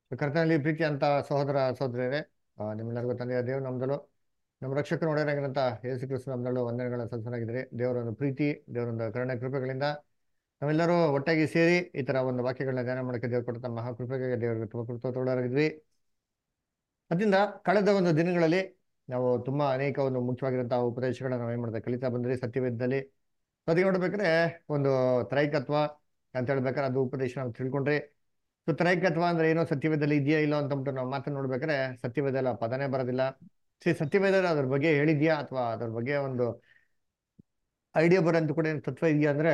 ಕರ್ತನಲ್ಲಿ ಪ್ರೀತಿ ಅಂತ ಸಹೋದರ ಸಹೋದರಿಯರೇ ಆ, ನಿಮ್ಮೆಲ್ಲರಿಗೂ ತಂದೆಯ ದೇವ್ ನಮ್ದಲು ನಮ್ಮ ರಕ್ಷಕರು ಒಡೆಯರಾಗಿರಂತ ಯೇಸು ಕ್ರಿಸ್ತು ನಮ್ದಳು ವಂದನೆಗಳ ಸಲ್ಸನಾಗಿದ್ದಾರೆ ದೇವರೊಂದು ಪ್ರೀತಿ ದೇವರೊಂದು ಕರುಣೆ ಕೃಪೆಗಳಿಂದ ನಾವೆಲ್ಲರೂ ಒಟ್ಟಾಗಿ ಸೇರಿ ಈ ತರ ಒಂದು ವಾಕ್ಯಗಳನ್ನ ಧ್ಯಾನ ಮಾಡೋಕ್ಕೆ ದೇವರು ಕೊಟ್ಟ ಮಹಾಕೃಪೆಗೆ ದೇವರಿಗೆ ತುಂಬ ಕೃತಜ್ಞರಾಗಿದ್ವಿ ಅದರಿಂದ ಕಳೆದ ಒಂದು ದಿನಗಳಲ್ಲಿ ನಾವು ತುಂಬಾ ಅನೇಕ ಒಂದು ಮುಖ್ಯವಾಗಿರುವಂತಹ ಉಪದೇಶಗಳನ್ನ ನಾವು ಏನ್ ಮಾಡಿದೆ ಕಲಿತಾ ಬಂದ್ರಿ ಸತ್ಯವೇದದಲ್ಲಿ ಅದಕ್ಕೆ ನೋಡ್ಬೇಕಾದ್ರೆ ಒಂದು ತ್ರೈಕತ್ವ ಅಂತ ಹೇಳ್ಬೇಕಾದ್ರೆ ಅದು ಉಪದೇಶ ನಾವು ತಿಳ್ಕೊಂಡ್ರಿ ಸೊ ತ್ರೈಕತ್ವ ಅಂದ್ರೆ ಏನೋ ಸತ್ಯವೇದದಲ್ಲಿ ಇದೆಯಾ ಇಲ್ಲ ಅಂತಂದ್ಬಿಟ್ಟು ನಾವು ಮಾತನ್ನ ನೋಡ್ಬೇಕಾದ್ರೆ ಸತ್ಯವೇದಲ್ಲ ಪದನೇ ಬರೋದಿಲ್ಲ ಸಿ ಸತ್ಯವೇದ ಅದ್ರ ಬಗ್ಗೆ ಹೇಳಿದ್ಯಾ ಅಥವಾ ಅದ್ರ ಬಗ್ಗೆ ಒಂದು ಐಡಿಯಾ ಬರೋಂತ ಕೂಡ ಏನು ತತ್ವ ಇದೆಯಾ ಅಂದ್ರೆ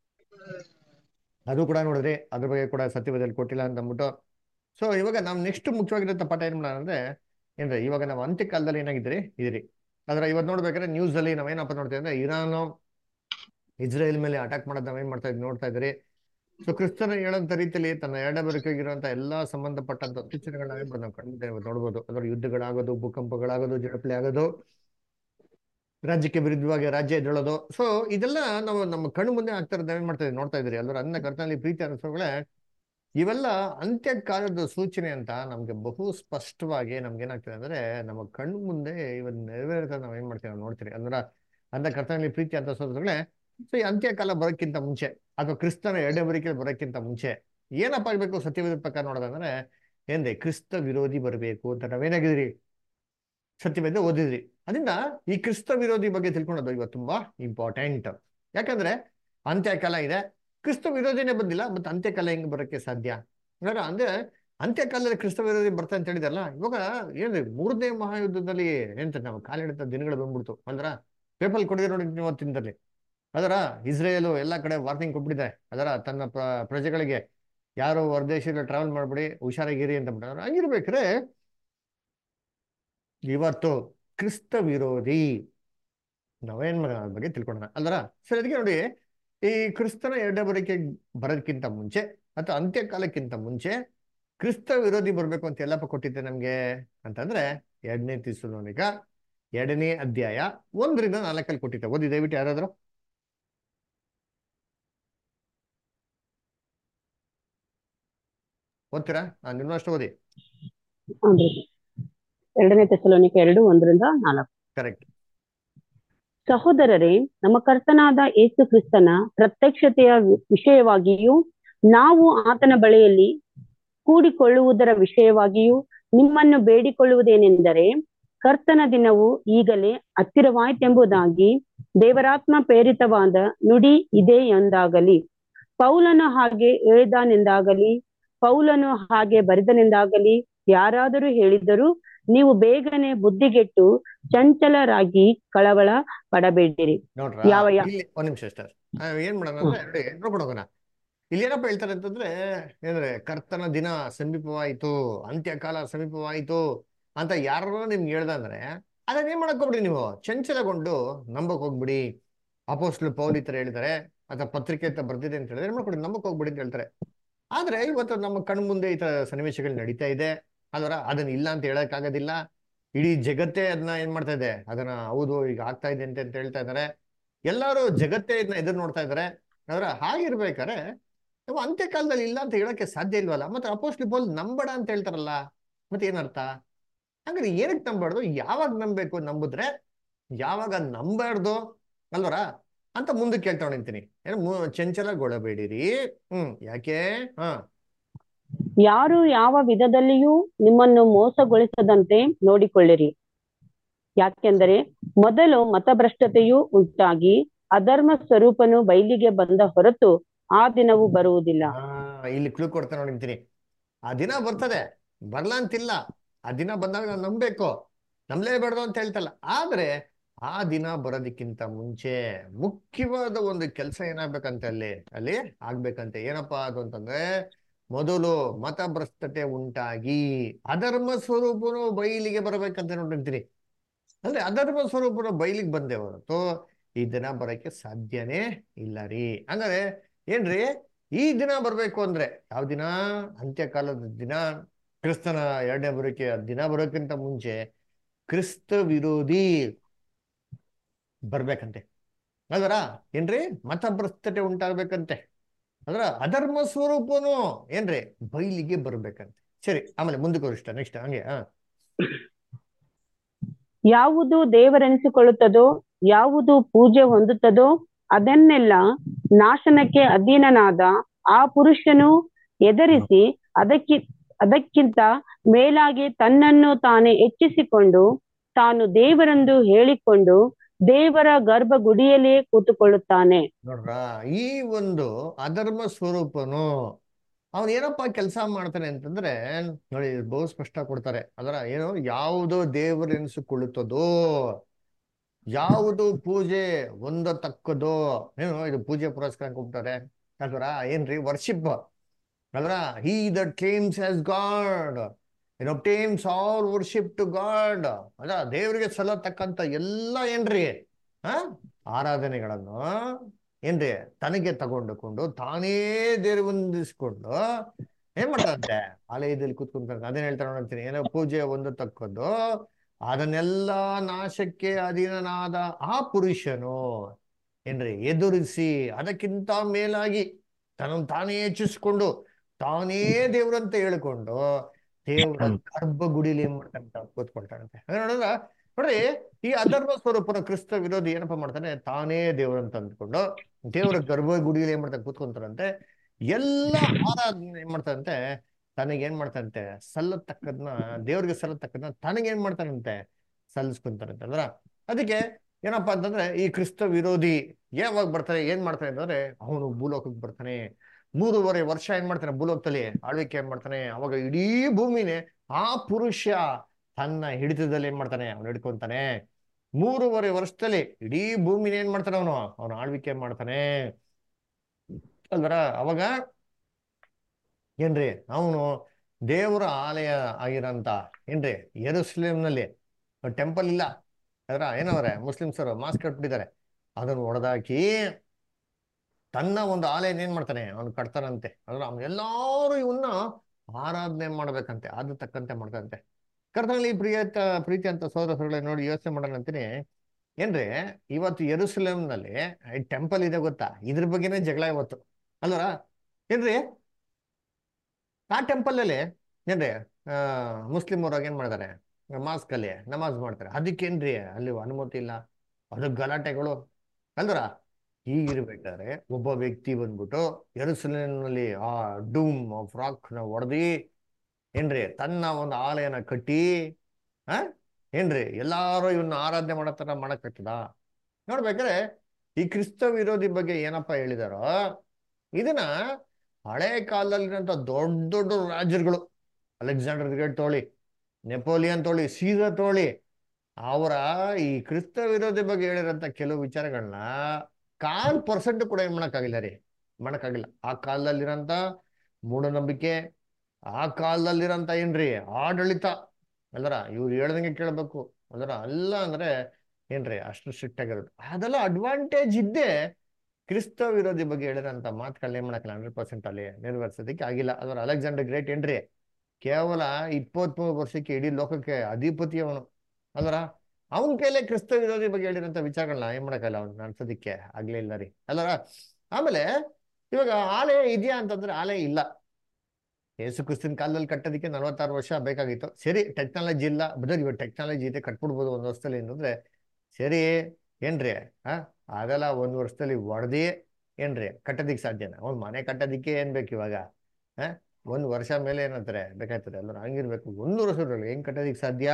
ಅದು ಕೂಡ ನೋಡಿದ್ರಿ ಅದ್ರ ಬಗ್ಗೆ ಕೂಡ ಸತ್ಯವೇದದಲ್ಲಿ ಕೊಟ್ಟಿಲ್ಲ ಅಂತ ಅಂದ್ಬಿಟ್ಟು ಸೊ ಇವಾಗ ನಾವು ನೆಕ್ಸ್ಟ್ ಮುಖ್ಯವಾಗಿರೋ ಪಾಠ ಏನ್ ಮಾಡೋಣ ಅಂದ್ರೆ ಏನ್ರಿ ಇವಾಗ ನಾವು ಅಂತ್ಯಕಾಲದಲ್ಲಿ ಏನಾಗಿದ್ದೀರಿ ಇದಿರಿ ಆದ್ರೆ ಇವತ್ತು ನೋಡ್ಬೇಕಾದ್ರೆ ನ್ಯೂಸ್ ಅಲ್ಲಿ ನಾವೇನಪ್ಪ ನೋಡ್ತೀವಿ ಅಂದ್ರೆ ಇರಾನ್ ಇಸ್ರೇಲ್ ಮೇಲೆ ಅಟ್ಯಾಕ್ ಮಾಡೋದು ನಾವೇನ್ ಮಾಡ್ತಾ ಇದ್ವಿ ನೋಡ್ತಾ ಇದ್ರಿ ಸೊ ಕ್ರಿಸ್ತನ ಹೇಳಂತ ರೀತಿಯಲ್ಲಿ ತನ್ನ ಎರಡಬರಿಕೆಗಿರುವಂತ ಎಲ್ಲಾ ಸಂಬಂಧಪಟ್ಟಂತ ಸೂಚನೆಗಳನ್ನ ಏನ್ ಮಾಡ್ತೀವಿ ನಾವು ಖಂಡಿತ ಇವತ್ತು ನೋಡ್ಬೋದು ಅದರ ಯುದ್ಧಗಳಾಗೋದು ಭೂಕಂಪಗಳಾಗೋದು ಜಡಪಲೆ ಆಗೋದು ರಾಜ್ಯಕ್ಕೆ ವಿರುದ್ಧವಾಗಿ ರಾಜ್ಯ ಎದ್ದೇಳೋದು ಸೊ ಇದೆಲ್ಲ ನಾವು ನಮ್ಮ ಕಣ್ಣು ಮುಂದೆ ಆಗ್ತಾ ಇರೋದು ಏನ್ ಮಾಡ್ತಾ ಇದ್ವಿ ನೋಡ್ತಾ ಇದ್ರಿ ಅಲ್ಲರ ಅನ್ನ ಕರ್ತನಲ್ಲಿ ಪ್ರೀತಿ ಅನಿಸೋಗಳೇ ಇವೆಲ್ಲ ಅಂತ್ಯಕಾಲದ ಸೂಚನೆ ಅಂತ ನಮ್ಗೆ ಬಹು ಸ್ಪಷ್ಟವಾಗಿ ನಮ್ಗೆ ಏನಾಗ್ತದೆ ಅಂದ್ರೆ ನಮ್ಮ ಕಣ್ಣು ಮುಂದೆ ಇವನ್ ನೆರವೇರ್ತಾ ನಾವ್ ಏನ್ ಮಾಡ್ತೀವಿ ನಾವು ನೋಡ್ತೀರಿ ಅಂದ್ರ ಅಂದ ಕರ್ತನಲ್ಲಿ ಪ್ರೀತಿ ಅಂತ ಸೋದರಗಳೇ ಸೊ ಈ ಅಂತ್ಯಕಾಲ ಬರೋಕ್ಕಿಂತ ಮುಂಚೆ ಅಥವಾ ಕ್ರಿಸ್ತನ ಎರಡನೇ ಬರಿಕೆ ಬರೋಕ್ಕಿಂತ ಮುಂಚೆ ಏನಪ್ಪ ಆಗ್ಬೇಕು ಸತ್ಯವೇದ ಪ್ರಕಾರ ನೋಡೋದಂದ್ರೆ ಏನ್ರಿ ಕ್ರಿಸ್ತ ವಿರೋಧಿ ಬರಬೇಕು ಅಂತ ನಾವೇನಾಗಿದ್ರಿ ಸತ್ಯವೇದ ಓದಿದ್ರಿ ಅದರಿಂದ ಈ ಕ್ರಿಸ್ತ ವಿರೋಧಿ ಬಗ್ಗೆ ತಿಳ್ಕೊಳ್ಳೋದು ಇವತ್ತು ತುಂಬಾ ಇಂಪಾರ್ಟೆಂಟ್ ಯಾಕಂದ್ರೆ ಅಂತ್ಯಕಾಲ ಇದೆ ಕ್ರಿಸ್ತ ವಿರೋಧಿನೇ ಬಂದಿಲ್ಲ ಮತ್ತೆ ಅಂತ್ಯಕಾಲ ಹೆಂಗ್ ಬರೋಕ್ಕೆ ಸಾಧ್ಯ ಅಂದ್ರೆ ಅಂದ್ರೆ ಅಂತ್ಯಕಾಲದಲ್ಲಿ ಕ್ರಿಸ್ತ ವಿರೋಧಿ ಬರ್ತಾ ಅಂತ ಹೇಳಿದಲ್ಲ ಇವಾಗ ಏನ್ರಿ ಮೂರನೇ ಮಹಾಯುದ್ಧದಲ್ಲಿ ಎಂತ ನಾವು ಕಾಲಿಡಿದ ದಿನಗಳು ಬಂದ್ಬಿಡ್ತು ಅಂದ್ರ ಪೇಪಲ್ ಕೊಡಿದೆ ನೋಡಿ ಇವತ್ತಿನ ದಿನದಲ್ಲಿ ಅದರ ಇಸ್ರೇಲು ಎಲ್ಲಾ ಕಡೆ ವಾರ್ನಿಂಗ್ ಕೊಟ್ಬಿಟ್ಟಿದೆ ಅದರ ತನ್ನ ಪ್ರ ಪ್ರಜೆಗಳಿಗೆ ಯಾರು ಹೊರದೇಶದಲ್ಲಿ ಟ್ರಾವೆಲ್ ಮಾಡ್ಬಿಡಿ ಹುಷಾರಾಗಿರಿ ಅಂತ ಬಿಟ್ಟಾರ ಹಂಗಿರ್ಬೇಕ್ರೆ ಇವತ್ತು ಕ್ರಿಸ್ತ ವಿರೋಧಿ ನಾವೇನ್ ಮಾಡೋಣ ಅದ್ರ ಬಗ್ಗೆ ತಿಳ್ಕೊಳ್ಳೋಣ ಅಲ್ದರ ಸರಿ ಅದಕ್ಕೆ ನೋಡಿ ಈ ಕ್ರಿಸ್ತನ ಎರಡನೇ ಬರಿಕೆ ಬರೋದಕ್ಕಿಂತ ಮುಂಚೆ ಅಥವಾ ಅಂತ್ಯಕಾಲಕ್ಕಿಂತ ಮುಂಚೆ ಕ್ರಿಸ್ತ ವಿರೋಧಿ ಬರ್ಬೇಕು ಅಂತ ಎಲ್ಲಪ್ಪ ಕೊಟ್ಟಿದ್ದೆ ನಮ್ಗೆ ಅಂತಂದ್ರೆ ಎರಡನೇ ತಿಸುಲೋನಿಕ ಎರಡನೇ ಅಧ್ಯಾಯ ಒಂದರಿಂದ ನಾಲ್ಕಲ್ಲಿ ಕೊಟ್ಟಿದ್ದೆ ಓದಿ ದಯವಿಟ್ಟು ಯಾರಾದ್ರು ಓದ್ತೀರಾ ನಾನು ನಿನ್ನಷ್ಟು ಓದಿ ಹೌದ್ರಿ ಎರಡನೇ ತೆಸಲೋನಿಕ ಎರಡು ಒಂದರಿಂದ ನಾಲ್ಕು ಕರೆಕ್ಟ್ ಸಹೋದರರೇ ನಮ್ಮ ಕರ್ತನಾದ ಯೇಸು ಕ್ರಿಸ್ತನ ಪ್ರತ್ಯಕ್ಷತೆಯ ವಿ- ವಿಷಯವಾಗಿಯೂ ನಾವು ಆತನ ಬಳಿಯಲ್ಲಿ ಕೂಡಿಕೊಳ್ಳುವುದರ ವಿಷಯವಾಗಿಯೂ ನಿಮ್ಮನ್ನು ಬೇಡಿಕೊಳ್ಳುವುದೇನೆಂದರೆ ಕರ್ತನ ದಿನವು ಈಗಲೇ ಹತ್ತಿರವಾಯ್ತೆಂಬುದಾಗಿ ದೇವರಾತ್ಮ ಪ್ರೇರಿತವಾದ ನುಡಿ ಇದೆ ಎಂದಾಗಲಿ ಪೌಲನು ಹಾಗೆ ಹೇಳಿದಾನೆಂದಾಗಲಿ ಪೌಲನು ಹಾಗೆ ಬರೆದನೆಂದಾಗಲಿ ಯಾರಾದರೂ ಹೇಳಿದರೂ ನೀವು ಬೇಗನೆ ಬುದ್ಧಿಗೆಟ್ಟು ಚಂಚಲರಾಗಿ ಕಳವಳ ಪಡಬೇಡಿರಿ ನೋಡ್ರ ಯಾವ ಯಾ- ಇಲ್ಲಿ ಒಂದ್ ನಿಮಿಷ ಸರ್ ಏನ್ ಮಾಡೋಣ ಅಂದ್ರೆ ನೋಡಿ, ನೋಡ್ಬಿಟ್ಟು ಹೋಗೋಣ ಇಲ್ಲಿ ಏನಪ್ಪ ಹೇಳ್ತಾರೆ ಅಂತಂದ್ರೆ ಏನಂದ್ರೆ ಕರ್ತನ ದಿನ ಸಮೀಪವಾಯಿತು ಅಂತ್ಯಕಾಲ ಸಮೀಪವಾಯಿತು ಅಂತ ಯಾರೋ ನಿಮ್ಗೆ ಹೇಳ್ದ ಅಂದ್ರೆ ಅದನ್ನ ಏನ್ ಮಾಡಕ್ ಹೋಗ್ಬಿಡಿ ನೀವು ಚಂಚಲಗೊಂಡು ನಂಬಕ್ ಹೋಗ್ಬಿಡಿ ಅಪೋಸ್ಟ್ಲು ಪೌಲ್ ಈ ತರ ಹೇಳಿದ್ದಾರೆ ಅಥವಾ ಪತ್ರಿಕೆ ಅಂತ ಬರ್ದಿದೆ ಅಂತ ಹೇಳಿದ್ರೆ ಏನ್ ಮಾಡ್ಕೊಡಿ ನಂಬಕ್ ಹೋಗ್ಬಿಡಿ ಅಂತ ಹೇಳ್ತಾರೆ ಆದ್ರೆ ಇವತ್ತು ನಮ್ಮ ಕಣ್ ಮುಂದೆ ಈ ತರ ಸನ್ನಿವೇಶಗಳು ನಡೀತಾ ಇದೆ ಅಲ್ವರ ಅದನ್ನ ಇಲ್ಲ ಅಂತ ಹೇಳಕ್ ಆಗೋದಿಲ್ಲ ಇಡೀ ಜಗತ್ತೇ ಅದನ್ನ ಏನ್ ಮಾಡ್ತಾ ಇದೆ ಅದನ್ನ ಹೌದು ಈಗ ಆಗ್ತಾ ಇದೆ ಅಂತ ಅಂತ ಹೇಳ್ತಾ ಇದಾರೆ ಎಲ್ಲರೂ ಜಗತ್ತೇ ಇದನ್ನ ಎದುರು ನೋಡ್ತಾ ಇದಾರೆ ಅದರ ಹಾಗಿರ್ಬೇಕಾದ್ರೆ ನಾವು ಅಂತ್ಯಕಾಲದಲ್ಲಿ ಇಲ್ಲ ಅಂತ ಹೇಳಕ್ಕೆ ಸಾಧ್ಯ ಇಲ್ವಲ್ಲ ಮತ್ತೆ ಅಪೋಸ್ಟ್ಲಿ ಪೌಲ್ ನಂಬಡ ಅಂತ ಹೇಳ್ತಾರಲ್ಲ ಮತ್ತೆ ಏನರ್ಥ ಹಂಗಾರೆ ಏನಕ್ಕೆ ನಂಬಾರ್ದು ಯಾವಾಗ ನಂಬಬೇಕು ನಂಬಿದ್ರೆ ಯಾವಾಗ ನಂಬಾರ್ದು ಅಲ್ವರ ಅಂತ ಮುಂದಕ್ಕೆ ಕೇಳ್ತಾ ನಿಂತೀನಿ ಏನು ಮು- ಚಂಚಲಗೊಳ್ಳಬೇಡಿರಿ ಹ್ಮ್ ಯಾಕೆ ಹಾ ಯಾರು ಯಾವ ವಿಧದಲ್ಲಿಯೂ ನಿಮ್ಮನ್ನು ಮೋಸಗೊಳಿಸದಂತೆ ನೋಡಿಕೊಳ್ಳಿರಿ ಯಾಕೆಂದರೆ ಮೊದಲು ಮತಭ್ರಷ್ಟತೆಯು ಉಂಟಾಗಿ ಅಧರ್ಮ ಸ್ವರೂಪನು ಬಯಲಿಗೆ ಬಂದ ಹೊರತು ಆ ದಿನವು ಬರುವುದಿಲ್ಲ ಆ, ಇಲ್ಲಿ ಕ್ಲೂ ಕೊಡ್ತಾ ನೋಡಿಂತೀನಿ ಆ ದಿನ ಬರ್ತದೆ ಬರ್ಲಾ ಅಂತಿಲ್ಲ ಆ ದಿನ ಬಂದಾಗ ನಾವು ನಂಬೇಕು ನಂಬಲೇಬಾರ್ದು ಅಂತ ಹೇಳ್ತಲ್ಲ ಆದ್ರೆ ಆ ದಿನ ಬರೋದಕ್ಕಿಂತ ಮುಂಚೆ ಮುಖ್ಯವಾದ ಒಂದು ಕೆಲಸ ಏನಾಗ್ಬೇಕಂತ ಅಲ್ಲಿ ಅಲ್ಲಿ ಆಗ್ಬೇಕಂತೆ ಏನಪ್ಪಾ ಅದು ಅಂತಂದ್ರೆ ಮೊದಲು ಮತಭ್ರಷ್ಟತೆ ಉಂಟಾಗಿ ಅಧರ್ಮ ಸ್ವರೂಪನು ಬಯಲಿಗೆ ಬರಬೇಕಂತ ನೋಡಿರ್ತೀನಿ ಅಂದ್ರೆ ಅಧರ್ಮ ಸ್ವರೂಪನು ಬಯಲಿಗೆ ಬಂದೆ ಹೊರತು ಈ ದಿನ ಬರಕ್ಕೆ ಸಾಧ್ಯನೇ ಇಲ್ಲ ರೀ ಹಂಗಾರೆ ಏನ್ರಿ ಈ ದಿನ ಬರ್ಬೇಕು ಅಂದ್ರೆ ಯಾವ ದಿನ ಅಂತ್ಯಕಾಲದ ದಿನ ಕ್ರಿಸ್ತನ ಎರಡನೇ ಬರೋಕೆ ದಿನ ಬರೋಕ್ಕಿಂತ ಮುಂಚೆ ಕ್ರಿಸ್ತ ವಿರೋಧಿ ಬರ್ಬೇಕಂತೆ ಅದರ ಏನ್ರಿ ಮತಭ್ರಷ್ಟತೆ ಉಂಟಾಗ್ಬೇಕಂತೆ ಅದರ ಅಧರ್ಮ ಸ್ವರೂಪನು ಏನ್ರಿ ಬೈಲಿಗೆ ಬರ್ಬೇಕಂತೆ ಸರಿ ಆಮೇಲೆ ಮುಂದಕ್ಕೆ ಹೋಗಿ ಇಷ್ಟ ನೆಕ್ಸ್ಟ್ ಹಂಗೆ ಹಾ ಯಾವುದು ದೇವರೆನಿಸಿಕೊಳ್ಳುತ್ತದೋ ಯಾವುದು ಪೂಜೆ ಹೊಂದುತ್ತದೋ ಅದನ್ನೆಲ್ಲ ನಾಶನಕ್ಕೆ ಅಧೀನನಾದ ಆ ಪುರುಷನು ಎದರಿಸಿ ಅದಕ್ಕಿ ಅದಕ್ಕಿಂತ ಮೇಲಾಗಿ ತನ್ನನ್ನು ತಾನೇ ಹೆಚ್ಚಿಸಿಕೊಂಡು ತಾನು ದೇವರೆಂದು ಹೇಳಿಕೊಂಡು ದೇವರ ಗರ್ಭಗುಡಿಯಲ್ಲೇ ಕೂತುಕೊಳ್ಳುತ್ತಾನೆ ನೋಡ್ರ ಈ ಒಂದು ಅಧರ್ಮ ಸ್ವರೂಪನು ಅವನ್ ಏನಪ್ಪ ಕೆಲಸ ಮಾಡ್ತಾನೆ ಅಂತಂದ್ರೆ ನೋಡಿ ಇದು ಬಹು ಸ್ಪಷ್ಟ ಕೊಡ್ತಾರೆ ಅದರ ಏನು ಯಾವುದು ದೇವರೆನಿಸಿಕೊಳ್ಳುತ್ತದೋ ಯಾವುದು ಪೂಜೆ ಹೊಂದತಕ್ಕದೋ ಏನು ಇದು ಪೂಜೆ ಪುರಸ್ಕಾರ ಕೊಡ್ತಾರೆ ಅಲ್ವರ ಏನ್ರಿ ವರ್ಷಿಪ್ ಅಲ್ರ he that claims as God in obtains all worship to God ಅದ ದೇವರಿಗೆ ಸಲ್ಲತಕ್ಕಂತ ಎಲ್ಲ ಏನ್ರಿ ಆ ಆರಾಧನೆಗಳನ್ನು ಏನ್ರಿ ತನಗೆ ತಗೊಂಡುಕೊಂಡು ತಾನೇ ದೇವ್ರ ಹೊಂದಿಸ್ಕೊಂಡು ಏನ್ ಮಾಡ್ತಾರಂತೆ ಆಲಯದಲ್ಲಿ ಕೂತ್ಕೊಂತಾರೆ ಅದೇನ್ ಹೇಳ್ತಾರೆ ನೋಡ್ತೀನಿ ಏನೋ ಪೂಜೆ ಒಂದು ತಕ್ಕದ್ದು ಅದನ್ನೆಲ್ಲ ನಾಶಕ್ಕೆ ಅಧೀನನಾದ ಆ ಪುರುಷನು ಏನ್ರಿ ಎದುರಿಸಿ ಅದಕ್ಕಿಂತ ಮೇಲಾಗಿ ತನ್ನನ್ನು ತಾನೇ ಹೆಚ್ಚಿಸ್ಕೊಂಡು ತಾನೇ ದೇವ್ರಂತ ಹೇಳ್ಕೊಂಡು ದೇವರ ಗರ್ಭಗುಡಿಲಿ ಏನ್ ಮಾಡ್ತಾರಂತ ಕೂತ್ಕೊಳ್ತಾರಂತೆ ಅದೇ ನೋಡಿದ್ರ ನೋಡ್ರಿ ಈ ಅಧರ್ಮ ಸ್ವರೂಪನ ಕ್ರಿಸ್ತ ವಿರೋಧಿ ಏನಪ್ಪಾ ಮಾಡ್ತಾನೆ ತಾನೇ ದೇವರಂತ ಅಂದ್ಕೊಂಡು ದೇವರ ಗರ್ಭಗುಡಿಯಲ್ಲಿ ಏನ್ ಮಾಡ್ತಾನೆ ಕೂತ್ಕೊಂತಾರಂತೆ ಎಲ್ಲ ಆರಾಧನೆ ಏನ್ ಮಾಡ್ತಾರಂತೆ ತನಗೆ ಏನ್ ಮಾಡ್ತಾರಂತೆ ಸಲ್ಲತಕ್ಕದ್ನ ದೇವ್ರಿಗೆ ಸಲ್ಲತಕ್ಕದ್ನ ತನಗೆ ಏನ್ ಮಾಡ್ತಾರಂತೆ ಸಲ್ಲಿಸ್ಕೊಂತಾರಂತೆ ಅಂದ್ರ ಅದಕ್ಕೆ ಏನಪ್ಪಾ ಅಂತಂದ್ರೆ ಈ ಕ್ರಿಸ್ತ ವಿರೋಧಿ ಯಾವಾಗ ಬರ್ತಾರೆ ಏನ್ ಮಾಡ್ತಾನೆ ಅಂತಂದ್ರೆ ಅವನು ಭೂಲೋಕಕ್ಕೆ ಬರ್ತಾನೆ ಮೂರುವರೆ ವರ್ಷ ಏನ್ ಮಾಡ್ತಾನೆ ಭೂಲೋಕದಲ್ಲಿ ಆಳ್ವಿಕೆ ಏನ್ ಮಾಡ್ತಾನೆ ಅವಾಗ ಇಡೀ ಭೂಮಿನೇ ಆ ಪುರುಷ ತನ್ನ ಹಿಡಿತದಲ್ಲಿ ಏನ್ ಮಾಡ್ತಾನೆ ಅವ್ನು ಹಿಡ್ಕೊಂತಾನೆ ಮೂರುವರೆ ವರ್ಷದಲ್ಲಿ ಇಡೀ ಭೂಮಿನ ಏನ್ ಮಾಡ್ತಾನೆ ಅವನು ಅವನು ಆಳ್ವಿಕೆ ಮಾಡ್ತಾನೆ ಅಲ್ವರ ಅವಾಗ ಏನ್ರಿ ಅವನು ದೇವರ ಆಲಯ ಆಗಿರಂತ ಏನ್ರಿ ಯೆರೂಸಲೇಮ್ನಲ್ಲಿ ಟೆಂಪಲ್ ಇಲ್ಲ ಅದ್ರ ಏನವ್ರೆ ಮುಸ್ಲಿಮ್ಸರು ಮಾಸ್ಕ್ ಕಟ್ಬಿಟ್ಟಿದ್ದಾರೆ ಅದನ್ನು ಹೊಡೆದಾಕಿ ತನ್ನ ಒಂದು ಆಲಯನ ಏನ್ ಮಾಡ್ತಾನೆ ಅವ್ನು ಕಟ್ತಾನಂತೆ ಅಂದ್ರೆ ಅವ್ನು ಎಲ್ಲಾರು ಇವನ್ನ ಆರಾಧನೆ ಮಾಡ್ಬೇಕಂತೆ ಅದು ತಕ್ಕಂತೆ ಮಾಡ್ತಾರಂತೆ ಕರ್ತನಲ್ಲಿ ಪ್ರಿಯತ ಪ್ರೀತಿ ಅಂತ ಸೋದರ ಸೋದರಗಳೇ ನೋಡಿ ಯೋಚನೆ ಮಾಡೋಣ ಅಂತೀನಿ ಏನ್ರಿ ಇವತ್ತು ಯೆರೂಸಲೇಮ್ನಲ್ಲಿ ಟೆಂಪಲ್ ಇದೆ ಗೊತ್ತಾ ಇದ್ರ ಬಗ್ಗೆನೇ ಜಗಳ ಇವತ್ತು ಅಲ್ವರ ಏನ್ರಿ ಆ ಟೆಂಪಲ್ ಅಲ್ಲಿ ಏನ್ರಿ ಆ ಮುಸ್ಲಿಂ ಅವ್ರಾಗ ಏನ್ ಮಾಡ್ತಾರೆ ಮಾಸ್ಕ್ ಅಲ್ಲಿ ನಮಾಜ್ ಮಾಡ್ತಾರೆ ಅದಕ್ಕೇನ್ರಿ ಅಲ್ಲಿ ಅನುಮತಿ ಇಲ್ಲ ಅದು ಗಲಾಟೆಗಳು ಅಲ್ವರ ಹೀಗಿರ್ಬೇಕಾದ್ರೆ ಒಬ್ಬ ವ್ಯಕ್ತಿ ಬಂದ್ಬಿಟ್ಟು ಯೆರೂಸಲೇಮ್ನಲ್ಲಿ ಆ ಡೂಮ್ ಆಫ್ ರಾಕ್ ನ ಹೊಡೆದಿ ಏನ್ರಿ ತನ್ನ ಒಂದು ಆಲಯನ ಕಟ್ಟಿ ಆ ಏನ್ರಿ ಎಲ್ಲಾರು ಇವನ್ನ ಆರಾಧನೆ ಮಾಡೋ ತರ ಮಾಡಕ್ಕಾಗ್ತದ ನೋಡ್ಬೇಕಾದ್ರೆ ಈ ಕ್ರಿಸ್ತ ವಿರೋಧಿ ಬಗ್ಗೆ ಏನಪ್ಪ ಹೇಳಿದಾರೋ ಇದನ್ನ ಹಳೆ ಕಾಲದಲ್ಲಿರೋಂಥ ದೊಡ್ಡ ದೊಡ್ಡ ರಾಜರುಗಳು ಅಲೆಕ್ಸಾಂಡರ್ ಗ್ರೇಟ್ ತೋಳಿ ನೆಪೋಲಿಯನ್ ತೋಳಿ ಸೀಸರ್ ತೋಳಿ ಅವರ ಈ ಕ್ರಿಸ್ತ ವಿರೋಧಿ ಬಗ್ಗೆ ಹೇಳಿರೋಂಥ ಕೆಲವು ವಿಚಾರಗಳನ್ನ ಕಾಲ್ ಪರ್ಸೆಂಟ್ ಕೂಡ ಏನ್ ಮಾಡಕ್ಕಾಗಿಲ್ಲ ರೀ ಮಾಡಕ್ಕಾಗಿಲ್ಲ ಆ ಕಾಲದಲ್ಲಿರೋಂಥ ಮೂಢನಂಬಿಕೆ ಆ ಕಾಲದಲ್ಲಿರೋಂಥ ಏನ್ರಿ ಆಡಳಿತ ಅಲ್ದ್ರ ಇವ್ರು ಹೇಳ್ದಂಗೆ ಕೇಳಬೇಕು ಅಲ್ದ್ರ ಅಲ್ಲ ಅಂದ್ರೆ ಏನ್ರಿ ಅಷ್ಟು ಸ್ಟ್ರಿಕ್ಟ್ ಆಗಿರೋದು ಅದೆಲ್ಲ ಅಡ್ವಾಂಟೇಜ್ ಇದ್ದೇ ಕ್ರಿಸ್ತ ವಿರೋಧಿ ಬಗ್ಗೆ ಹೇಳಿರೋಂಥ ಮಾತುಗಳನ್ನ ಏನ್ ಮಾಡಕ್ಕಿಲ್ಲ ಹಂಡ್ರೆಡ್ ಪರ್ಸೆಂಟ್ ಅಲ್ಲಿ ನೆರವೇರ್ಸೋದಕ್ಕೆ ಆಗಿಲ್ಲ ಅದರ ಅಲೆಕ್ಸಾಂಡರ್ ಗ್ರೇಟ್ ಏನ್ರಿ ಕೇವಲ ಇಪ್ಪತ್ಮೂರು ವರ್ಷಕ್ಕೆ ಇಡೀ ಲೋಕಕ್ಕೆ ಅಧಿಪತಿ ಅವನು ಅಲ್ವರ ಅವನ ಕೈಲೇ ಕ್ರಿಸ್ತ ವಿರೋಧಿ ಬಗ್ಗೆ ಹೇಳಿರೋಂಥ ವಿಚಾರಗಳನ್ನ ಏನ್ ಮಾಡಕ್ಕಾಗಲ್ಲ ಅವ್ನು ನಡ್ಸೋದಿಕ್ಕೆ ಆಗ್ಲೇ ಇಲ್ಲ ರೀ ಅಲ್ವರ ಆಮೇಲೆ ಇವಾಗ ಆಲಯ ಇದೆಯಾ ಅಂತಂದ್ರೆ ಆಲಯ ಇಲ್ಲ ಯೇಸು ಕ್ರಿಸ್ತನ ಕಾಲದಲ್ಲಿ ಕಟ್ಟೋದಕ್ಕೆ ನಲವತ್ತಾರು ವರ್ಷ ಬೇಕಾಗಿತ್ತು ಸರಿ ಟೆಕ್ನಾಲಜಿ ಇಲ್ಲ ಬದಲು ಇವಾಗ ಟೆಕ್ನಾಲಜಿ ಇದೆ ಕಟ್ಬಿಡ್ಬೋದು ಒಂದು ವರ್ಷದಲ್ಲಿ ಅಂತಂದ್ರೆ ಸರಿ ಏನ್ರಿ ಆ ಅದೆಲ್ಲ ಒಂದು ವರ್ಷದಲ್ಲಿ ಹೊಡೆದಿ ಏನ್ರಿ ಕಟ್ಟೋದಿಕ್ ಸಾಧ್ಯನಾ ಒಂದು ಮನೆ ಕಟ್ಟೋದಿಕ್ಕೆ ಏನ್ ಬೇಕು ಇವಾಗ ಆ ಒಂದು ವರ್ಷ ಮೇಲೆ ಏನಂತಾರೆ ಬೇಕಾಗ್ತದೆ ಎಲ್ಲರೂ ಹಂಗಿರ್ಬೇಕು ಒಂದು ವರ್ಷದಲ್ಲಿ ಹೆಂಗ್ ಕಟ್ಟೋದಿಕ್ ಸಾಧ್ಯ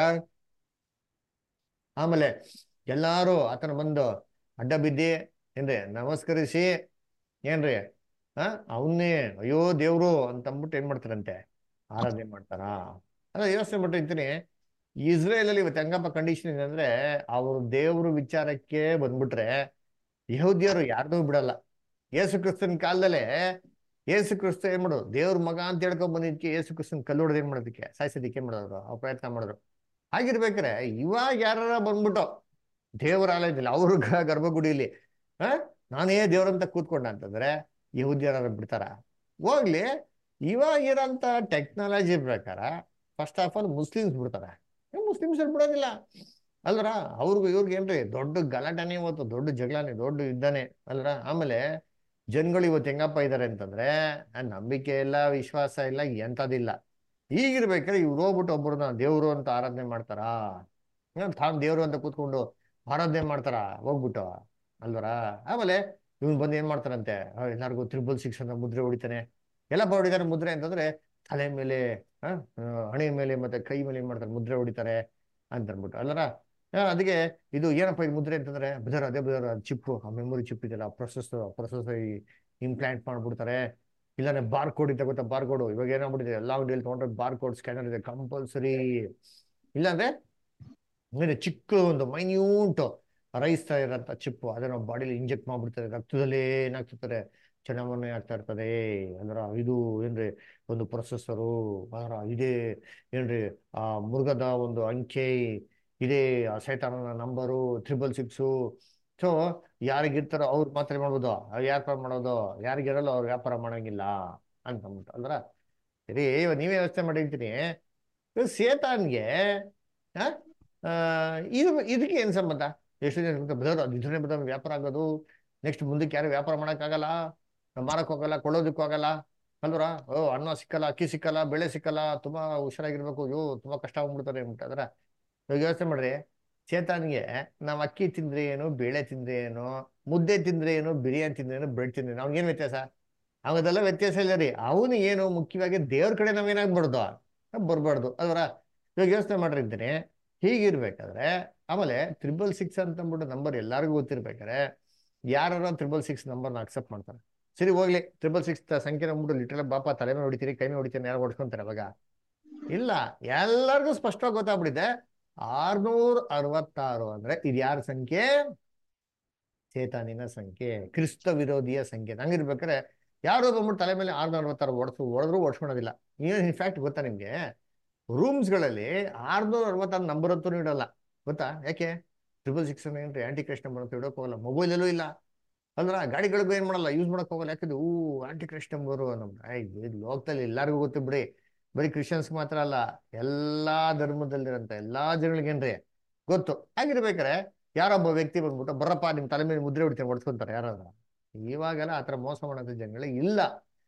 ಆಮೇಲೆ ಎಲ್ಲಾರು ಆತನ ಬಂದು ಅಡ್ಡ ಬಿದ್ದಿ ಏನ್ರಿ ನಮಸ್ಕರಿಸಿ ಏನ್ರಿ ಆ ಅವನ್ನೇ ಅಯ್ಯೋ ದೇವ್ರು ಅಂತ ಅಂದ್ಬಿಟ್ಟು ಏನ್ ಮಾಡ್ತಾರಂತೆ ಆರಾಧನೆ ಮಾಡ್ತಾರ ಅದ ಯೋಚನೆ ಮಾಡ್ತಿರ್ತೀನಿ ಇಸ್ರೇಲ್ ಅಲ್ಲಿ ಇವತ್ತು ಹೆಂಗಪ್ಪ ಕಂಡೀಷನ್ ಇದೆ ಅಂದ್ರೆ ಅವರು ದೇವ್ರ ವಿಚಾರಕ್ಕೆ ಬಂದ್ಬಿಟ್ರೆ ಯಹೂದಿಯರು ಯಾರನ್ನೂ ಬಿಡಲ್ಲ ಯೇಸು ಕ್ರಿಸ್ತನ ಕಾಲದಲ್ಲೇ ಯೇಸು ಕ್ರಿಸ್ತ ಏನ್ ಮಾಡೋದು ದೇವ್ರ ಮಗ ಅಂತ ಹೇಳ್ಕೊಂಡ್ ಬಂದಿದ್ದಕ್ಕೆ ಯೇಸು ಕ್ರಿಸ್ತನ್ ಕಲ್ಲು ಹೊಡೆದು ಏನ್ ಮಾಡೋದಕ್ಕೆ ಸಾಯಿಸೋದಕ್ಕೆ ಏನ್ ಮಾಡೋರು ಅವ್ರು ಪ್ರಯತ್ನ ಮಾಡಿದ್ರು ಹಾಗಿರ್ಬೇಕಾರೆ ಇವಾಗ ಯಾರ ಬಂದ್ಬಿಟ್ಟು ದೇವರ ಆಲಯದಲ್ಲಿ ಅವ್ರ ಗ- ಗರ್ಭಗುಡಿಲಿ ಆ ನಾನೇ ದೇವ್ರಂತ ಕೂತ್ಕೊಂಡ ಅಂತಂದ್ರೆ ಯಹೂದ್ಯರ ಬಿಡ್ತಾರ ಹೋಗ್ಲಿ ಇವಾಗ ಇರೋಂಥ ಟೆಕ್ನಾಲಜಿ ಪ್ರಕಾರ ಫಸ್ಟ್ ಆಫ್ ಆಲ್ ಮುಸ್ಲಿಮ್ಸ್ ಬಿಡ್ತಾರೆ ಮುಸ್ಲಿಮ್ಸ್ ಬಿಡೋದಿಲ್ಲ ಅಲ್ರ ಅವ್ರಿಗೂ ಇವ್ರಿಗೆ ಏನ್ರಿ ದೊಡ್ಡ ಗಲಾಟನೆ ಇವತ್ತು ದೊಡ್ಡ ಜಗಳನೆ ದೊಡ್ಡ ಯುದ್ಧನೇ ಅಲ್ರ ಆಮೇಲೆ ಜನಗಳು ಇವತ್ತು ಹೆಂಗಪ್ಪ ಇದಾರೆ ಅಂತಂದ್ರೆ ಆ ನಂಬಿಕೆ ಇಲ್ಲ ವಿಶ್ವಾಸ ಇಲ್ಲ ಎಂಥದಿಲ್ಲ ಈಗಿರ್ಬೇಕಾದ್ರೆ ಇವ್ರು ಹೋಗ್ಬಿಟ್ಟು ಒಬ್ಬರನ್ನ ದೇವ್ರು ಅಂತ ಆರಾಧನೆ ಮಾಡ್ತಾರಾ ಏನ್ ತಾನು ದೇವ್ರು ಅಂತ ಕೂತ್ಕೊಂಡು ಆರಾಧನೆ ಮಾಡ್ತಾರ ಹೋಗ್ಬಿಟ್ಟು ಅಲ್ವರ ಆಮೇಲೆ ಇವ್ನು ಬಂದು ಏನ್ ಮಾಡ್ತಾರಂತೆ ಆ, ಎಲ್ಲಾರ್ಗೂ ತ್ರಿಬಲ್ ಸಿಕ್ಸ್ ಅಂತ ಮುದ್ರೆ ಹೊಡಿತಾನೆ ಎಲ್ಲ ಹೊಡಿತಾರೆ ಮುದ್ರೆ ಅಂತಂದ್ರೆ ತಲೆ ಮೇಲೆ ಆ, ಆ, ಹಣೆ ಮೇಲೆ ಮತ್ತೆ ಕೈ ಮೇಲೆ ಏನ್ ಮಾಡ್ತಾರೆ ಮುದ್ರೆ ಹೊಡಿತಾರೆ ಅಂತ ಅಂದ್ಬಿಟ್ಟು ಅಲ್ಲರ ಆ, ಅದಕ್ಕೆ ಇದು ಏನಪ್ಪ ಇದು ಮುದ್ರೆ ಅಂತಂದ್ರೆ ಬದರ್ ಅದೇ ಬದರ್ ಚಿಪ್ಪು ಆ ಮೆಮೊರಿ ಚಿಪ್ ಇದೆಯಲ್ಲ ಪ್ರೊಸೆಸ್ ಪ್ರೊಸೆಸ್ ಇಂಪ್ಲಾಂಟ್ ಮಾಡ್ಬಿಡ್ತಾರೆ ಇಲ್ಲಾಂದ್ರೆ ಬಾರ್ ಕೋಡ್ ಇದೆ ಗೊತ್ತಾ ಬಾರ್ ಕೋಡ್ ಇವಾಗ ಏನಾಗ್ಬಿಟ್ಟಿದೆ ಎಲ್ಲ ಅಂಗಡಿಯಲ್ಲಿ ತಗೊಂಡ್ರೆ ಬಾರ್ ಕೋಡ್ ಸ್ಕ್ಯಾನರ್ ಇದೆ ಕಂಪಲ್ಸರಿ ಇಲ್ಲಾಂದ್ರೆ ಆಮೇಲೆ ಚಿಕ್ಕ ಒಂದು ಮೈನ್ಯೂಟ್ ರೈಸ್ ಇರೋಂಥ ಚಿಪ್ಪು ಅದನ್ನ ಬಾಡಿಲಿ ಇಂಜೆಕ್ಟ್ ಮಾಡ್ಬಿಡ್ತಾರೆ ರಕ್ತದಲ್ಲೇ ಏನಾಗ್ತಿರ್ತಾರೆ ಚುನಾವಣೆ ಆಗ್ತಾ ಇರ್ತದೆ ಅಂದ್ರ ಇದು ಏನ್ರಿ ಒಂದು ಪ್ರೊಸೆಸರು ಅದರ ಇದೇ ಏನ್ರಿ ಆ ಮೃಗದ ಒಂದು ಅಂಕೆ ಇದೇ ಆ ಸೈತಾನನ ನಂಬರು ತ್ರಿಬಲ್ ಸಿಕ್ಸು ಸೊ ಯಾರಿಗಿರ್ತಾರೋ ಅವ್ರು ಮಾತ್ರ ಮಾಡ್ಬೋದು ಅವ್ರು ವ್ಯಾಪಾರ ಮಾಡೋದು ಯಾರಿಗಿರಲ್ಲ ಅವ್ರು ವ್ಯಾಪಾರ ಮಾಡಂಗಿಲ್ಲ ಅಂತ ಅಂದ್ಬಿಟ್ಟು ಅಂದ್ರ ಸರಿ ಇವಾಗ ನೀವೇ ವ್ಯವಸ್ಥೆ ಮಾಡಿರ್ತೀನಿ ಸೇತಾನ್ಗೆ ಆ ಆ, ಇದು ಇದಕ್ಕೆ ಏನ್ ಸಂಬಂಧ ಎಷ್ಟು ಜನ ಬದಲು ಅದು ಇದನ್ನೇ ಬದಲು ವ್ಯಾಪಾರ ಆಗೋದು ನೆಕ್ಸ್ಟ್ ಮುಂದಕ್ಕೆ ಯಾರು ವ್ಯಾಪಾರ ಮಾಡೋಕ್ಕಾಗಲ್ಲ ಮಾರಕ್ ಹೋಗಲ್ಲ ಕೊಳ್ಳೋದಕ್ಕೂ ಆಗಲ್ಲ ಅಲ್ವರ ಓ ಅನ್ನ ಸಿಕ್ಕಲ್ಲ ಅಕ್ಕಿ ಸಿಕ್ಕಲ್ಲ ಬೆಳೆ ಸಿಕ್ಕಲ್ಲ ತುಂಬಾ ಹುಷಾರಾಗಿರ್ಬೇಕು ಅಯ್ಯೋ ತುಂಬಾ ಕಷ್ಟ ಆಗ್ಬಿಡ್ತಾರೆ ಅಂದ್ಬಿಟ್ಟಾದ್ರ ಇವಾಗ ಯೋಚನೆ ಮಾಡ್ರಿ ಚೇತನ್ಗೆ ನಾವ್ ಅಕ್ಕಿ ತಿಂದ್ರೆ ಏನು ಬೇಳೆ ತಿಂದ್ರೆ ಏನು ಮುದ್ದೆ ತಿಂದ್ರೆ ಏನು ಬಿರಿಯಾನಿ ತಿಂದ್ರೆ ಏನು ಬ್ರೆಡ್ ತಿಂದ್ರೆ ಏನು ಅವ್ನಿಗೇನ್ ವ್ಯತ್ಯಾಸ ಅವದೆಲ್ಲ ವ್ಯತ್ಯಾಸ ಇಲ್ಲ ರೀ ಅವನು ಏನು ಮುಖ್ಯವಾಗಿ ದೇವ್ರ ಕಡೆ ನಾವೇನಾಗ್ಬಾರ್ದು ಬರ್ಬಾರ್ದು ಅಲ್ವರ ಇವಾಗ ಯೋಚನೆ ಮಾಡಿರ್ತೀನಿ ಹೀಗಿರ್ಬೇಕಾದ್ರೆ ಆಮೇಲೆ ತ್ರಿಬಲ್ ಸಿಕ್ಸ್ ಅಂತ ಅಂದ್ಬಿಟ್ಟು ನಂಬರ್ ಎಲ್ಲರಿಗೂ ಗೊತ್ತಿರ್ಬೇಕಾದ್ರೆ ಯಾರು ತ್ರಿಬಲ್ ಸಿಕ್ಸ್ ನಂಬರ್ನ ಅಕ್ಸೆಪ್ಟ್ ಮಾಡ್ತಾರೆ ಸರಿ ಹೋಗ್ಲಿ ತ್ರಿಬಲ್ ಸಿಕ್ಸ್ ಸಂಖ್ಯೆ ಅಂದ್ಬಿಟ್ಟು ಲಿಟ್ರಲ್ ಬಾಪ ತಲೆ ಮೇಲೆ ಹೊಡಿತೀರಿ ಕೈ ಮೇಲೆ ಹೊಡಿತೀನಿ ಯಾರು ಹೊಡ್ಕೊಂತಾರೆ ಅವಾಗ ಇಲ್ಲ ಎಲ್ಲರಿಗೂ ಸ್ಪಷ್ಟವಾಗಿ ಗೊತ್ತಾಗ್ಬಿಟ್ಟಿದೆ ಆರ್ನೂರ ಅರವತ್ತಾರು ಅಂದ್ರೆ ಇದು ಯಾರ ಸಂಖ್ಯೆ ಚೇತಾನಿನ ಸಂಖ್ಯೆ ಕ್ರಿಸ್ತ ವಿರೋಧಿಯ ಸಂಖ್ಯೆ ಹಂಗಿರ್ಬೇಕಾದ್ರೆ ಯಾರೋ ಬಂದ್ಬಿಟ್ಟು ತಲೆ ಮೇಲೆ ಆರ್ನೂರ ಅರವತ್ತಾರು ಹೊಡೆಸು ಹೊಡೆದ್ರು ಓಡಿಸ್ಕೊಳೋದಿಲ್ಲ ಏನು ಇನ್ಫ್ಯಾಕ್ಟ್ ಗೊತ್ತಾ ನಿಮ್ಗೆ ರೂಮ್ಸ್ಗಳಲ್ಲಿ ಆರ್ನೂರ ಅರವತ್ತಾರು ನಂಬರ್ ಅಂತೂ ಇಡಲ್ಲ ಗೊತ್ತಾ ಯಾಕೆ ಟ್ರಿಬಲ್ ಸಿಕ್ಸ್ ಏನ್ರಿ ಆಂಟಿ ಕ್ರೈಸ್ಟ್ ನಂಬರ್ ಅಂತ ಇಡೋಕೆ ಹೋಗಲ್ಲ ಮೊಬೈಲಲ್ಲೂ ಇಲ್ಲ ಅಂದ್ರ ಗಾಡಿಗಳಿಗೂ ಏನ್ ಮಾಡಲ್ಲ ಯೂಸ್ ಮಾಡಕ್ ಹೋಗಲ್ಲ ಯಾಕಂದ್ರೆ ಊ ಆಂಟಿ ಕ್ರೈಸ್ಟ್ ನಂಬರು ನಮ್ಗೆ ಇದು ಲೋಕದಲ್ಲಿ ಎಲ್ಲರಿಗೂ ಗೊತ್ತು ಬಿಡಿ ಬರೀ ಕ್ರಿಶ್ಚಿಯನ್ಸ್ ಮಾತ್ರ ಅಲ್ಲ ಎಲ್ಲಾ ಧರ್ಮದಲ್ಲಿರಂತ ಎಲ್ಲಾ ಜನಗಳಿಗೇನ್ರಿ ಗೊತ್ತು ಹಾಗಿರ್ಬೇಕಾರೆ ಯಾರೊಬ್ಬ ವ್ಯಕ್ತಿ ಬಂದ್ಬಿಟ್ಟು ಬರಪ್ಪ ನಿಮ್ ತಲೆ ಮೇಲೆ ಮುದ್ರೆ ಹೊಡಿತೀನಿ ಹೊಡ್ಸ್ಕೊಂತಾರೆ ಯಾರಾದ್ರ ಇವಾಗೆಲ್ಲ ಆತರ ಮೋಸ ಮಾಡೋಂಥ ಜನಗಳೇ ಇಲ್ಲ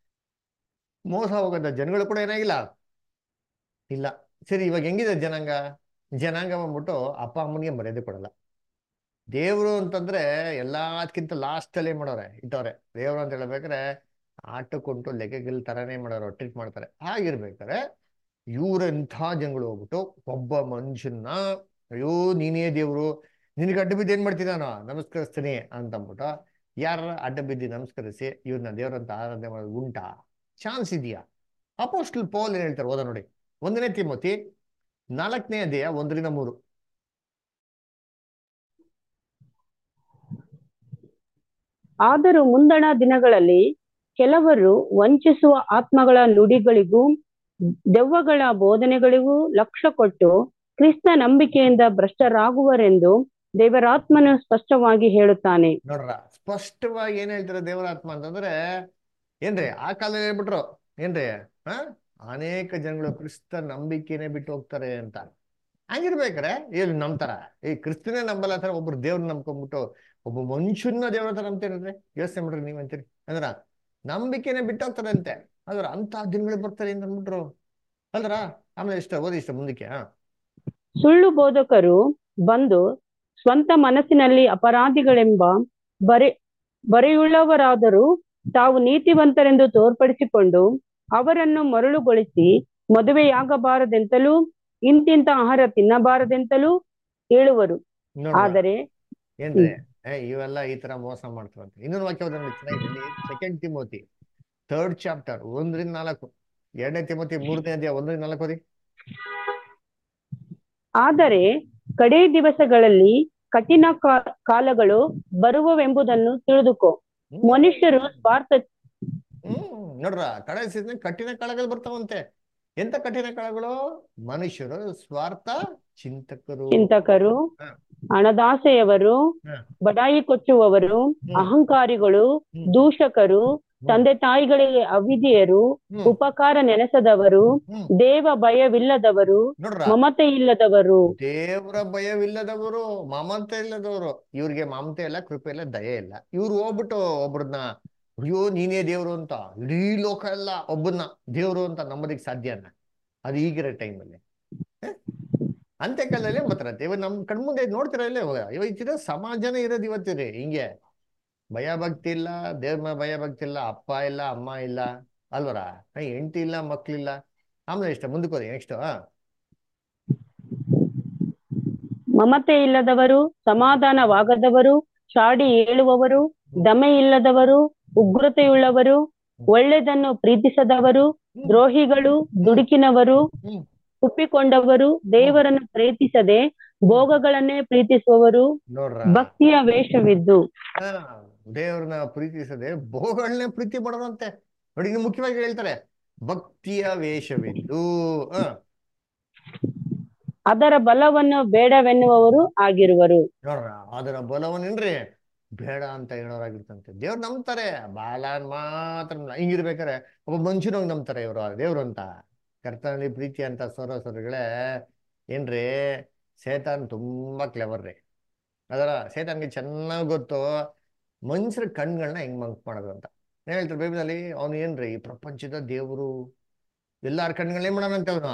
ಮೋಸ ಹೋಗೋಂಥ ಜನಗಳು ಕೂಡ ಏನಾಗಿಲ್ಲ ಇಲ್ಲ ಸರಿ ಇವಾಗ ಹೆಂಗಿದೆ ಜನಾಂಗ ಜನಾಂಗ ಬಂದ್ಬಿಟ್ಟು ಅಪ್ಪ ಅಮ್ಮನಿಗೆ ಮರ್ಯಾದೆ ಕೊಡಲ್ಲ ದೇವ್ರು ಅಂತಂದ್ರೆ ಎಲ್ಲದಕ್ಕಿಂತ ಲಾಸ್ಟ್ ಅಲ್ಲಿ ಮಾಡೋರೆ ಇಟ್ಟವ್ರೆ ದೇವ್ರು ಅಂತ ಹೇಳ್ಬೇಕಾರೆ ಆಟಕ್ಕುಂಟು ಲೆಕ್ಕಗಿಲ್ ತರಾನೇ ಮಾಡೋರು ಟ್ರೀಟ್ ಮಾಡ್ತಾರೆ ಹಾಗಿರ್ಬೇಕಾರೆ ಇವ್ರೆಂಥ ಜನಗಳು ಹೋಗ್ಬಿಟ್ಟು ಒಬ್ಬ ಮನುಷ್ಯನ್ನ ಅಯ್ಯೋ ನೀನೇ ದೇವ್ರು ನಿನಗೆ ಅಡ್ಡ ಬಿದ್ದು ಏನ್ ಮಾಡ್ತೀನಿ ನಾನು ನಮಸ್ಕರಿಸ್ತೀನಿ ಅಂತ ಅಂದ್ಬಿಟ್ಟು ಯಾರ ಅಡ್ಡ ಬಿದ್ದು ನಮಸ್ಕರಿಸಿ ಇವ್ರನ್ನ ದೇವ್ರಂತ ಆರಾಧನೆ ಮಾಡೋದು ಉಂಟಾ ಚಾನ್ಸ್ ಇದೆಯಾ ಅಪೋಸ್ಟಲ್ ಪೌಲ್ ಏನ್ ಹೇಳ್ತಾರೆ ಓದ ನೋಡಿ ಒಂದನೇ ತಿಮೋತಿ ನಾಲ್ಕನೇ ಅಧ್ಯಾಯ ಒಂದರಿಂದ ಮೂರು ಆದರೂ ಮುಂದಣ ದಿನಗಳಲ್ಲಿ ಕೆಲವರು ವಂಚಿಸುವ ಆತ್ಮಗಳ ನುಡಿಗಳಿಗೂ ದೆವ್ವಗಳ ಬೋಧನೆಗಳಿಗೂ ಲಕ್ಷ್ಯ ಕೊಟ್ಟು ಕ್ರಿಸ್ತ ನಂಬಿಕೆಯಿಂದ ಭ್ರಷ್ಟರಾಗುವರೆಂದು ದೇವರಾತ್ಮನು ಸ್ಪಷ್ಟವಾಗಿ ಹೇಳುತ್ತಾನೆ ನೋಡ್ರ ಸ್ಪಷ್ಟವಾಗಿ ಏನ್ ಹೇಳ್ತಾರೆ ದೇವರ ಆತ್ಮ ಅಂತಂದ್ರೆ ಏನ್ರಿ ಆ ಕಾಲದಲ್ಲಿ ಹೇಳ್ಬಿಟ್ರು ಏನ್ರಿ ಹ ಅನೇಕ ಜನಗಳು ಕ್ರಿಸ್ತ ನಂಬಿಕೆನೆ ಬಿಟ್ಟು ಹೋಗ್ತಾರೆ ಅಂತ ಹಂಗಿರ್ಬೇಕಾರೆ ಏನು ನಂಬ್ತಾರ ಈ ಕ್ರಿಸ್ತನೇ ನಂಬಲ್ಲ ತರ ಒಬ್ರು ದೇವ್ರನ್ನ ನಂಬ್ಕೊಂಡ್ಬಿಟ್ಟು ಒಬ್ಬ ಮನುಷ್ಯನ ದೇವ್ರ ಹತ್ರ ನಂಬ್ತೀರಂದ್ರೆ ಯೋಚನೆ ಮಾಡ್ರಿ ನೀವ್ ಅಂತೀರಿ ಅಂದ್ರ ನಂಬಿಕೆನೆ ಬಿಟ್ಟೋಗ್ತಾರೆ ಅಂತೆ ಅದ್ರ ಅಂತ ದಿನಗಳು ಬರ್ತಾರೆ ಅಂತ ಅಂದ್ಬಿಟ್ರು ಅಲ್ರ ಆಮೇಲೆ ಇಷ್ಟ ಓದಿ ಇಷ್ಟ ಮುಂದಕ್ಕೆ ಹಾ ಸುಳ್ಳು ಬೋಧಕರು ಬಂದು ಸ್ವಂತ ಮನಸ್ಸಿನಲ್ಲಿ ಅಪರಾಧಿಗಳೆಂಬ ಬರೆ ಬರೆಯುಳ್ಳವರಾದರೂ ತಾವು ನೀತಿವಂತರೆಂದು ತೋರ್ಪಡಿಸಿಕೊಂಡು ಅವರನ್ನು ಮರಳುಗೊಳಿಸಿ ಮದುವೆಯಾಗಬಾರದೆಂತಲೂ ಇಂತಿಂತ ಆಹಾರ ತಿನ್ನಬಾರದೆಂತಲೂ ಹೇಳುವರು ನೋಡ್ರ ಆದರೆ ಏನ್ರಿ ಏ ಇವೆಲ್ಲ ಈ ತರ ಮೋಸ ಮಾಡ್ತಾರಂತೆ ಇನ್ನೊಂದು ವಾಕ್ಯ ಓದೋಣ ಚೆನ್ನಾಗಿ ಸೆಕೆಂಡ್ ತಿಮೋತಿ ಥರ್ಡ್ ಚಾಪ್ಟರ್ ಒಂದರಿಂದ ನಾಲ್ಕು ಎರಡನೇ ತಿಮೋತಿ ಮೂರನೇ ಅಧ್ಯಾಯ ಒಂದರಿಂದ ನಾಲ್ಕು ಓದಿ ಆದರೆ ಕಡೇ ದಿವಸಗಳಲ್ಲಿ ಕಠಿಣ ಕಾ- ಕಾಲಗಳು ಬರುವವೆಂಬುದನ್ನು ತಿಳಿದುಕೋ ಹ್ಮ್. ಮನುಷ್ಯರು ಸ್ವಾರ್ಥ ಹ್ಮ್ ನೋಡ್ರ ಕಡೆ ಸೀಸನ್ ಕಠಿಣ ಕಾಲಗಳು ಬರ್ತಾವಂತೆ ಎಂತ ಕಠಿಣ ಕಾಲಗಳು ಮನುಷ್ಯರು ಸ್ವಾರ್ಥ ಚಿಂತಕರು ಚಿಂತಕರು ಹ. ಹಣದಾಸೆಯವರು ಹ. ಬಡಾಯಿ ಕೊಚ್ಚುವವರು ಹ್ಮ್. ಅಹಂಕಾರಿಗಳು ಹ್ಮ್. ದೂಷಕರು ತಂದೆ ತಾಯಿಗಳಿಗೆ ಅವಿಧಿಯರು ಹ್ಮ್ ಉಪಕಾರ ನೆನೆಸದವರು ಹ್ಮ್ ದೇವ ಭಯವಿಲ್ಲದವರು ನೋಡ್ರ ಮಮತೆ ಇಲ್ಲದವರು ದೇವರ ಭಯವಿಲ್ಲದವರು ಮಮತೆ ಇಲ್ಲದವರು ಇವ್ರಿಗೆ ಮಮತೆ ಇಲ್ಲ ಕೃಪೆ ಇಲ್ಲ ದಯೆ ಇಲ್ಲ ಇವ್ರು ಹೋಗ್ಬಿಟ್ಟು ಒಬ್ರನ್ನ ಅಯ್ಯೋ ನೀನೇ ದೇವ್ರು ಅಂತ ಇಡೀ ಲೋಕ ಎಲ್ಲ ಒಬ್ಬನ್ನ ದೇವ್ರು ಅಂತ ನಂಬೋದಿಕ್ ಸಾಧ್ಯನ ಅದು ಈಗಿರೋ ಟೈಮಲ್ಲಿ ಅಂತ್ಯಕಾಲದಲ್ಲೇ ಬರ್ತಾರಂತೆ ಇವಾಗ ನಮ್ ಕಣ್ಮುಂದೆ ನೋಡ್ತಿರ ಇಲ್ಲ ಇವಾಗ ಇವತ್ತಿರೋ ಸಮಾಜನೇ ಇರೋದು ಇವತ್ತಿರಿ ಹಿಂಗೆ ಭಯ ಭಕ್ತಿ ಇಲ್ಲ ದೇವ್ರ ಮೇಲೆ ಭಯ ಭಕ್ತಿ ಇಲ್ಲ ಅಪ್ಪ ಇಲ್ಲ ಅಮ್ಮ ಇಲ್ಲ ಅಲ್ವರ ಹೆಂಡತಿ ಇಲ್ಲ ಮಕ್ಳಿಲ್ಲ ಆಮೇಲೆ ಇಷ್ಟ ಮುಂದಕ್ಕೆ ಹೋದಿ ನೆಕ್ಸ್ಟ್ ಮಮತೆ ಇಲ್ಲದವರು ಸಮಾಧಾನವಾಗದವರು ಚಾಡಿ ಏಳುವವರು ದಮೆ ಇಲ್ಲದವರು ಉಗ್ರತೆಯುಳ್ಳವರು ಒಳ್ಳೆದನ್ನು ಪ್ರೀತಿಸದವರು ದ್ರೋಹಿಗಳು ದುಡುಕಿನವರು ಹ್ಮ್ ಒಪ್ಪಿಕೊಂಡವರು ದೇವರನ್ನು ಪ್ರೀತಿಸದೆ ಭೋಗಗಳನ್ನೇ ಪ್ರೀತಿಸುವವರು ನೋಡ್ರ ಭಕ್ತಿಯ ವೇಷವಿದ್ದು ಹಾ ದೇವ್ರನ್ನ ಪ್ರೀತಿಸದೆ ಭೋಗಳನ್ನೇ ಪ್ರೀತಿ ಮಾಡೋರಂತೆ ನೋಡಿ ಇನ್ನು ಮುಖ್ಯವಾಗಿ ಹೇಳ್ತಾರೆ ಭಕ್ತಿಯ ವೇಷವಿದ್ದು ಹ ಅದರ ಬಲವನ್ನು ಬೇಡವೆನ್ನುವವರು ಆಗಿರುವರು ನೋಡ್ರ ಅದರ ಬಲವನ್ನೇನ್ರಿ ಬೇಡ ಅಂತ ಹೇಳೋರಾಗಿರ್ತಂತೆ ದೇವ್ರು ನಂಬ್ತಾರೆ ಬಾಲನ್ ಮಾತ್ರ ನಂಬಲ್ಲ. ಹಿಂಗಿರ್ಬೇಕಾರೆ ಒಬ್ಬ ಮನುಷ್ಯನೋಗಿ ನಂಬ್ತಾರೆ ಇವರು ದೇವ್ರು ಅಂತ ಕರ್ತನಲ್ಲಿ ಪ್ರೀತಿ ಅಂತ ಸೊರ ಸೊರಗಳೇ ಏನ್ರಿ ಸೇತಾನ್ ತುಂಬಾ ಕ್ಲೆವರ್ ರೀ ಅದರ ಸೇತಾನ್ಗೆ ಚೆನ್ನಾಗಿ ಗೊತ್ತು ಮನುಷ್ಯರ ಕಣ್ಗಳನ್ನ ಹೆಂಗ್ ಮಂಕ್ ಮಾಡೋದು ಅಂತ ಏನ್ ಹೇಳ್ತಾರೆ ಬೈಬಲಲ್ಲಿ ಅವನು ಏನ್ರಿ ಈ ಪ್ರಪಂಚದ ದೇವರು ಎಲ್ಲಾರ ಕಣ್ಗಳನ್ನ ಏನ್ ಮಾಡೋಣಂತೆ ಅವನು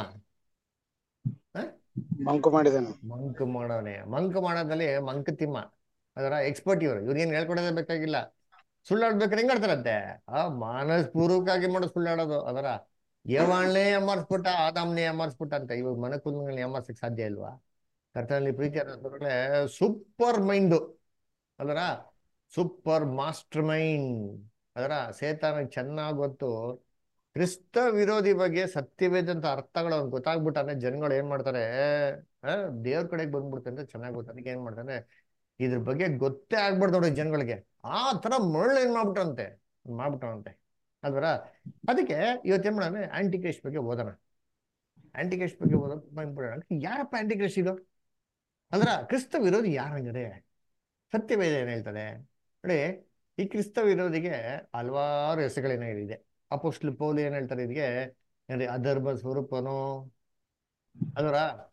ಮಂಕು ಮಾಡಿದನು ಮಂಕ್ ಮಾಡೋನೆ ಮಂಕ್ ಮಾಡೋದ್ರಲ್ಲಿ ಮಂಕ್ ತಿಮ್ಮ ಅದರ ಎಕ್ಸ್ಪರ್ಟ್ ಇವರು ಇವ್ರು ಏನ್ ಹೇಳ್ಕೊಡೋದೇ ಬೇಕಾಗಿಲ್ಲ ಸುಳ್ಳಾಡ್ಬೇಕಾದ್ರೆ ಹೆಂಗ್ ಆಡ್ತಾರಂತೆ ಆ ಮಾನಸ್ಪೂರ್ವಕವಾಗಿ ಮಾಡೋ ಸುಳ್ಳಾಡೋದು ಅದರ ಯವಾಳ್ನೇ ಅಮರ್ಸ್ಬಿಟ್ಟ ಆದಾಮ್ನೇ ಅಮರ್ಸ್ಬಿಟ್ಟ ಅಂತ ಇವಾಗ ಮನಕುಲ್ಗಳನ್ನ ಅಮರ್ಸಕ್ ಸಾಧ್ಯ ಇಲ್ವಾ ಕರ್ತನಲ್ಲಿ ಪ್ರೀತಿ ಅನ್ನೋದ್ರೊಳಗಡೆ ಸೂಪರ್ ಮೈಂಡು ಅದರ ಸೂಪರ್ ಮಾಸ್ಟರ್ ಮೈಂಡ್ ಅದರ ಸೇತಾನಿಗೆ ಚೆನ್ನಾಗಿ ಗೊತ್ತು ಕ್ರಿಸ್ತ ವಿರೋಧಿ ಬಗ್ಗೆ ಸತ್ಯವೇದಂತ ಅರ್ಥಗಳು ಅವ್ನಿಗೆ ಗೊತ್ತಾಗ್ಬಿಟ್ಟಾನೆ ಜನಗಳು ಏನ್ ಮಾಡ್ತಾರೆ ಆ, ದೇವ್ರ ಕಡೆಗೆ ಬಂದ್ಬಿಡ್ತಾರೆ ಅಂತ ಚೆನ್ನಾಗಿ ಗೊತ್ತು ಅದಕ್ಕೆ ಏನ್ ಮಾಡ್ತಾನೆ ಇದ್ರ ಬಗ್ಗೆ ಗೊತ್ತೇ ಆಗ್ಬಾರ್ದು ನೋಡಿ ಜನಗಳಿಗೆ ಆ ತರ ಮರಳು ಏನ್ ಮಾಡ್ಬಿಟ್ಟಂತೆ ಮಾಡ್ಬಿಟ್ಟವಂತೆ ಅಲ್ವರ ಅದಕ್ಕೆ ಇವತ್ತೇನ್ ಮಾಡೋಣ ಆಂಟಿ ಕ್ರೈಸ್ಟ್ ಬಗ್ಗೆ ಓದೋಣ ಆಂಟಿ ಕ್ರೈಸ್ಟ್ ಬಗ್ಗೆ ಓದೋದು ತುಂಬಾ ಇಂಪಾರ್ಟೆಂಟ್ ಯಾರಪ್ಪ ಆಂಟಿ ಕ್ರೈಸ್ಟ್ ಇದು ಅಂದ್ರ ಕ್ರಿಸ್ತ ವಿರೋಧಿ ಯಾರಂಗಿದೆ ಸತ್ಯವೇದ ಏನ್ ಹೇಳ್ತದೆ ನೋಡಿ ಈ ಕ್ರಿಸ್ತ ವಿರೋಧಿಗೆ ಹಲವಾರು ಹೆಸರುಗಳೇನೋ ಇದೆ ಅಪೋಸ್ಟ್ಲ್ ಪೌಲ್ ಏನ್ ಹೇಳ್ತಾರೆ ಇದಕ್ಕೆ ಏನ್ರಿ ಅಧರ್ಮ ಸ್ವರೂಪನು ಅದರ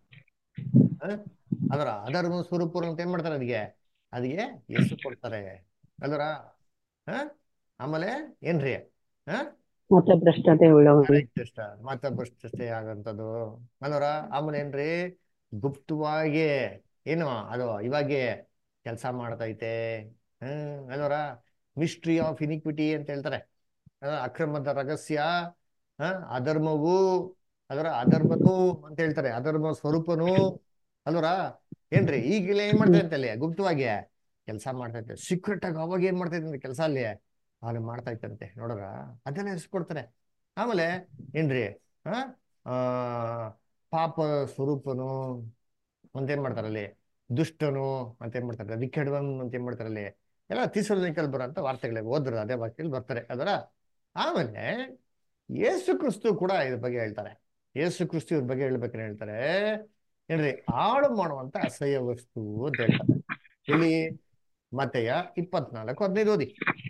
ಅದರ ಅಧರ್ಮ ಸ್ವರೂಪನು ಅಂತ ಏನ್ ಮಾಡ್ತಾರೆ ಅದಕ್ಕೆ ಅದಕ್ಕೆ ಹೆಸರು ಕೊಡ್ತಾರೆ ಅದರ ಹ ಆಮೇಲೆ ಏನ್ರಿ ಹ ಮತ ಭ್ರಷ್ಟತೆ ಉಳ್ಳವರು ಇಷ್ಟ ಮತ ಭ್ರಷ್ಟತೆ ಆಗಂತದ್ದು ಅಲ್ವರ ಆಮೇಲೆ ಏನ್ರಿ ಗುಪ್ತವಾಗಿ ಏನು ಅದು ಇವಾಗೆ ಕೆಲಸ ಮಾಡ್ತೈತೆ ಹ್ಮ್ ಅಲ್ವರ ಮಿಸ್ಟ್ರಿ ಆಫ್ ಇನಿಕ್ವಿಟಿ ಅಂತ ಹೇಳ್ತಾರೆ ಆ, ಅಕ್ರಮದ ರಹಸ್ಯ ಆ, ಅಧರ್ಮವು ಅದರ ಅಧರ್ಮನು ಅಂತ ಹೇಳ್ತಾರೆ ಅಧರ್ಮ ಸ್ವರೂಪನು ಅಲ್ವರ ಏನ್ರಿ ಈಗಲೇ ಏನ್ ಮಾಡ್ತೈತೆ ಅಲ್ಲಿ ಗುಪ್ತವಾಗಿ ಕೆಲಸ ಮಾಡ್ತೈತೆ ಸೀಕ್ರೆಟ್ ಆಗಿ ಅವಾಗ ಏನ್ ಮಾಡ್ತೈತೆ ಕೆಲಸ ಅಲ್ಲಿ ಅಲ್ಲಿ ಮಾಡ್ತಾ ಇತ್ತಂತೆ ನೋಡ್ರ ಅದೆಲ್ಲ ಹೆಸ್ಕೊಡ್ತಾರೆ ಆಮೇಲೆ ಏನ್ರಿ ಆ ಆ, ಪಾಪ ಸ್ವರೂಪನು ಅಂತ ಏನ್ ಮಾಡ್ತಾರೆ ಅಲ್ಲಿ ದುಷ್ಟನು ಅಂತ ಏನ್ ಮಾಡ್ತಾರೆ ವಿಕೆಡ್ ಒನ್ ಅಂತ ಏನ್ ಮಾಡ್ತಾರೆ ಅಲ್ಲಿ ಎಲ್ಲ ತಿಸಲಿಕಲ್ ಬರೋಂಥ ವಾರ್ತೆಗಳಿಗೆ ಓದ್ರ ಅದೇ ವಾಕ್ಯದಲ್ಲಿ ಬರ್ತಾರೆ ಅದರ ಆಮೇಲೆ ಯೇಸು ಕ್ರಿಸ್ತು ಕೂಡ ಇದ್ರ ಬಗ್ಗೆ ಹೇಳ್ತಾರೆ ಯೇಸು ಕ್ರಿಸ್ತು ಇದ್ರ ಬಗ್ಗೆ ಹೇಳ್ಬೇಕಾದ್ರೆ ಹೇಳ್ತಾರೆ ಏನ್ರಿ ಹಾಳು ಮಾಡುವಂತ ಅಸಹ್ಯ ವಸ್ತು ಅಂತ ಹೇಳ್ತಾರೆ ಇಲ್ಲಿ ಮತೆಯ ಇಪ್ಪತ್ನಾಲ್ಕು ಹದಿನೈದು ಓದಿ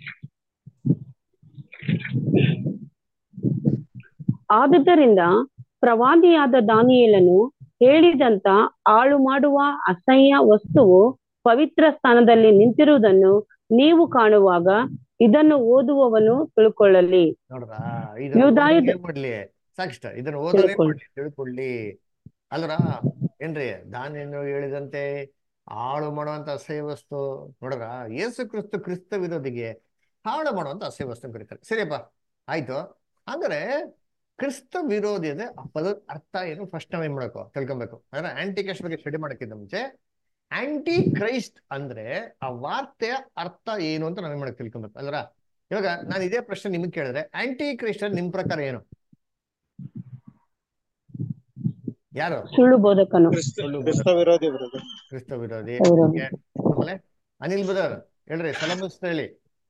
ಆದುದರಿಂದ ಪ್ರವಾದಿಯಾದ ದಾನಿಯೇಲನು ಹೇಳಿದಂತ ಹಾಳು ಮಾಡುವ ಅಸಹ್ಯ ವಸ್ತುವು ಪವಿತ್ರ ಸ್ಥಾನದಲ್ಲಿ ನಿಂತಿರುವುದನ್ನು ನೀವು ಕಾಣುವಾಗ ಇದನ್ನು ಓದುವವನು ತಿಳ್ಕೊಳ್ಳಲಿ ನೋಡ್ರಾ ಇದನ್ನ ಯೂದಾಯದ- ಓದೋನ್ ಏನ್ ಮಾಡ್ಲಿ ಸಾಕಿಷ್ಟ ಇದನ್ನ ಓದೋನ್ ಏನ್ ತಿಳ್ಕೊಳ್ಳಿ. ಮಾಡ್ಲಿ ತಿಳ್ಕೊಳ್ಳಿ ಅಲ್ರ ಏನ್ರಿ ದಾನಿಯನ್ನು ಹೇಳಿದಂತೆ ಹಾಳು ಮಾಡುವಂತ ಅಸಹ್ಯ ವಸ್ತು ನೋಡ್ರ ಯೇಸು ಕ್ರಿಸ್ತು ಕ್ರಿಸ್ತ ವಿರೋಧಿಗೆ ಹಾಳು ಮಾಡುವಂತ ಅಸಹ್ಯ ವಸ್ತು ಕರೀತಾರೆ ಸರಿಯಪ್ಪ ಆಯ್ತು ಅಂದ್ರೆ ಕ್ರಿಸ್ತ ವಿರೋಧಿ ಅಂದ್ರೆ ಆ ಪದದ ಅರ್ಥ ಏನು ಫಸ್ಟ್ ನಾವ್ ಏನ್ ಮಾಡ್ಬೇಕು ತಿಳ್ಕೊಬೇಕು ಅಂದ್ರೆ ಆಂಟಿ ಕ್ರೈಸ್ಟ್ ಬಗ್ಗೆ ಸ್ಟಡಿ ಮಾಡಕ್ಕಿಂತ ಮುಂಚೆ ಆಂಟಿ ಕ್ರೈಸ್ಟ್ ಅಂದ್ರೆ ಆ ವಾರ್ತೆಯ ಅರ್ಥ ಏನು ಅಂತ ನಾವೇನ್ ಮಾಡಕ್ ತಿಳ್ಕೊಬೇಕು ಅಲ್ರ ಇವಾಗ ನಾನು ಇದೇ ಪ್ರಶ್ನೆ ನಿಮಗೆ ಕೇಳಿದ್ರೆ ಆಂಟಿ ಕ್ರೈಸ್ಟ್ ನಿಮ್ ಪ್ರಕಾರ ಏನು ಯಾರು ಸುಳ್ಳು ಬೋಧಕನು ಕ್ರಿಸ್ತ ಸುಳ್ಳು ಕ್ರಿಸ್ತ ವಿರೋಧಿ ಬ್ರದರ್ ಕ್ರಿಸ್ತ ವಿರೋಧಿ ವಿರೋಧಿ. Okay. ಆಮೇಲೆ ಅನಿಲ್ ಬದರ್ ಹೇಳ್ರಿ ಸಲಮಸ್ ಹೇಳಿ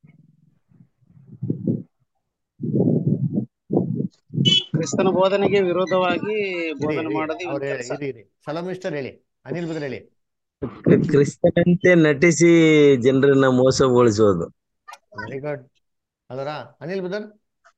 ಕ್ರಿಸ್ತನ ಬೋಧನೆಗೆ ವಿರೋಧವಾಗಿ ಇರಿ, ಬೋಧನೆ ಇರಿ, ಮಾಡೋದು ಇವನ ಅವ್ರು ಹೇಳಿ, ಕೆಲಸ ಇರಿ, ಇರಿ. ಸಲಮಿಸ್ಟರ್ ಹೇಳಿ ಅನಿಲ್ ಬದರ್ ಹೇಳಿ ಕ್ರಿಸ್ತನಂತೆ ನಟಿಸಿ ಜನರನ್ನ ಮೋಸಗೊಳಿಸೋದು ವೆರಿ ಗುಡ್ ಅದರ ಅನಿಲ್ ಬದರ್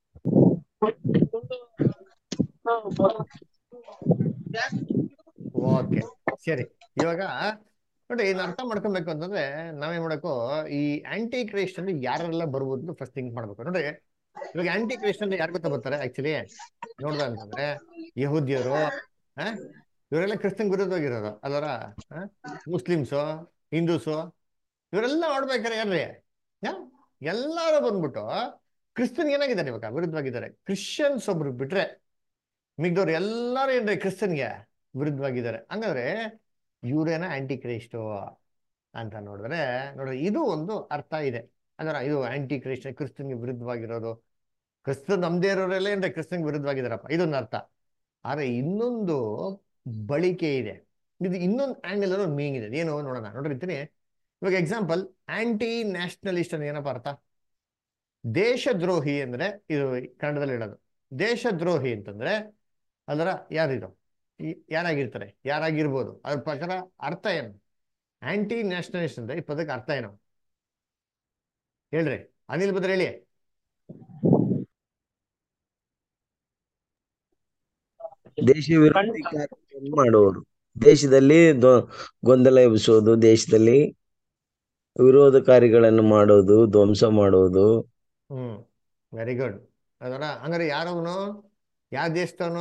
ಓಕೆ ಸರಿ ಇವಾಗ ನೋಡಿ ಇನ್ನು ಅರ್ಥ ಮಾಡ್ಕೊಬೇಕು ಅಂತಂದ್ರೆ ನಾವೇನ್ ಮಾಡಬೇಕು ಈ ಆಂಟಿ ಕ್ರೈಸ್ಟ್ ಅಂದ್ರೆ ಯಾರೆಲ್ಲ ಬರ್ಬೋದು ಫಸ್ಟ್ ಥಿಂಕ್ ಮಾಡ್ಬೇಕು ನೋಡಿ ಇವಾಗ ಆಂಟಿ ಕ್ರೈಸ್ಟ್ ಅಂದ್ರೆ ಯಾರು ಗೊತ್ತಾ ಬರ್ತಾರೆ ಆಕ್ಚುಲಿ ನೋಡ್ದ ಅಂತಂದ್ರೆ ಯಹೂದ್ಯರು ಆ ಇವರೆಲ್ಲ ಕ್ರಿಸ್ತನ್ ವಿರುದ್ಧವಾಗಿರೋರು ಅಲ್ವರ ಮುಸ್ಲಿಮ್ಸು ಹಿಂದೂಸು ಇವರೆಲ್ಲ ನೋಡ್ಬೇಕಾರೆ ಯಾರ್ರಿ ಯಾ? ಎಲ್ಲರೂ ಬಂದ್ಬಿಟ್ಟು ಕ್ರಿಸ್ತನ್ ಏನಾಗಿದ್ದಾರೆ ಇವಾಗ ವಿರುದ್ಧವಾಗಿದ್ದಾರೆ ಕ್ರಿಶ್ಚಿಯನ್ಸ್ ಒಬ್ರು ಬಿಟ್ರೆ ಮಿಗ್ದವ್ರು ಎಲ್ಲರೂ ಏನ್ರಿ ಕ್ರಿಸ್ತನ್ಗೆ ವಿರುದ್ಧವಾಗಿದ್ದಾರೆ ಹಂಗಾದ್ರೆ ಇವರೇನ ಆಂಟಿ ಕ್ರೈಸ್ಟು ಅಂತ ನೋಡಿದ್ರೆ ನೋಡ್ರಿ ಇದು ಒಂದು ಅರ್ಥ ಇದೆ ಅದರ ಇದು ಆಂಟಿ ಕ್ರೈಸ್ಟ್ ಕ್ರಿಸ್ತನ್ಗೆ ವಿರುದ್ಧವಾಗಿರೋದು ಕ್ರಿಸ್ತನ್ ನಮ್ದೇ ಇರೋರೆಲ್ಲ ಏನ್ರಿ ಕ್ರಿಸ್ತನ್ಗೆ ವಿರುದ್ಧವಾಗಿದ್ದಾರಪ್ಪ ಇದೊಂದು ಅರ್ಥ ಆದ್ರೆ ಇನ್ನೊಂದು ಬಳಿಕೆ ಇದೆ ಇದು ಇನ್ನೊಂದು ಆಂಗಲ್ ಒಂದು ಮೀನಿಂಗ್ ಇದೆ ಏನು ನೋಡೋಣ ನೋಡಿರ್ತೀನಿ ಇವಾಗ ಎಕ್ಸಾಂಪಲ್ ಆಂಟಿ ನ್ಯಾಷನಲಿಸ್ಟ್ ಅಂದ್ರೆ ಏನಪ್ಪ ಅರ್ಥ ದೇಶದ್ರೋಹಿ ಅಂದ್ರೆ ಇದು ಕನ್ನಡದಲ್ಲಿ ಹೇಳೋದು ದೇಶದ್ರೋಹಿ ಅಂತಂದ್ರೆ ಅದರ ಯಾರಿದು ಈ- ಯಾರಾಗಿರ್ತಾರೆ ಯಾರಾಗಿರ್ಬೋದು ಅದ್ರ ಪ್ರಕಾರ ಅರ್ಥ ಏನು ಆಂಟಿ ನ್ಯಾಷನಲಿಸ್ಟ್ ಅಂದ್ರೆ ಈ ಪದಕ್ಕೆ ಅರ್ಥ ಏನು ಹೇಳ್ರಿ ಅನಿಲ್ ಬದ್ರ ಹೇಳಿ ದೇಶ ವಿರೋಧಿ ಕಾರ್ಯಗಳನ್ನು ಮಾಡುವವರು ದೇಶದಲ್ಲಿ ದೊ- ಗೊಂದಲ ಎಬ್ಬಿಸೋದು ದೇಶದಲ್ಲಿ ವಿರೋಧಕಾರಿಗಳನ್ನು ಮಾಡೋದು ಧ್ವಂಸ ಮಾಡೋದು ಹ್ಮ್ ವೆರಿ ಗುಡ್ ಅದರ ಹಂಗಾರೆ ಯಾರವನು ಯಾವ ದೇಶದವನು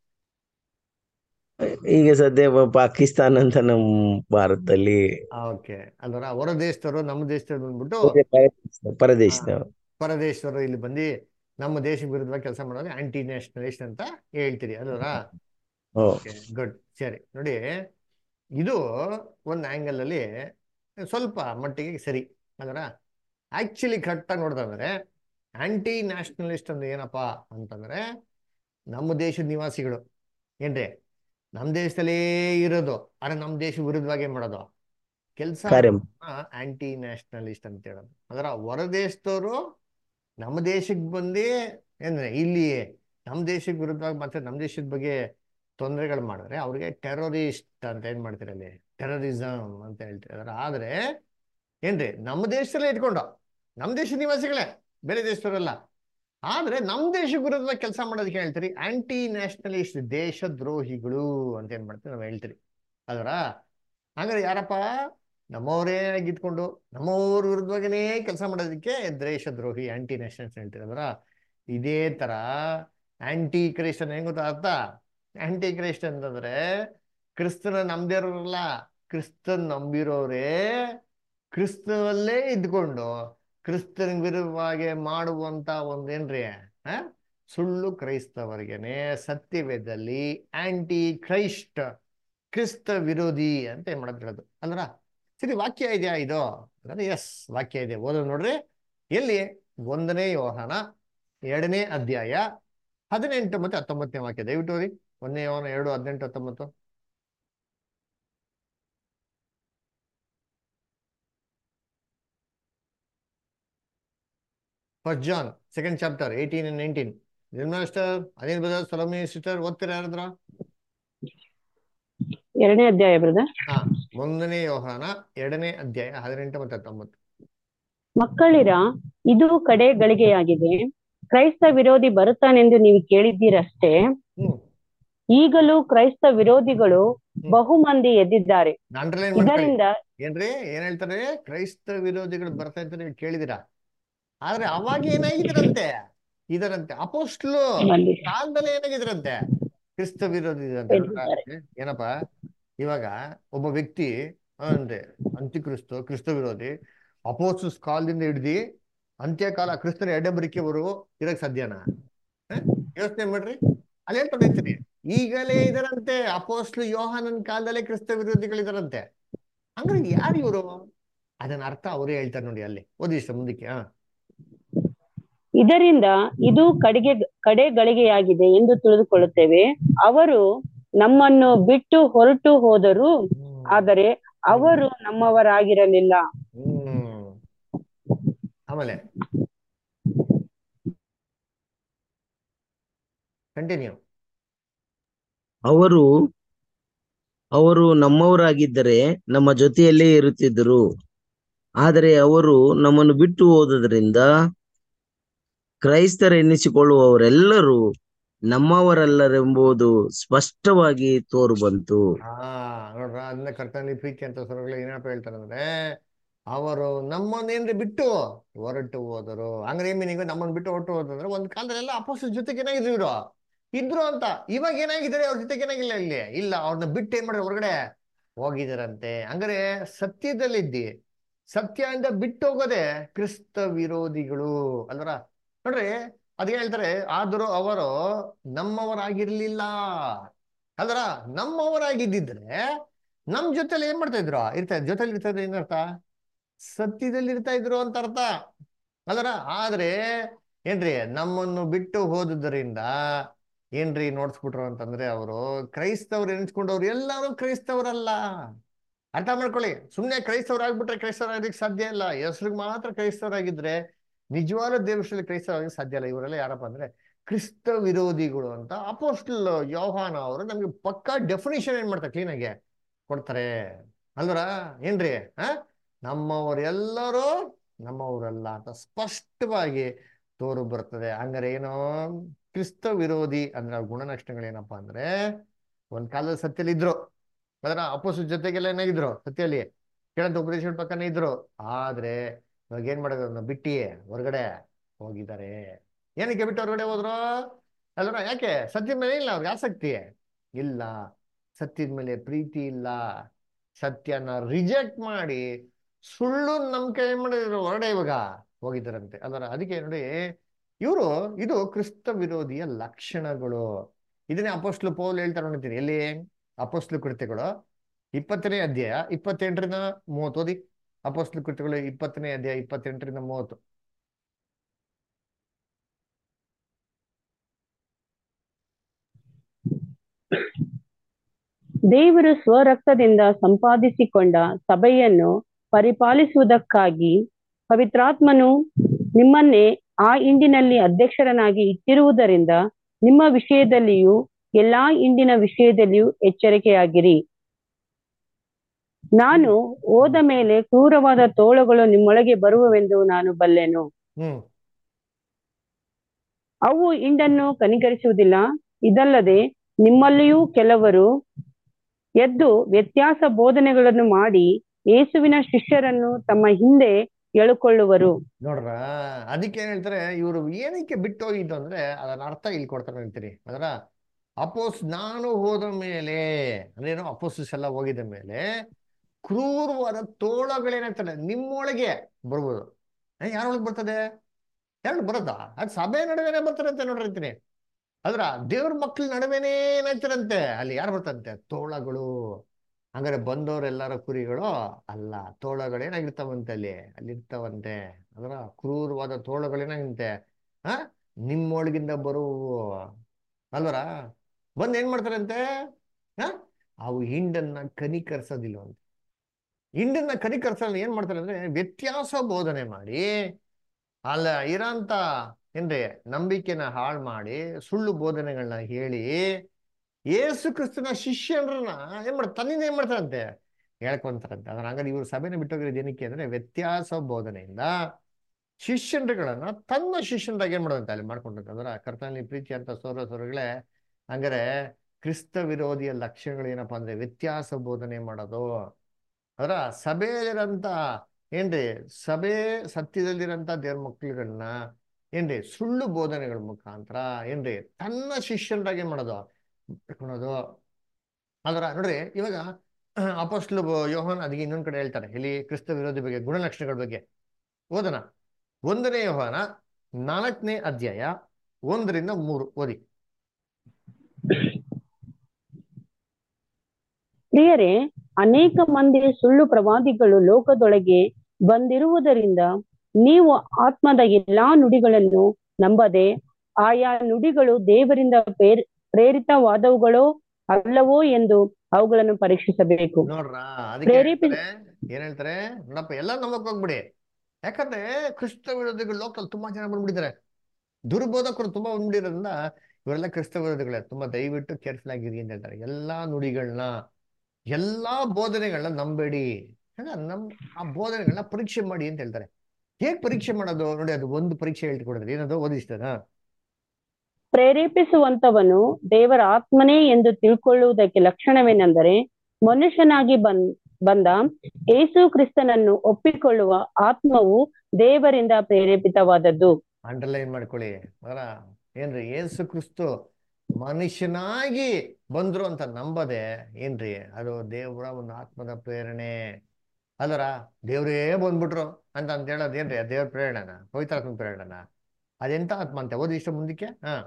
ಈಗ ಸದ್ಯ ಪ- ಪಾಕಿಸ್ತಾನ ಅಂತ ನಮ್ಮ ಭಾರತದಲ್ಲಿ ಓಕೆ ಅಲ್ವರ ಹೊರ ದೇಶದವರು ನಮ್ಮ ದೇಶದವ್ರು ಬಂದ್ಬಿಟ್ಟು ಪರದೇಶ- ಪರದೇಶದವರು ಪರದೇಶದವರು ಇಲ್ಲಿ ಬಂದು ನಮ್ಮ ದೇಶ ವಿರುದ್ಧವಾಗಿ ಕೆಲಸ ಮಾಡೋದು ಆಂಟಿ ನ್ಯಾಷನಲಿಸ್ಟ್ ಅಂತ ಹೇಳ್ತೀರಿ ಅಲ್ವರ ಓ ಓಕೆ ಗುಡ್ ಸರಿ ನೋಡಿ ಇದು ಒಂದು ಆಂಗಲ್ ಅಲ್ಲಿ ಸ್ವಲ್ಪ ಮಟ್ಟಿಗೆ ಸರಿ ಅದರ ಆಕ್ಚುಲಿ ಕರೆಕ್ಟಾಗಿ ನೋಡಿದ್ರೆ ಆಂಟಿ ನ್ಯಾಷನಲಿಸ್ಟ್ ಅಂದ್ರೆ ಏನಪ್ಪಾ ಅಂತಂದ್ರೆ ನಮ್ಮ ದೇಶದ ನಿವಾಸಿಗಳು ಏನ್ರಿ ನಮ್ಮ ದೇಶದಲ್ಲೇ ಇರೋದು ಆದ್ರೆ ನಮ್ಮ ದೇಶ ವಿರುದ್ಧವಾಗಿ ಏನ್ ಮಾಡೋದು ಕೆಲಸ ಕಾರ್ಯ ಆಂಟಿ ನ್ಯಾಷನಲಿಸ್ಟ್ ಅಂತ ಹೇಳೋದು ಅದರ ಹೊರ ದೇಶದವರು ನಮ್ಮ ದೇಶಕ್ಕೆ ಬಂದು ಏನ್ರೆ ಇಲ್ಲಿ ನಮ್ಮ ದೇಶಕ್ಕೆ ವಿರುದ್ಧವಾಗಿ ಮತ್ತೆ ನಮ್ಮ ದೇಶದ ಬಗ್ಗೆ ತೊಂದರೆಗಳು ಮಾಡಿದ್ರೆ ಅವ್ರಿಗೆ ಟೆರರಿಸ್ಟ್ ಅಂತ ಏನ್ ಮಾಡ್ತಾರೆ ಅಲ್ಲಿ ಟೆರರಿಸಮ್ ಅಂತ ಹೇಳ್ತಾರೆ ಆದ್ರೆ ಏನ್ರಿ ನಮ್ಮ ದೇಶದಲ್ಲೇ ಇಟ್ಕೊಂಡು ನಮ್ಮ ದೇಶದ ನಿವಾಸಿಗಳೇ ಬೇರೆ ದೇಶದವರಲ್ಲ ಆದ್ರೆ ನಮ್ಮ ದೇಶಕ್ಕೆ ವಿರುದ್ಧವಾಗಿ ಕೆಲಸ ಮಾಡೋದಕ್ಕೆ ಹೇಳ್ತೀರಿ ಆಂಟಿ ನ್ಯಾಷನಲಿಸ್ಟ್ ದೇಶದ್ರೋಹಿಗಳು ಅಂತ ಏನ್ ಮಾಡ್ತೀವಿ ನಾವು ಹೇಳ್ತೀರಿ ಅದರ ಹಾಗಾದ್ರೆ ಯಾರಪ್ಪ ನಮ್ಮವರೇ ಆಗಿದ್ಕೊಂಡು ನಮ್ಮವ್ರ ವಿರುದ್ಧವಾಗಿನೇ ಕೆಲಸ ಮಾಡೋದಕ್ಕೆ ದೇಶದ್ರೋಹಿ ಆಂಟಿ ನ್ಯಾಷನಲ್ಸ್ ಹೇಳ್ತೀರಿ ಅದರ ಇದೇ ತರ ಆಂಟಿ ಕ್ರೈಸ್ಟ್ ಅಂತ ಹೆಂಗ್ ಗೊತ್ತಾ ಅರ್ಥ ಆಂಟಿ ಕ್ರೈಸ್ಟ್ ಅಂತಂದ್ರೆ ಕ್ರಿಸ್ತನ ನಂಬಿರೋರಲ್ಲ ಕ್ರಿಸ್ತನ್ ನಂಬಿರೋರೇ ಕ್ರಿಸ್ತನಲ್ಲೇ ಇದ್ಕೊಂಡು ಕ್ರಿಸ್ತನ ವಿರುದ್ಧವಾಗಿ ಮಾಡುವಂತ ಒಂದೇನ್ರಿ ಆ ಸುಳ್ಳು ಕ್ರೈಸ್ತವರಿಗೆನೆ ಸತ್ಯವೇದದಲ್ಲಿ ಆಂಟಿ ಕ್ರೈಸ್ಟ್ ಕ್ರಿಸ್ತ ವಿರೋಧಿ ಅಂತ ಏನ್ ಮಾಡೋದು ಹೇಳೋದು ಅಂದ್ರ ಸರಿ ವಾಕ್ಯ ಇದೆಯಾ ಇದು ಅಂದ್ರೆ ಎಸ್ ವಾಕ್ಯ ಇದೆ ಓದೋದು ನೋಡ್ರಿ ಎಲ್ಲಿ ಒಂದನೇ ಯೋಹನ ಎರಡನೇ ಅಧ್ಯಾಯ ಹದಿನೆಂಟು ಮತ್ತೆ ಹತ್ತೊಂಬತ್ತನೇ ವಾಕ್ಯ ದಯವಿಟ್ಟು ಓದಿ ಒಂದನೇ ಯೋಹನ ಎರಡು ಹದಿನೆಂಟು ಹತ್ತೊಂಬತ್ತು first John second chapter eighteen and nineteen Nirmala sister Anil brother Salomi sister ಓದ್ತೀರಾ ಯಾರಾದ್ರ ಎರಡನೇ ಅಧ್ಯಾಯ ಬ್ರದರ್ ಹಾ ಒಂದನೇ ಯೋಹಾನ ಎರಡನೇ ಅಧ್ಯಾಯ ಹದಿನೆಂಟು ಮತ್ತೆ ಹತ್ತೊಂಬತ್ತು ಮಕ್ಕಳಿರ ಇದು ಕಡೆ ಗಳಿಗೆಯಾಗಿದೆ ಕ್ರೈಸ್ತ ವಿರೋಧಿ ಬರುತ್ತಾನೆಂದು ನೀವು ಕೇಳಿದ್ದೀರಷ್ಟೇ ಹ್ಮ್ ಈಗಲೂ ಕ್ರೈಸ್ತ ವಿರೋಧಿಗಳು ಬಹು ಮಂದಿ ಎದ್ದಿದ್ದಾರೆ ಅಂಡರ್ಲೈನ್ ಮಾಡ್ಕೊಳ್ಳಿ ಇದರಿಂದ ಏನ್ರಿ ಏನ್ ಹೇಳ್ತಾರೆ ಕ್ರೈಸ್ತ ವಿರೋಧಿಗಳು ಬರ್ತಾ ಅಂತ ನೀವು ಕೇಳಿದಿರಾ ಆದ್ರೆ ಅವಾಗ ಏನಾಗಿದ್ರಂತೆ ಇದರಂತೆ ಅಪೋಸ್ಟ್ಲು ಬಂದಿದ್ದಾರೆ. ಕಾಲದಲ್ಲಿ ಏನಾಗಿದ್ರಂತೆ ಕ್ರಿಸ್ತ ವಿರೋಧಿ ಇದ್ರಂತೆ ಎದ್ದಿದ್ದಾರೆ. ಏನಪ್ಪ ಇವಾಗ ಒಬ್ಬ ವ್ಯಕ್ತಿ ಅಂದ್ರೆ ಅಂತ್ಯಕ್ರಿಸ್ತ ಕ್ರಿಸ್ತ ವಿರೋಧಿ ಅಪೋಸ್ಟಲ್ಸ್ ಕಾಲದಿಂದ ಹಿಡ್ದಿ ಅಂತ್ಯಕಾಲ ಕ್ರಿಸ್ತನ ಎಡೆಬರಿಕೆವರೆಗೂ ಇರಕ್ ಸಾಧ್ಯನಾ ಹ? ಯೋಚನೆ ಮಾಡ್ರಿ ಅಲ್ಲಿ ಹೇಳ್ಕೊಂಡಿರ್ತೀನಿ ಈಗಲೇ ಇದರಂತೆ ಅಪೋಸ್ಟ್ಲು ಯೋಹಾನನ್ ಕಾಲದಲ್ಲೇ ಕ್ರಿಸ್ತ ವಿರೋಧಿಗಳಿದಾರಂತೆ ಹಂಗಾರೆ ಯಾರು ಇವರು ಅದನ್ನ ಅರ್ಥ ಅವರೇ ಹೇಳ್ತಾರೆ ನೋಡಿ ಅಲ್ಲಿ ಓದಿ ಇಷ್ಟ ಮುಂದಕ್ಕೆ ಹಾ ಇದರಿಂದ ಇದು ಕಡೆಗೆ ಕಡೆ ಗಳಿಗೆಯಾಗಿದೆ ಎಂದು ತಿಳಿದುಕೊಳ್ಳುತ್ತೇವೆ ಅವರು ನಮ್ಮನ್ನು ಬಿಟ್ಟು ಹೊರಟು ಹೋದರು ಆದರೆ ಅವರು ನಮ್ಮವರಾಗಿರಲಿಲ್ಲ ಹ್ಮ್ ಆಮೇಲೆ ಕಂಟಿನ್ಯೂ ಅವರು ಅವರು ನಮ್ಮವರಾಗಿದ್ದರೆ ನಮ್ಮ ಜೊತೆಯಲ್ಲೇ ಇರುತ್ತಿದ್ದರು ಆದರೆ ಅವರು ನಮ್ಮನ್ನು ಬಿಟ್ಟು ಹೋದದ್ರಿಂದ ಕ್ರೈಸ್ತರೆನ್ನಿಸಿಕೊಳ್ಳುವವರೆಲ್ಲರೂ ನಮ್ಮವರಲ್ಲರೆಂಬುದು ಸ್ಪಷ್ಟವಾಗಿ ತೋರು ಬಂತು ಹಾ ನೋಡ್ರ ಅದನ್ನ ಕರ್ತನಲ್ಲಿ ಪ್ರೀತಿ ಅಂತ ಸ್ವರಗಳು ಏನಪ್ಪ ಹೇಳ್ತಾರೆ ಅಂದ್ರೆ ಅವರು ನಮ್ಮನ್ನೇನ್ರಿ ಬಿಟ್ಟು ಹೊರಟು ಹೋದರು ಹಂಗ್ರೆ ಮೀನಿಂಗ್ ನಮ್ಮನ್ನ ಬಿಟ್ಟು ಹೊರಟು ಹೋದಂದ್ರೆ ಒಂದ್ ಕಾಲದಲ್ಲೆಲ್ಲ ಅಪೋಸ್ಟಲ್ ಜೊತೆಗೆ ಏನಾಗಿದ್ರು ಇವರು ಇದ್ರು ಅಂತ ಇವಾಗ ಏನಾಗಿದ್ದಾರೆ ಅವ್ರ ಜೊತೆಗೆ ಏನಾಗಿಲ್ಲ ಇಲ್ಲಿ ಇಲ್ಲ ಅವ್ರನ್ನ ಬಿಟ್ಟು ಏನ್ ಮಾಡಿದ್ರೆ ಹೊರಗಡೆ ಹೋಗಿದಾರಂತೆ ಹಂಗಾರೆ ಸತ್ಯದಲ್ಲಿದ್ದಿ ಸತ್ಯದಿಂದ ಬಿಟ್ಟು ಹೋಗೋದೆ ಕ್ರಿಸ್ತ ವಿರೋಧಿಗಳು ಅಲ್ವರ ನೋಡ್ರಿ ಅದೇನ್ ಹೇಳ್ತಾರೆ ಆದರೂ ಅವರು ನಮ್ಮವರಾಗಿರ್ಲಿಲ್ಲ ಅಲ್ವರ ನಮ್ಮವರಾಗಿದ್ದಿದ್ರೆ ನಮ್ ಜೊತೆಲಿ ಏನ್ ಮಾಡ್ತಾ ಇದ್ರು ಇರ್ತಾ ಇದ್ರು ಜೊತೆಲಿ ಇರ್ತಾ ಇದ್ರು ಏನರ್ಥ ಸತ್ಯದಲ್ಲಿ ಇರ್ತಾ ಇದ್ರು ಅಂತ ಅರ್ಥ ಅಲ್ವರ ಆದ್ರೆ ಏನ್ರಿ ನಮ್ಮನ್ನು ಬಿಟ್ಟು ಹೋದುದರಿಂದ ಏನ್ರಿ ನೋಡ್ಸ್ಬಿಟ್ರು ಅಂತಂದ್ರೆ ಅವರು ಕ್ರೈಸ್ತವ್ರು ಎನಿಸ್ಕೊಂಡವ್ರು ಎಲ್ಲರೂ ಕ್ರೈಸ್ತವರಲ್ಲ ಅರ್ಥ ಮಾಡ್ಕೊಳ್ಳಿ ಸುಮ್ಮನೆ ಕ್ರೈಸ್ತವರಾಗ್ಬಿಟ್ರೆ ಕ್ರೈಸ್ತವರಾಗಲಿಕ್ಕೆ ಸಾಧ್ಯ ಇಲ್ಲ ಹೆಸರಿಗೆ ಮಾತ್ರ ಕ್ರೈಸ್ತವರಾಗಿದ್ರೆ ನಿಜವಾದ ದೇವಸ್ಥಲ್ಲಿ ಕ್ರೈಸ್ತವರಾಗಿ ಸಾಧ್ಯ ಇಲ್ಲ ಇವರೆಲ್ಲ ಯಾರಪ್ಪ ಅಂದ್ರೆ ಕ್ರಿಸ್ತ ವಿರೋಧಿಗಳು ಅಂತ ಅಪೋಸ್ಟಲ್ ಯೋಹಾನ ಅವರು ನಮ್ಗೆ ಪಕ್ಕಾ ಡೆಫಿನೇಷನ್ ಏನ್ ಮಾಡ್ತಾರೆ ಕ್ಲೀನಾಗೆ ಕೊಡ್ತಾರೆ ಅಲ್ವರ ಏನ್ರಿ ಆ ನಮ್ಮವರೆಲ್ಲರೂ ನಮ್ಮವರಲ್ಲ ಅಂತ ಸ್ಪಷ್ಟವಾಗಿ ತೋರು ಬರ್ತದೆ ಹಂಗಾರೆ ಏನು ಕ್ರಿಸ್ತ ವಿರೋಧಿ ಅಂದ್ರೆ ಅವ್ರ ಗುಣಲಕ್ಷಣಗಳೇನಪ್ಪ ಅಂದ್ರೆ ಒಂದ್ ಕಾಲದಲ್ಲಿ ಸತ್ಯದಲ್ಲಿ ಇದ್ರು ಅದರ ಅಪೋಸ ಜೊತೆಗೆಲ್ಲ ಏನಾಗಿದ್ರು ಸತ್ಯಲ್ಲಿ ಕೇಳಂತ ಉಪದೇಶ ಪಕ್ಕನೇ ಇದ್ರು ಆದ್ರೆ ಇವಾಗ ಏನ್ ಮಾಡೋದು ಅವ್ರನ್ನ ಬಿಟ್ಟಿ ಹೊರಗಡೆ ಹೋಗಿದ್ದಾರೆ ಏನಕ್ಕೆ ಬಿಟ್ಟು ಹೊರಗಡೆ ಹೋದ್ರು ಅಲ್ವರ ಯಾಕೆ ಸತ್ಯದ ಮೇಲೆ ಇಲ್ಲ ಅವ್ರಿಗೆ ಆಸಕ್ತಿ ಇಲ್ಲ ಸತ್ಯದ ಮೇಲೆ ಪ್ರೀತಿ ಇಲ್ಲ ಸತ್ಯನ ರಿಜೆಕ್ಟ್ ಮಾಡಿ ಸುಳ್ಳು ನಂಬಿಕೆ ಏನ್ ಮಾಡಿದ್ರು ಹೊರಡೆ ಇವಾಗ ಹೋಗಿದ್ದಾರಂತೆ ಅಲ್ವರ ಅದಕ್ಕೆ ನೋಡಿ ಇವರು ಇದು ಕ್ರಿಸ್ತ ವಿರೋಧಿಯ ಲಕ್ಷಣಗಳು ಇದನ್ನೇ ಅಪೋಸ್ಟ್ಲು ಪೌಲ್ ಹೇಳ್ತಾರೆ ನೋಡ್ತೀನಿ ಎಲ್ಲಿ ಅಪೋಸ್ಟ್ಲು ಕೃತ್ಯಗಳು ಇಪ್ಪತ್ತನೇ ಅಧ್ಯಾಯ ಇಪ್ಪತ್ತೆಂಟರಿಂದ ಮೂವತ್ತು ಓದಿ ಅಪೋಸ್ಟ್ಲು ಕೃತ್ಯಗಳು ಇಪ್ಪತ್ತನೇ ಅಧ್ಯಾಯ ಇಪ್ಪತ್ತೆಂಟರಿಂದ ಮೂವತ್ತು ದೇವರು ಸ್ವರಕ್ತದಿಂದ ಸಂಪಾದಿಸಿಕೊಂಡ ಸಭೆಯನ್ನು ಪರಿಪಾಲಿಸುವುದಕ್ಕಾಗಿ ಪವಿತ್ರಾತ್ಮನು ನಿಮ್ಮನ್ನೇ ಆ ಇಂಡಿನಲ್ಲಿ ಅಧ್ಯಕ್ಷರನ್ನಾಗಿ ಇಟ್ಟಿರುವುದರಿಂದ ನಿಮ್ಮ ವಿಷಯದಲ್ಲಿಯೂ ಎಲ್ಲಾ ಇಂಡಿನ ವಿಷಯದಲ್ಲಿಯೂ ಎಚ್ಚರಿಕೆಯಾಗಿರಿ ನಾನು ಹೋದ ಮೇಲೆ ಕ್ರೂರವಾದ ತೋಳಗಳು ನಿಮ್ಮೊಳಗೆ ಬರುವವೆಂದು ನಾನು ಬಲ್ಲೆನು ಹ್ಮ್ ಅವು ಇಂಡನ್ನು ಕನಿಕರಿಸುವುದಿಲ್ಲ ಇದಲ್ಲದೆ ನಿಮ್ಮಲ್ಲಿಯೂ ಕೆಲವರು ಎದ್ದು ವ್ಯತ್ಯಾಸ ಬೋಧನೆಗಳನ್ನು ಮಾಡಿ ಯೇಸುವಿನ ಶಿಷ್ಯರನ್ನು ತಮ್ಮ ಹಿಂದೆ ಎಳುಕೊಳ್ಳುವರು ನೋಡ್ರ ಅದಕ್ಕೆ ಏನ್ ಹೇಳ್ತಾರೆ ಇವರು ಏನಕ್ಕೆ ಬಿಟ್ಟು ಹೋಗಿದ್ದು ಅಂದ್ರೆ ಅದನ್ನ ಅರ್ಥ ಇಲ್ಲಿ ಕೊಡ್ತಾರೆ ಹೇಳ್ತೀರಿ ಅದರ ಅಪೋಸ್ ನಾನು ಹೋದ ಮೇಲೆ ಅಂದ್ರೇನು ಅಪೋಸಿಸ್ ಎಲ್ಲ ಹೋಗಿದ ಮೇಲೆ ಕ್ರೂರವಾದ ತೋಳಗಳೇನಾಗ್ತದೆ ನಿಮ್ಮೊಳಗೆ ಬರ್ಬೋದು ಯಾರೊಳಗೆ ಬರ್ತದೆ ಯಾರು ಬರೋದಾ ಅದು ಸಭೆ ನಡುವೆನೆ ಬರ್ತಾರಂತೆ ನೋಡಿರ್ತೀನಿ ಅದ್ರ ದೇವ್ರ ಮಕ್ಳ ನಡುವೆನೇ ಏನಾಗ್ತಾರಂತೆ ಅಲ್ಲಿ ಯಾರು ಬರ್ತಾರಂತೆ ತೋಳಗಳು ಹಂಗಾರೆ ಬಂದವರೆಲ್ಲರ ಕುರಿಗಳು ಅಲ್ಲ ತೋಳಗಳೇನಾಗಿರ್ತಾವಂತೆ ಅಲ್ಲಿ ಅಲ್ಲಿ ಇರ್ತಾವಂತೆ ಅದರ ಕ್ರೂರವಾದ ತೋಳಗಳೇನಾಗಿಂತೆ ಆ ನಿಮ್ಮೊಳಗಿಂದ ಬರುವು ಅಲ್ವರ ಬಂದ್ ಏನ್ ಮಾಡ್ತಾರಂತೆ ಆ ಅವು ಹಿಂಡನ್ನ ಕನಿಕರಿಸೋದಿಲ್ವಂತೆ ಹಿಂಡನ್ನ ಕನಿಕರಿಸಲ್ಲ ಏನ್ ಮಾಡ್ತಾರೆ ಅಂದ್ರೆ ವ್ಯತ್ಯಾಸ ಬೋಧನೆ ಮಾಡಿ ಅಲ್ಲ ಇರೋಂಥ ಏನ್ರಿ ನಂಬಿಕೆನ ಹಾಳು ಮಾಡಿ ಸುಳ್ಳು ಬೋಧನೆಗಳನ್ನ ಹೇಳಿ ಏಸು ಕ್ರಿಸ್ತನ ಶಿಷ್ಯರನ್ನ ಏನ್ ಮಾಡ್ತಾರೆ ತನ್ನಿಂದ ಏನ್ ಮಾಡ್ತಾರಂತೆ ಹೇಳ್ಕೊಂತಾರಂತೆ ಅದ್ರ ಹಂಗಾರೆ ಇವ್ರು ಸಭೆನ ಬಿಟ್ಟೋಗಿರೋದು ಏನಕ್ಕೆ ಅಂದ್ರೆ ವ್ಯತ್ಯಾಸ ಬೋಧನೆಯಿಂದ ಶಿಷ್ಯರುಗಳನ್ನ ತನ್ನ ಶಿಷ್ಯನರಾಗಿ ಏನ್ ಮಾಡೋದಂತೆ ಅಲ್ಲಿ ಮಾಡ್ಕೊಂಡಂತೆ ಅಂದ್ರೆ ಕರ್ತನಲ್ಲಿ ಪ್ರೀತಿ ಅಂತ ಸೋರ ಸೋರಗಳೇ ಹಂಗಾರೆ ಕ್ರಿಸ್ತ ವಿರೋಧಿಯ ಲಕ್ಷ್ಯಗಳು ಏನಪ್ಪಾ ಅಂದ್ರೆ ವ್ಯತ್ಯಾಸ ಬೋಧನೆ ಮಾಡೋದು ಅದರ ಸಭೆಯಲ್ಲಿರಂತ ಏನ್ರಿ ಸಭೆ ಸತ್ಯದಲ್ಲಿರಂತ ದೇವ್ರ ಮಕ್ಳುಗಳನ್ನ ಏನ್ರಿ ಸುಳ್ಳು ಬೋಧನೆಗಳ ಮುಖಾಂತರ ಏನ್ರಿ ತನ್ನ ಶಿಷ್ಯನರಾಗಿ ಏನ್ ಮಾಡೋದು ಮಾಡ್ಕೊಳೋದು ಅದರ ನೋಡ್ರಿ ಇವಾಗ ಅಪೋಸ್ಟ್ಲು ಯೋಹನ್ ಅದಕ್ಕೆ ಇನ್ನೊಂದ್ ಕಡೆ ಹೇಳ್ತಾರೆ ಇಲ್ಲಿ ಕ್ರಿಸ್ತ ವಿರೋಧಿ ಬಗ್ಗೆ ಗುಣಲಕ್ಷಣಗಳ ಬಗ್ಗೆ ಓದನ ಒಂದನೇ ಯೋಹಾನ ನಾಲ್ಕನೇ ಅಧ್ಯಾಯ ಒಂದರಿಂದ ಮೂರು ಓದಿ ಪ್ರಿಯರೇ ಅನೇಕ ಮಂದಿ ಸುಳ್ಳು ಪ್ರವಾದಿಗಳು ಲೋಕದೊಳಗೆ ಬಂದಿರುವುದರಿಂದ ನೀವು ಆತ್ಮದ ಎಲ್ಲಾ ನುಡಿಗಳನ್ನು ನಂಬದೆ ಆಯಾ ನುಡಿಗಳು ದೇವರಿಂದ ಪ್ರೇರ್ ಪ್ರೇರಿತವಾದವುಗಳೋ ಅಲ್ಲವೋ ಎಂದು ಅವುಗಳನ್ನು ಪರೀಕ್ಷಿಸಬೇಕು ನೋಡ್ರ ಅದಕ್ಕೆ ಪ್ರೇರೇಪಿ- ಹೇಳ್ತಾರೆ ಏನ್ ಹೇಳ್ತಾರೆ ನೋಡಪ್ಪ ಎಲ್ಲ ನಂಬಕ್ ಹೋಗ್ಬಿಡಿ ಯಾಕಂದ್ರೆ ಕ್ರಿಸ್ತ ವಿರೋಧಿಗಳು ಲೋಕಲ್ ತುಂಬಾ ಜನ ಬಂದ್ಬಿಟ್ಟಿದ್ದಾರೆ ದುರ್ಬೋಧಕರು ತುಂಬಾ ಬಂದ್ಬಿಟ್ಟಿರೋದ್ರಿಂದ ಇವರೆಲ್ಲ ಕ್ರಿಸ್ತ ವಿರೋಧಿಗಳೇ ತುಂಬಾ ದಯವಿಟ್ಟು ಕೇರ್ಫುಲ್ ಆಗಿರಿ ಅಂತ ಹೇಳ್ತಾರೆ ಎಲ್ಲಾ ನುಡಿಗಳನ್ನ ಎಲ್ಲಾ ಬೋಧನೆಗಳನ್ನ ನಂಬೇಡಿ ಹಂಗ ನಮ್ ಆ ಬೋಧನೆಗಳನ್ನ ಪರೀಕ್ಷೆ ಮಾಡಿ ಅಂತ ಹೇಳ್ತಾರೆ ಹೇಗ್ ಪರೀಕ್ಷೆ ಮಾಡೋದು ನೋಡಿ ಅದು ಒಂದು ಪರೀಕ್ಷೆ ಹೇಳ್ಕೊಡಿದ್ರೆ ಏನದು ಓದಿಸ್ತದ ಪ್ರೇರೇಪಿಸುವಂತವನು ದೇವರ ಆತ್ಮನೇ ಎಂದು ತಿಳ್ಕೊಳ್ಳುವುದಕ್ಕೆ ಲಕ್ಷಣವೇನೆಂದರೆ ಮನುಷ್ಯನಾಗಿ ಬಂದ್ ಬಂದ ಯೇಸು ಕ್ರಿಸ್ತನನ್ನು ಒಪ್ಪಿಕೊಳ್ಳುವ ಆತ್ಮವು ದೇವರಿಂದ ಪ್ರೇರೇಪಿತವಾದದ್ದು ಅಂಡರ್ಲೈನ್ ಮಾಡ್ಕೊಳ್ಳಿ ಅದರ ಏನ್ರಿ ಏಸು ಕ್ರಿಸ್ತು ಮನುಷ್ಯನಾಗಿ ಬಂದ್ರು ಅಂತ ನಂಬದೆ ಏನ್ರಿ ಅದು ದೇವರ ಒಂದು ಆತ್ಮದ ಪ್ರೇರಣೆ ಅಲ್ಲರ ದೇವ್ರೇ ಬಂದ್ಬಿಟ್ರು ಅಂತ ಅಂತ ಹೇಳೋದು ಏನ್ರಿ ಆ ದೇವ್ರ ಪ್ರೇರಣನ ಪವಿತ್ರಾತ್ಮ ಪ್ರೇರಣನ ಅದೆಂತ ಆತ್ಮ ಅಂತ ಓದಿ ಇಷ್ಟ ಮುಂದಕ್ಕೆ ಹಾ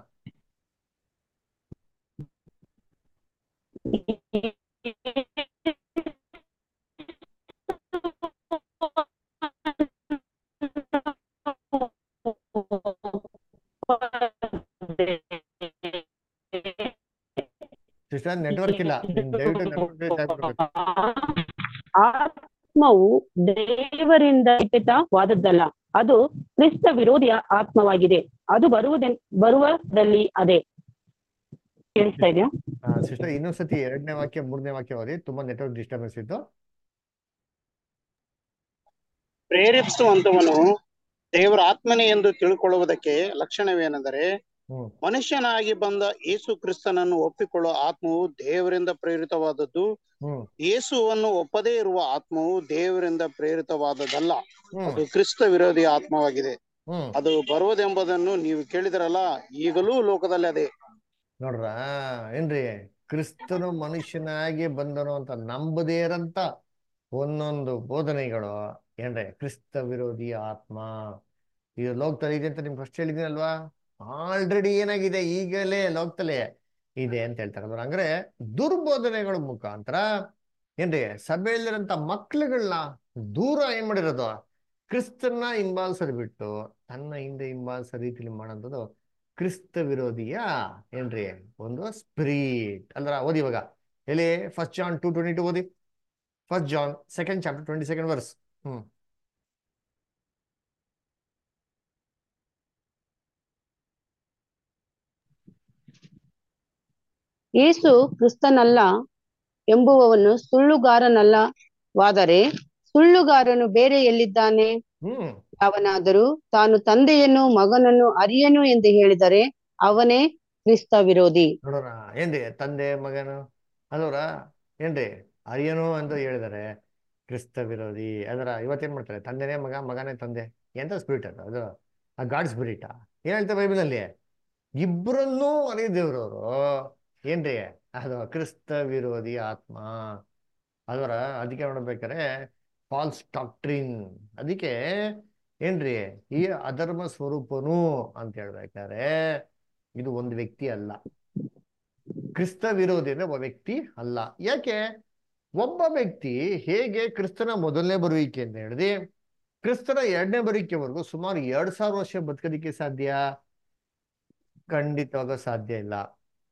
ಸಿಸ್ಟರ್ ನೆಟ್ವರ್ಕ್ ಇಲ್ಲ ನಿಮ್ ದಯವಿಟ್ಟು ನೆಟ್ವರ್ಕ್ ಆಗ್ಬಿಡ್ಬೇಕು ಆತ್ಮವು ದೇವರಿಂದ ವಾದದ್ದಲ್ಲ ಅದು ಕ್ರಿಸ್ತ ವಿರೋಧಿಯ ಆತ್ಮವಾಗಿದೆ ಅದು ಬರುವುದೆ ಬರುವುದಲ್ಲಿ ಅದೇ ಕೇಳಿಸ್ತಾ ಇದೆಯಾ ಸಿಸ್ಟರ್ ಇನ್ನೊಂದ್ಸತಿ ಎರಡನೇ ವಾಕ್ಯ ಮೂರನೇ ವಾಕ್ಯ ಓದಿ ತುಂಬಾ ನೆಟ್ವರ್ಕ್ ಡಿಸ್ಟರ್ಬೆನ್ಸ್ ಇತ್ತು ಪ್ರೇರೇಪಿಸುವಂತವನು ದೇವರ ಆತ್ಮನೇ ಎಂದು ತಿಳ್ಕೊಳ್ಳುವುದಕ್ಕೆ ಲಕ್ಷಣವೇನೆಂದರೆ ಹ್ಮ್ ಮನುಷ್ಯನಾಗಿ ಬಂದ ಯೇಸು ಕ್ರಿಸ್ತನನ್ನು ಒಪ್ಪಿಕೊಳ್ಳುವ ಆತ್ಮವು ದೇವರಿಂದ ಪ್ರೇರಿತವಾದದ್ದು ಹ್ಮ್ ಯೇಸುವನ್ನು ಒಪ್ಪದೇ ಇರುವ ಆತ್ಮವು ದೇವರಿಂದ ಪ್ರೇರಿತವಾದದ್ದಲ್ಲ ಹ್ಮ್ ಅದು ಕ್ರಿಸ್ತ ವಿರೋಧಿ ಆತ್ಮವಾಗಿದೆ ಹ್ಮ್ ಅದು ಬರುವುದೆಂಬುದನ್ನು ನೀವು ಕೇಳಿದರಲ್ಲ ಈಗಲೂ ಲೋಕದಲ್ಲಿ ಅದೇ ನೋಡ್ರ ಏನ್ರಿ ಕ್ರಿಸ್ತನು ಮನುಷ್ಯನಾಗಿ ಬಂದನು ಅಂತ ನಂಬದೇ ಇರಂತ ಒಂದೊಂದು ಬೋಧನೆಗಳು ಏನ್ರಿ ಕ್ರಿಸ್ತ ವಿರೋಧಿ ಆತ್ಮ ಇದು ಲೋಕದಲ್ಲಿ ಇದೆ ಅಂತ ನಿಮ್ಗೆ ಫಸ್ಟ್ ಹೇಳಿದ್ದೀನಲ್ವಾ ಆಲ್ರೆಡಿ ಏನಾಗಿದೆ ಈಗಲೇ ಲೋಕದಲ್ಲಿ ಇದೆ ಅಂತ ಹೇಳ್ತಾರೆ ಅವ್ರು ಅಂದ್ರೆ ದುರ್ಬೋಧನೆಗಳ ಮುಖಾಂತರ ಏನ್ರಿ ಸಭೆಯಲ್ಲಿರಂತ ಮಕ್ಳುಗಳನ್ನ ದೂರ ಏನ್ ಮಾಡಿರೋದು ಕ್ರಿಸ್ತನ್ನ ಹಿಂಬಾಲಿಸೋದು ಬಿಟ್ಟು ತನ್ನ ಹಿಂದೆ ಹಿಂಬಾಲಿಸೋ ರೀತಿಲಿ ಮಾಡೋದು ಕ್ರಿಸ್ತ ವಿರೋಧಿಯ ಏನ್ರಿ ಒಂದು ಸ್ಪಿರಿಟ್ ಅಲ್ರ ಓದಿ ಇವಾಗ ಎಲ್ಲಿ first John two twenty two ಓದಿ first John second chapter twenty second verse hmm ಯೇಸು ಕ್ರಿಸ್ತನಲ್ಲ ಎಂಬುವವನು ಸುಳ್ಳುಗಾರನಲ್ಲವಾದರೆ ಸುಳ್ಳುಗಾರನು ಬೇರೆ ಎಲ್ಲಿದ್ದಾನೆ ಹ್ಮ್ ಅವನಾದರೂ ತಾನು ತಂದೆಯನ್ನು ಮಗನನ್ನು ಅರಿಯನು ಎಂದು ಹೇಳಿದರೆ ಅವನೇ ಕ್ರಿಸ್ತ ವಿರೋಧಿ ನೋಡೋಣ ಏನ್ರಿ ತಂದೆ ಮಗನು ಅದವರ ಏನ್ರಿ ಅರಿಯನು ಅಂತ ಹೇಳಿದರೆ ಕ್ರಿಸ್ತ ವಿರೋಧಿ ಅದರ ಇವತ್ತೇನ್ ಮಾಡ್ತಾರೆ ತಂದೆನೇ ಮಗ ಮಗನೇ ತಂದೆ ಎಂತ ಸ್ಪಿರಿಟ್ ಅದು ಅದು ಆ ಗಾಡ್ ಸ್ಪಿರಿಟ್ ಏನ್ ಹೇಳ್ತಾರೆ ಬೈಬಲಲ್ಲಿ ಇಬ್ಬರನ್ನೂ ಅರಿಯ ದೇವ್ರವರು ಏನ್ರಿ ಅದು ಕ್ರಿಸ್ತ ವಿರೋಧಿ ಆತ್ಮ ಅದರ ಅದಕ್ಕೆ ನೋಡ್ಬೇಕಾರೆ ಫಾಲ್ಸ್ ಡಾಕ್ಟ್ರಿನ್ ಅದಕ್ಕೆ ಏನ್ರಿ ಈ ಅಧರ್ಮ ಸ್ವರೂಪನು ಅಂತ ಹೇಳ್ಬೇಕಾರೆ ಇದು ಒಂದು ವ್ಯಕ್ತಿ ಅಲ್ಲ ಕ್ರಿಸ್ತ ವಿರೋಧಿ ಅಂದ್ರೆ ಒಬ್ಬ ವ್ಯಕ್ತಿ ಅಲ್ಲ ಯಾಕೆ ಒಬ್ಬ ವ್ಯಕ್ತಿ ಹೇಗೆ ಕ್ರಿಸ್ತನ ಮೊದಲನೇ ಬರುವಿಕೆ ಅಂತ ಹೇಳಿದಿ ಕ್ರಿಸ್ತನ ಎರಡನೇ ಬರುವಿಕೆವರೆಗೂ ಸುಮಾರು ಎರಡ್ ಸಾವಿರ ವರ್ಷ ಬದುಕೋದಿಕ್ಕೆ ಸಾಧ್ಯ ಖಂಡಿತವಾಗ ಸಾಧ್ಯ ಇಲ್ಲ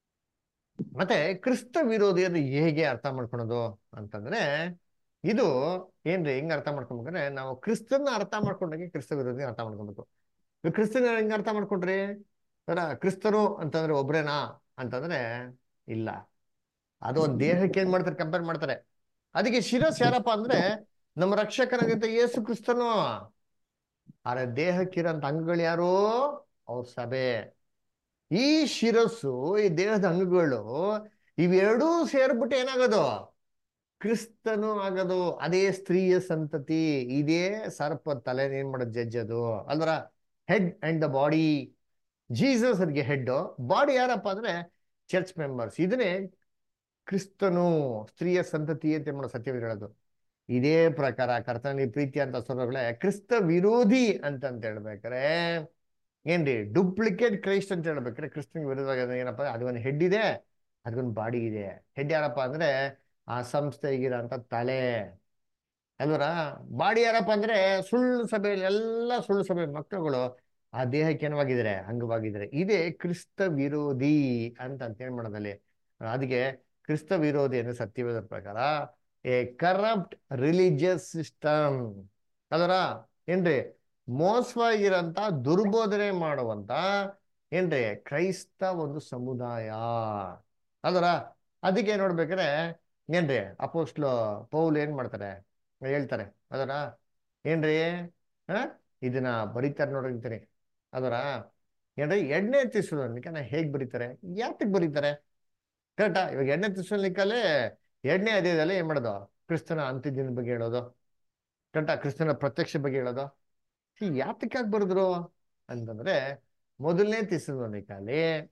ಮತ್ತೆ ಕ್ರಿಸ್ತ ವಿರೋಧಿ ಅಂದ್ರೆ ಹೇಗೆ ಅರ್ಥ ಮಾಡ್ಕೊಳೋದು ಅಂತಂದ್ರೆ ಇದು ಏನ್ರಿ ಹೆಂಗ್ ಅರ್ಥ ಮಾಡ್ಕೊಬೇಕಂದ್ರೆ ನಾವು ಕ್ರಿಸ್ತನ ಅರ್ಥ ಮಾಡ್ಕೊಂಡಾಗೆ ಕ್ರಿಸ್ತ ವಿರೋಧಿ ಅರ್ಥ ಮಾಡ್ಕೊಬೇಕು ಇವಾಗ ಕ್ರಿಸ್ತನ ಹೆಂಗ್ ಅರ್ಥ ಮಾಡ್ಕೊಂಡ್ರಿ ಅರ ಕ್ರಿಸ್ತರು ಅಂತಂದ್ರೆ ಒಬ್ರೇನಾ ಅಂತಂದ್ರೆ ಇಲ್ಲ ಅದು ಒಂದ್ ದೇಹಕ್ಕೆ ಏನ್ ಮಾಡ್ತಾರೆ ಕಂಪೇರ್ ಮಾಡ್ತಾರೆ ಅದಕ್ಕೆ ಶಿರಸ್ ಯಾರಪ್ಪ ಅಂದ್ರೆ ನಮ್ಮ ರಕ್ಷಕನಾಗಿದ್ದ ಯೇಸು ಕ್ರಿಸ್ತನು ಆದ್ರೆ ದೇಹಕ್ಕಿರೋಂಥ ಅಂಗಗಳು ಯಾರು ಅವ್ರ ಸಭೆ ಈ ಶಿರಸ್ಸು ಈ ದೇಹದ ಅಂಗಗಳು ಇವೆರಡೂ ಸೇರ್ಬಿಟ್ಟು ಏನಾಗೋದು ಕ್ರಿಸ್ತನು ಆಗೋದು ಅದೇ ಸ್ತ್ರೀಯ ಸಂತತಿ ಇದೇ ಸರ್ಪ ತಲೆ ಏನ್ ಮಾಡೋದು ಜಜ್ಜದು ಅಲ್ವರ head and the body Jesus ಅದಕ್ಕೆ ಹೆಡ್ ಬಾಡಿ ಯಾರಪ್ಪ ಅಂದ್ರೆ ಚರ್ಚ್ ಮೆಂಬರ್ಸ್ ಇದನ್ನೇ ಕ್ರಿಸ್ತನು ಸ್ತ್ರೀಯ ಸಂತತಿ ಅಂತ ಮಾಡೋ ಸತ್ಯವಿರ ಹೇಳೋದು ಇದೇ ಪ್ರಕಾರ ಕರ್ತನಲ್ಲಿ ಪ್ರೀತಿ ಅಂತ ಸ್ವರಗಳೇ ಕ್ರಿಸ್ತ ವಿರೋಧಿ ಅಂತಂತ ಹೇಳ್ಬೇಕಾರೆ ಏನ್ರಿ ಡೂಪ್ಲಿಕೇಟ್ ಕ್ರೈಸ್ಟ್ ಅಂತ ಹೇಳ್ಬೇಕಾರೆ ಕ್ರಿಸ್ತನ್ ವಿರೋಧವಾಗಿ ಏನಪ್ಪ ಅಂದ್ರೆ ಅದೊಂದು ಹೆಡ್ ಇದೆ ಅದಕ್ಕೊಂದು ಬಾಡಿ ಇದೆ ಹೆಡ್ ಯಾರಪ್ಪ ಅಂದ್ರೆ ಆ ಸಂಸ್ಥೆಗಿರೋಂಥ ತಲೆ ಅಲ್ವರ ಬಾಡಿ ಯಾರಪ್ಪ ಅಂದ್ರೆ ಸುಳ್ಳು ಸಭೆಯಲ್ಲಿ ಎಲ್ಲ ಸುಳ್ಳು ಸಭೆ ಮಕ್ಕಳುಗಳು ಆ ದೇಹಕ್ಕೆ ಏನವಾಗಿದ್ದಾರೆ ಅಂಗವಾಗಿದ್ದಾರೆ ಇದೇ ಕ್ರಿಸ್ತ ವಿರೋಧಿ ಅಂತ ಅಂತ ಏನ್ ಮಾಡೋದಲ್ಲಿ ಅದಕ್ಕೆ ಕ್ರಿಸ್ತ ವಿರೋಧಿ ಅಂದ್ರೆ ಸತ್ಯವೇದ ಪ್ರಕಾರ ಎ ಕರಪ್ಟ್ ರಿಲಿಜಿಯಸ್ ಸಿಸ್ಟಮ್ ಅದರ ಏನ್ರಿ ಮೋಸವಾಗಿರಂತ ದುರ್ಬೋಧನೆ ಮಾಡುವಂತ ಏನ್ರಿ ಕ್ರೈಸ್ತ ಒಂದು ಸಮುದಾಯ ಅದರ ಅದಕ್ಕೆ ನೋಡ್ಬೇಕಾದ್ರೆ ಏನ್ರಿ ಅಪೋಸ್ಟ್ಲು ಪೌಲ್ ಏನ್ ಮಾಡ್ತಾರೆ ಹೇಳ್ತಾರೆ ಅದರ ಏನ್ರಿ ಹ ಇದನ್ನ ಬರೀತಾರೆ ನೋಡಿರ್ತೀನಿ ಅದರ ಏನ್ರಿ ಎರಡನೇ ತಿಸ್ಸಲೋನಿಕ ನಾ ಹೇಗ್ ಬರೀತಾರೆ ಯಾತಕ್ ಬರೀತಾರೆ ಕರೆಕ್ಟಾ ಇವಾಗ ಎರಡನೇ ತಿಸ್ಸಲೋನಿಕಲ್ಲೇ ಎರಡನೇ ಅಧ್ಯಾಯದಲ್ಲಿ ಏನ್ ಮಾಡೋದು ಕ್ರಿಸ್ತನ ಅಂತ್ಯದಿನ ಬಗ್ಗೆ ಹೇಳೋದು ಕರೆಕ್ಟಾ ಕ್ರಿಸ್ತನ ಪ್ರತ್ಯಕ್ಷ ಬಗ್ಗೆ ಹೇಳೋದು ಯಾತಕ್ಕಾಗಿ ಬರೆದ್ರು ಅಂತಂದ್ರೆ ಮೊದಲನೇ ತಿಸ್ಸಲೋನಿಕಲ್ಲಿ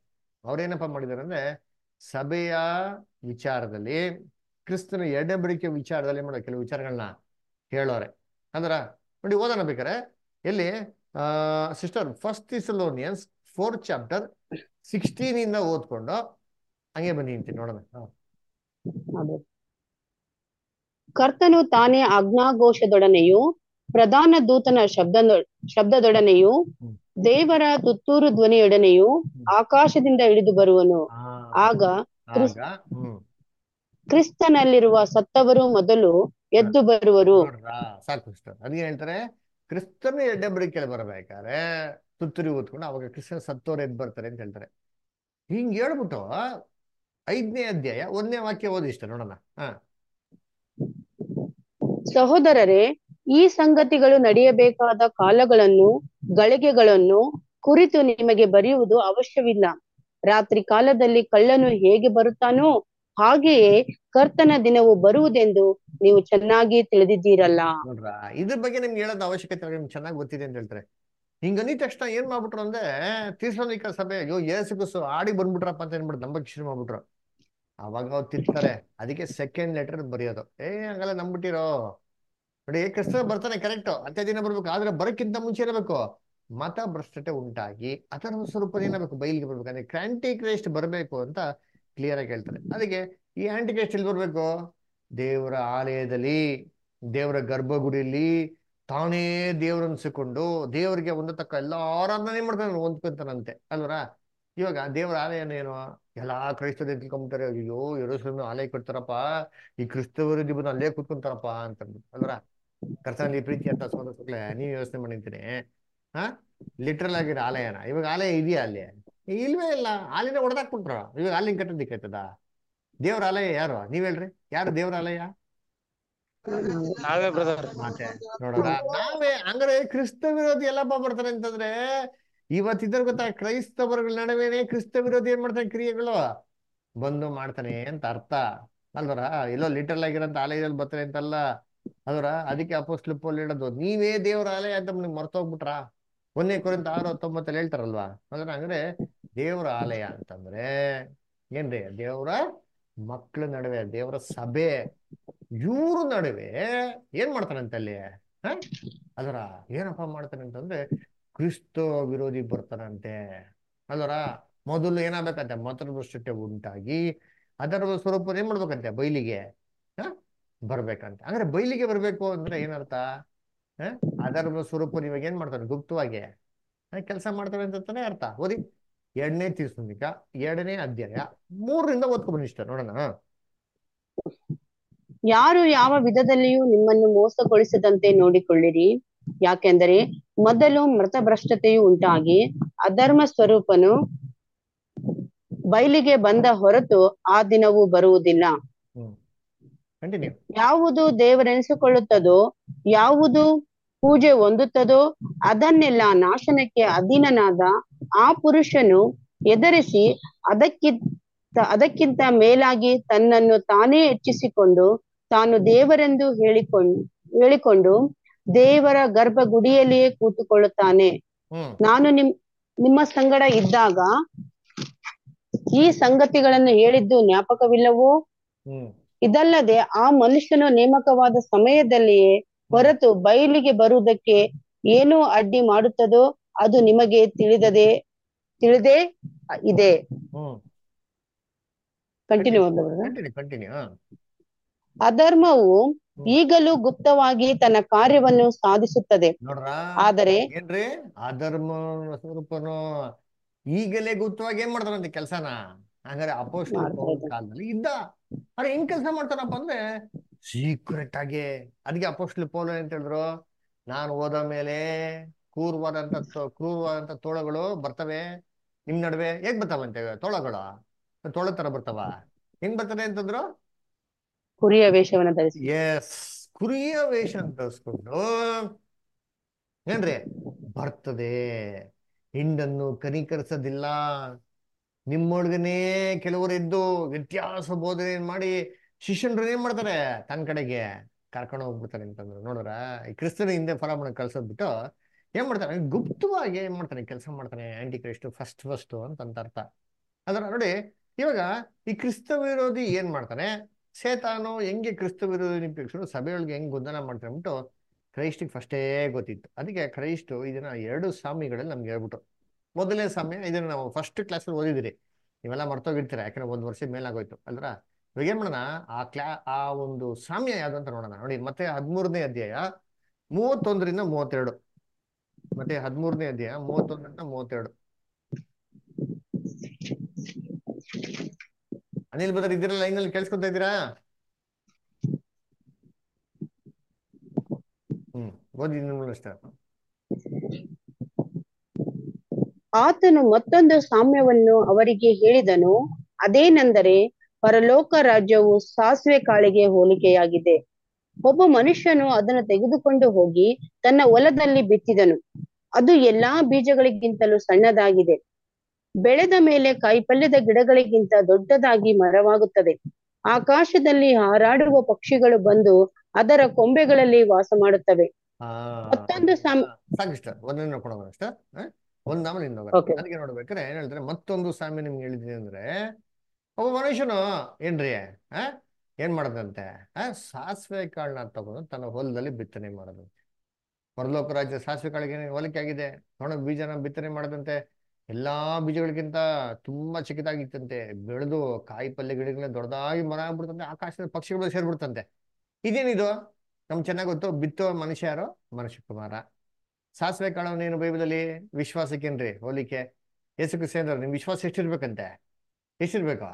ಅವ್ರೇನಪ್ಪ ಮಾಡಿದಾರೆ ಅಂದ್ರೆ ಸಭೆಯ ವಿಚಾರದಲ್ಲಿ ಕ್ರಿಸ್ತನ ಎಡೆಬರಿಕೆ ವಿಚಾರದಲ್ಲಿ ಮಾಡೋ ಕೆಲವು ವಿಚಾರಗಳನ್ನ ಹೇಳೋರೆ ಅಂದ್ರ ನೋಡಿ ಓದೋಣ ಬೇಕಾರೆ ಎಲ್ಲಿ sister first Thessalonians fourth chapter sixteen ಇಂದ ಓದ್ಕೊಂಡು ಹಂಗೆ ಬನ್ನಿ ಅಂತೀನಿ ನೋಡೋಣ ಹ. ಅದೇ. ಕರ್ತನು ತಾನೇ ಆಜ್ಞಾಘೋಷದೊಡನೆಯೂ ಪ್ರಧಾನ ದೂತನ ಶಬ್ದ ಶಬ್ದದೊಡನೆಯೂ ಹ್ಮ್. ದೇವರ ತುತ್ತೂರು ಧ್ವನಿಯೊಡನೆಯೂ ಆಕಾಶದಿಂದ ಇಳಿದು ಬರುವನು ಆ, ಆಗ ಕ್ರಿಸ್- ಆಗ ಹ್ಮ್ ಕ್ರಿಸ್ತನಲ್ಲಿರುವ ಸತ್ತವರು ಮೊದಲು ಎದ್ದು ಬರುವರು ನೋಡ್ರಾ ಸಾಕು ಸಿಸ್ಟರ್ ಅದಕ್ಕೆ ಹೇಳ್ತಾರೆ ಕ್ರಿಸ್ತನ ಎಡ್ಡೆಬ್ಬರಿಕೆಯಲ್ಲಿ ಬರ್ಬೇಕಾದ್ರೆ ತುತ್ತೂರಿ ಓದ್ಕೊಂಡು ಅವಾಗ ಕ್ರಿಸ್ತನ ಸತ್ತೋರು ಎದ್ದು ಬರ್ತಾರೆ ಅಂತ ಹೇಳ್ತಾರೆ ಹಿಂಗ್ ಹೇಳ್ಬಿಟ್ಟು ಐದನೇ ಅಧ್ಯಾಯ ಒಂದನೇ ವಾಕ್ಯ ಓದಿ ಇಷ್ಟ ನೋಡೋಣ ಹಾ ಸಹೋದರರೇ ಈ ಸಂಗತಿಗಳು ನಡೆಯಬೇಕಾದ ಕಾಲಗಳನ್ನು ಗಳಿಗೆಗಳನ್ನು ಕುರಿತು ನಿಮಗೆ ಬರೆಯುವುದು ಅವಶ್ಯವಿಲ್ಲ ರಾತ್ರಿ ಕಾಲದಲ್ಲಿ ಕಳ್ಳನು ಹೇಗೆ ಬರುತ್ತಾನೋ ಹಾಗೆಯೇ ಕರ್ತನ ದಿನವು ಬರುವುದೆಂದು ನೀವು ಚೆನ್ನಾಗಿ ತಿಳಿದಿದ್ದೀರಲ್ಲ ನೋಡ್ರ ಇದ್ರ ಬಗ್ಗೆ ನಿಮ್ಗೆ ಹೇಳೋದು ಅವಶ್ಯಕತೆ ನಿಮ್ಗೆ ಚೆನ್ನಾಗಿ ಗೊತ್ತಿದೆ ಅಂತ ಹೇಳ್ತಾರೆ ಹಿಂಗ ಅಂದಿದ ತಕ್ಷಣ ಏನ್ ಮಾಡ್ಬಿಟ್ರು ಅಂದ್ರೆ ತೀರ್ಸೋನಿಕ ಸಭೆ ಅಯ್ಯೋ ಏಸುಗುಸು ಆಡಿ ಬಂದ್ಬಿಟ್ರಪ್ಪ ಅಂತ ಏನ್ಬಿಟ್ಟು ನಂಬಕ್ ಶುರು ಮಾಡ್ಬಿಟ್ರು ಅವಾಗ ಅವ್ರು ತಿರ್ತಾರೆ ಅದಕ್ಕೆ ಸೆಕೆಂಡ್ ಲೆಟರ್ ಬರೆಯೋದು ಏ ಹಂಗಲ್ಲ ನಂಬಿಟ್ಟಿರೋ ನೋಡಿ ಕ್ರಿಸ್ತ ಬರ್ತಾನೆ ಕರೆಕ್ಟ್ ಅಂತ್ಯ ದಿನ ಬರ್ಬೇಕು ಆದ್ರೆ ಬರಕ್ಕಿಂತ ಮುಂಚೆ ಇರಬೇಕು ಮತ ಭ್ರಷ್ಟತೆ ಉಂಟಾಗಿ ಅದರ ಸ್ವರೂಪ ಏನಾಗಬೇಕು ಬಯಲಿಗೆ ಬರ್ಬೇಕು ಅಂದ್ರೆ ಕ್ರಾಂತಿ ಕ್ರೈಸ್ಟ್ ಬರಬೇಕು ಅಂತ ಕ್ಲಿಯರ್ ಆಗಿ ಹೇಳ್ತಾರೆ ಅದಕ್ಕೆ ಈ ಆಂಟಿ ಕ್ರೈಸ್ಟ್ ಎಲ್ಲಿ ಬರ್ಬೇಕು ದೇವರ ಆಲಯದಲ್ಲಿ ದೇವರ ಗರ್ಭಗುಡಿಯಲ್ಲಿ ತಾನೇ ದೇವರನ್ಸಿಕೊಂಡು ದೇವರಿಗೆ ಹೊಂದತಕ್ಕ ಎಲ್ಲ ಆರಾಧನೆ ಮಾಡ್ತಾನೆ ಹೊಂದ್ಕೊಂತಾನಂತೆ ಅಲ್ವರ ಇವಾಗ ದೇವರ ಆಲಯನ ಏನು ಎಲ್ಲಾ ಕ್ರೈಸ್ತರು ತಿಳ್ಕೊಂಬಿಟ್ಟಾರೆ ಅಯ್ಯೋ ಯೆರೂಸಲೇಮ್ ಆಲಯ ಕೊಡ್ತಾರಪ್ಪ ಈ ಕ್ರಿಸ್ತ ವಿರೋಧಿ ಬಂದು ಅಲ್ಲೇ ಕೂತ್ಕೊಂತಾರಪ್ಪ ಅಂತ ಅಂದ್ಬಿಟ್ಟು ಅಲ್ವರ ಕರ್ತನಲ್ಲಿ ಪ್ರೀತಿ ಅಂತ ಸೋದರೇ ನೀವ್ ಯೋಚನೆ ಮಾಡಿರ್ತೀನಿ ಹಾ ಲಿಟ್ರಲ್ ಆಗಿರೋ ಆಲಯನ ಇವಾಗ ಆಲಯ ಇದೆಯಾ ಅಲ್ಲಿ ಇಲ್ವೇ ಇಲ್ಲ ಆಲಯನ ಹೊಡೆದಾಕ್ಬಿಟ್ರ ಇವಾಗ ಆಲಯ ಕಟ್ಟೋದಿಕ್ಕೈತದ ದೇವ್ರ ಆಲಯ ಯಾರು ನೀವ್ ಹೇಳ್ರಿ ಯಾರು ದೇವ್ರ ಆಲಯ ನಾವೇ ಬ್ರದರ್ ಮತ್ತೆ ನೋಡೋಣ ನಾವೇ ಹಂಗಾರೆ ಕ್ರಿಸ್ತ ವಿರೋಧಿ ಎಲ್ಲಪ್ಪ ಬರ್ತಾರೆ ಅಂತಂದ್ರೆ ಇವತ್ತಿದ್ರ ಗೊತ್ತಾ ಕ್ರೈಸ್ತವರುಗಳ ನಡುವೆನೆ ಕ್ರಿಸ್ತ ವಿರೋಧಿ ಏನ್ ಮಾಡ್ತಾನೆ ಕ್ರಿಯೆಗಳು ಬಂದು ಮಾಡ್ತಾನೆ ಅಂತ ಅರ್ಥ ಅಲ್ವರ ಎಲ್ಲೋ ಲಿಟಲ್ ಆಗಿರೋಂತ ಆಲಯದಲ್ಲಿ ಬರ್ತಾರೆ ಅಂತಲ್ಲ ಅಲ್ವರ ಅದಕ್ಕೆ ಅಪೋಸ್ಲು ಪೋಲ್ ಹೇಳೋದು ನೀವೇ ದೇವರ ಆಲಯ ಅಂತ ನಿಮ್ಗೆ ಮರ್ತೋಗ್ಬಿಟ್ರ ಒಂದನೇ ಕೊರಿಂದ ಆರು ಹತ್ತೊಂಬತ್ತಲ್ಲಿ ಹೇಳ್ತಾರಲ್ವಾ ಅಂದ್ರೆ ಹಂಗಾರೆ ದೇವರ ಆಲಯ ಅಂತಂದ್ರೆ ಏನ್ರಿ ದೇವರ ಮಕ್ಕಳ ನಡುವೆ ದೇವರ ಸಭೆ ಇವ್ರ ನಡುವೆ ಏನ್ ಮಾಡ್ತಾನಂತೆ ಅಲ್ಲಿ ಹ ಅದರ ಏನಪ್ಪ ಮಾಡ್ತಾನೆ ಅಂತಂದ್ರೆ ಕ್ರಿಸ್ತ ವಿರೋಧಿ ಬರ್ತಾನಂತೆ ಅಲ್ವರ ಮೊದಲು ಏನಾಗ್ಬೇಕಂತೆ ಮತಭ್ರಷ್ಟತೆ ಉಂಟಾಗಿ ಅದರ ಸ್ವರೂಪ ಏನ್ ಮಾಡ್ಬೇಕಂತೆ ಬೈಲಿಗೆ ಹ ಬರ್ಬೇಕಂತೆ ಅಂದ್ರೆ ಬೈಲಿಗೆ ಬರ್ಬೇಕು ಅಂದ್ರೆ ಏನರ್ಥ ಹ ಅದರ ಸ್ವರೂಪ ಇವಾಗ ಏನ್ ಮಾಡ್ತಾನೆ ಗುಪ್ತವಾಗಿ ಕೆಲಸ ಮಾಡ್ತಾನೆ ಅಂತಾನೆ ಅರ್ಥ ಓದಿ ಎರಡನೇ ತೀರ್ಸುನಿಕ ಎರಡನೇ ಅಧ್ಯಾಯ ಮೂರರಿಂದ ಓದ್ಕೊಂಡ್ ಇಷ್ಟ ನೋಡೋಣ ಯಾರು ಯಾವ ವಿಧದಲ್ಲಿಯೂ ನಿಮ್ಮನ್ನು ಮೋಸಗೊಳಿಸದಂತೆ ನೋಡಿಕೊಳ್ಳಿರಿ ಯಾಕೆಂದರೆ ಮೊದಲು ಮೃತಭ್ರಷ್ಟತೆಯು ಉಂಟಾಗಿ ಅಧರ್ಮ ಸ್ವರೂಪನು ಬಯಲಿಗೆ ಬಂದ ಹೊರತು ಆ ದಿನವು ಬರುವುದಿಲ್ಲ ಹ್ಮ್ ಕಂಟಿನ್ಯೂ ಯಾವುದು ದೇವರೆನಿಸಿಕೊಳ್ಳುತ್ತದೋ ಯಾವುದು ಪೂಜೆ ಹೊಂದುತ್ತದೋ ಅದನ್ನೆಲ್ಲ ನಾಶನಕ್ಕೆ ಅಧೀನನಾದ ಆ ಪುರುಷನು ಎದುರಿಸಿ ಅದಕ್ಕಿಂತ ಅದಕ್ಕಿಂತ ಮೇಲಾಗಿ ತನ್ನನ್ನು ತಾನೇ ಹೆಚ್ಚಿಸಿಕೊಂಡು ತಾನು ದೇವರೆಂದು ಹೇಳಿಕೊಂಡು ಹೇಳಿಕೊಂಡು ದೇವರ ಗರ್ಭಗುಡಿಯಲ್ಲಿಯೇ ಕೂತುಕೊಳ್ಳುತ್ತಾನೆ ಹ್ಮ್ ನಾನು ನಿಮ್ ನಿಮ್ಮ ಸಂಗಡ ಇದ್ದಾಗ ಈ ಸಂಗತಿಗಳನ್ನು ಹೇಳಿದ್ದು ಜ್ಞಾಪಕವಿಲ್ಲವೋ ಹ್ಮ್ ಇದಲ್ಲದೆ ಆ ಮನುಷ್ಯನು ನೇಮಕವಾದ ಸಮಯದಲ್ಲಿಯೇ ಹೊರತು ಬಯಲಿಗೆ ಬರುವುದಕ್ಕೆ ಏನು ಅಡ್ಡಿ ಮಾಡುತ್ತದೋ ಅದು ನಿಮಗೆ ತಿಳಿದದೆ ತಿಳಿದೇ ಇದೆ ಹ್ಮ್ ಕಂಟಿನ್ಯೂ ಕಂಟಿನ್ಯೂ ಕಂಟಿನ್ಯೂ ಅಧರ್ಮವು ಈಗಲೂ ಗುಪ್ತವಾಗಿ ತನ್ನ ಕಾರ್ಯವನ್ನು ಸಾಧಿಸುತ್ತದೆ ನೋಡ್ರ ಆದರೆ ಏನ್ರಿ ಅಧರ್ಮ ಸ್ವರೂಪನು ಈಗಲೇ ಗುಪ್ತವಾಗಿ ಏನ್ ಮಾಡ್ತಾರಂತೆ ಕೆಲ್ಸನ ಹಂಗಾರೆ ಅಪೋಸ್ಟಲ್ ಮಾಡ್ತಾ ಪೌಲ್ ಇದ್ದಾರೆ. ಕಾಲದಲ್ಲಿ ಇದ್ದ ಅರೆ ಹೆಂಗ್ ಕೆಲಸ ಮಾಡ್ತಾರಪ್ಪ ಅಂದ್ರೆ ಸೀಕ್ರೆಟ್ ಆಗಿ ಅದಕ್ಕೆ ಅಪೋಸ್ಟಲ್ ಪೌಲ್ ಅಂತ ಹೇಳಿದ್ರು ನಾನು ಹೋದ ಮೇಲೆ ಕ್ರೂರವಾದಂತ ತೋ- ಕ್ರೂರವಾದಂತ ತೋಳಗಳು ಬರ್ತವೆ ನಿಮ್ ನಡುವೆ ಹೇಗ್ ಬರ್ತಾವಂತೆ ತೋಳಗಳು ತೋಳ ತರ ಬರ್ತಾವ ಹೆಂಗ್ ಬರ್ತದೆ ಅಂತಂದ್ರು ಕುರಿಯ ವೇಷವನ್ನು ಧರಿಸಿ ಎಸ್ ಕುರಿಯ ವೇಷ ಅಂತ ತರಿಸ್ಕೊಂಡು ಏನ್ರಿ ಬರ್ತದೆ ಹಿಂಡನ್ನು ಕನಿಕರಿಸೋದಿಲ್ಲ ನಿಮ್ಮೊಳಗನೆ ಕೆಲವರು ಇದ್ದು ವ್ಯತ್ಯಾಸ ಬೋಧನೆ ಮಾಡಿ ಶಿಷ್ಯನ್ರು ಏನ್ ಮಾಡ್ತಾರೆ ತನ್ನ ಕಡೆಗೆ ಕರ್ಕೊಂಡು ಹೋಗ್ಬಿಡ್ತಾರೆ ಅಂತಂದ್ರು ನೋಡ್ರ ಈ ಕ್ರಿಸ್ತನ ಹಿಂದೆ ಫಲಾಮಣ ಕಳ್ಸೋದ್ ಬಿಟ್ಟು ಏನ್ ಮಾಡ್ತಾನೆ ಗುಪ್ತವಾಗಿ ಏನ್ ಮಾಡ್ತಾನೆ ಕೆಲಸ ಮಾಡ್ತಾನೆ ಆಂಟಿ ಕ್ರೈಸ್ಟ್ ಫಸ್ಟ್ ಫಸ್ಟ್ ಅಂತ ಅಂತ ಅರ್ಥ ಅದರ ನೋಡಿ ಇವಾಗ ಈ ಕ್ರಿಸ್ತ ವಿರೋಧಿ ಏನ್ ಮಾಡ್ತಾನೆ ಸೇತಾನು ಹೆಂಗೆ ಕ್ರಿಸ್ತ ವಿರೋಧಿ ನಿಂಪಿಸ್ಕೊಂಡು ಸಭೆಯೊಳಗೆ ಹೆಂಗ್ ಗೊಂದಲ ಮಾಡ್ತಾನೆ ಅಂದ್ಬಿಟ್ಟು ಕ್ರೈಸ್ಟಿಗೆ ಫಸ್ಟೇ ಗೊತ್ತಿತ್ತು ಅದಕ್ಕೆ ಕ್ರೈಸ್ಟು ಇದನ್ನ ಎರಡು ಸಾಮಿಗಳಲ್ಲಿ ನಮ್ಗೆ ಹೇಳ್ಬಿಟ್ಟು ಮೊದಲನೇ ಸಾಮ್ಯ ಇದನ್ನ ನಾವು ಫಸ್ಟ್ ಕ್ಲಾಸಲ್ಲಿ ಓದಿದಿರಿ ನೀವೆಲ್ಲ ಮರ್ತೋಗಿರ್ತೀರ ಯಾಕಂದ್ರೆ ಒಂದು ವರ್ಷ ಮೇಲಾಗೋಯ್ತು ಅಲ್ರ ಇವಾಗ ಏನ್ ಮಾಡೋಣ ಆ ಕ್ಲಾ ಆ ಒಂದು ಸಾಮ್ಯ ಯಾವ್ದು ಅಂತ ನೋಡೋಣ ನೋಡಿ ಮತ್ತೆ ಹದಿಮೂರನೇ ಅಧ್ಯಾಯ ಮೂವತ್ತೊಂದರಿಂದ ಮೂವತ್ತೆರಡು ಮತ್ತೆ ಹದಿಮೂರನೇ ಅಧ್ಯಾಯ ಮೂವತ್ತೊಂದರಿಂದ ಮೂವತ್ತೆರಡು ಅನಿಲ್ ಬದರ್ ಇದ್ದೀರಲ್ಲ ಲೈನಲ್ಲಿ ಕೇಳಿಸ್ಕೊಂತ ಇದ್ದೀರಾ ಹ್ಮ್ ಓದಿ ನಿಮ್ಮನ್ನು ಅಷ್ಟೇ ಆತನು ಮತ್ತೊಂದು ಸಾಮ್ಯವನ್ನು ಅವರಿಗೆ ಹೇಳಿದನು ಅದೇನೆಂದರೆ ಪರಲೋಕ ರಾಜ್ಯವು ಸಾಸಿವೆ ಕಾಳಿಗೆ ಹೋಲಿಕೆಯಾಗಿದೆ ಒಬ್ಬ ಮನುಷ್ಯನು ಅದನ್ನು ತೆಗೆದುಕೊಂಡು ಹೋಗಿ ತನ್ನ ಹೊಲದಲ್ಲಿ ಬಿತ್ತಿದನು ಅದು ಎಲ್ಲಾ ಬೀಜಗಳಿಗಿಂತಲೂ ಸಣ್ಣದಾಗಿದೆ ಬೆಳೆದ ಮೇಲೆ ಕಾಯಿಪಲ್ಯದ ಗಿಡಗಳಿಗಿಂತ ದೊಡ್ಡದಾಗಿ ಮರವಾಗುತ್ತದೆ ಆಕಾಶದಲ್ಲಿ ಹಾರಾಡುವ ಪಕ್ಷಿಗಳು ಬಂದು ಅದರ ಕೊಂಬೆಗಳಲ್ಲಿ ವಾಸ ಮಾಡುತ್ತವೆ ಆ ಮತ್ತೊಂದು ಸಾಮ್ ಸಾಕಿಷ್ಟ ಒಂದನೇ ನೋಡ್ಕೊಂಡು ಅಷ್ಟ ಒಂದ್ ಆಮೇಲೆ ಇನ್ನೊಂದು Okay. ಅದಕ್ಕೆ ನೋಡ್ಬೇಕಾದ್ರೆ ಏನ್ ಹೇಳ್ತಾರೆ ಮತ್ತೊಂದು ಸಾಮ್ಯ ನಿಮ್ಗೆ ಹೇಳಿದ್ದೀನಿ ಅಂದ್ರೆ ಒಬ್ಬ ಮನುಷ್ಯನು ಏನ್ರಿ ಆ ಏನ್ ಮಾಡದಂತೆ ಆ ಸಾಸಿವೆ ಕಾಳನ್ನ ತಗೊಂಡು ತನ್ನ ಹೊಲದಲ್ಲಿ ಬಿತ್ತನೆ ಮಾಡದಂತೆ ಪರಲೋಕ ರಾಜ್ಯ ಸಾಸಿವೆ ಕಾಳಿಗೆ ಹೋಲಿಕೆ ಆಗಿದೆ ನೋಡ ಬೀಜನ ಬಿತ್ತನೆ ಮಾಡದಂತೆ ಎಲ್ಲಾ ಬೀಜಗಳಿಗಿಂತ ತುಂಬಾ ಚಿಕ್ಕದಾಗಿತ್ತಂತೆ ಬೆಳೆದು ಕಾಯಿ ಪಲ್ಯ ಗಿಡಗಳನ್ನ ದೊಡ್ಡದಾಗಿ ಮರ ಆಗ್ಬಿಡ್ತಂತೆ ಆಕಾಶದ ಪಕ್ಷಿಗಳು ಸೇರ್ಬಿಡ್ತಂತೆ ಇದೇನಿದು ನಮ್ಗೆ ಚೆನ್ನಾಗ್ ಗೊತ್ತು ಬಿತ್ತೋ ಮನುಷ್ಯ ಯಾರು ಮನುಷ್ಯ ಕುಮಾರ ಸಾಸಿವೆ ಕಾಳವನ್ನೇನು ಬೈಬಲಲ್ಲಿ ವಿಶ್ವಾಸಕ್ಕೇನ್ರಿ ಹೋಲಿಕೆ ಯೇಸು ಕ್ರಿಸ್ತ ನಿಮ್ ವಿಶ್ವಾಸ ಎಷ್ಟಿರ್ಬೇಕಂತೆ ಎಷ್ಟಿರ್ಬೇಕು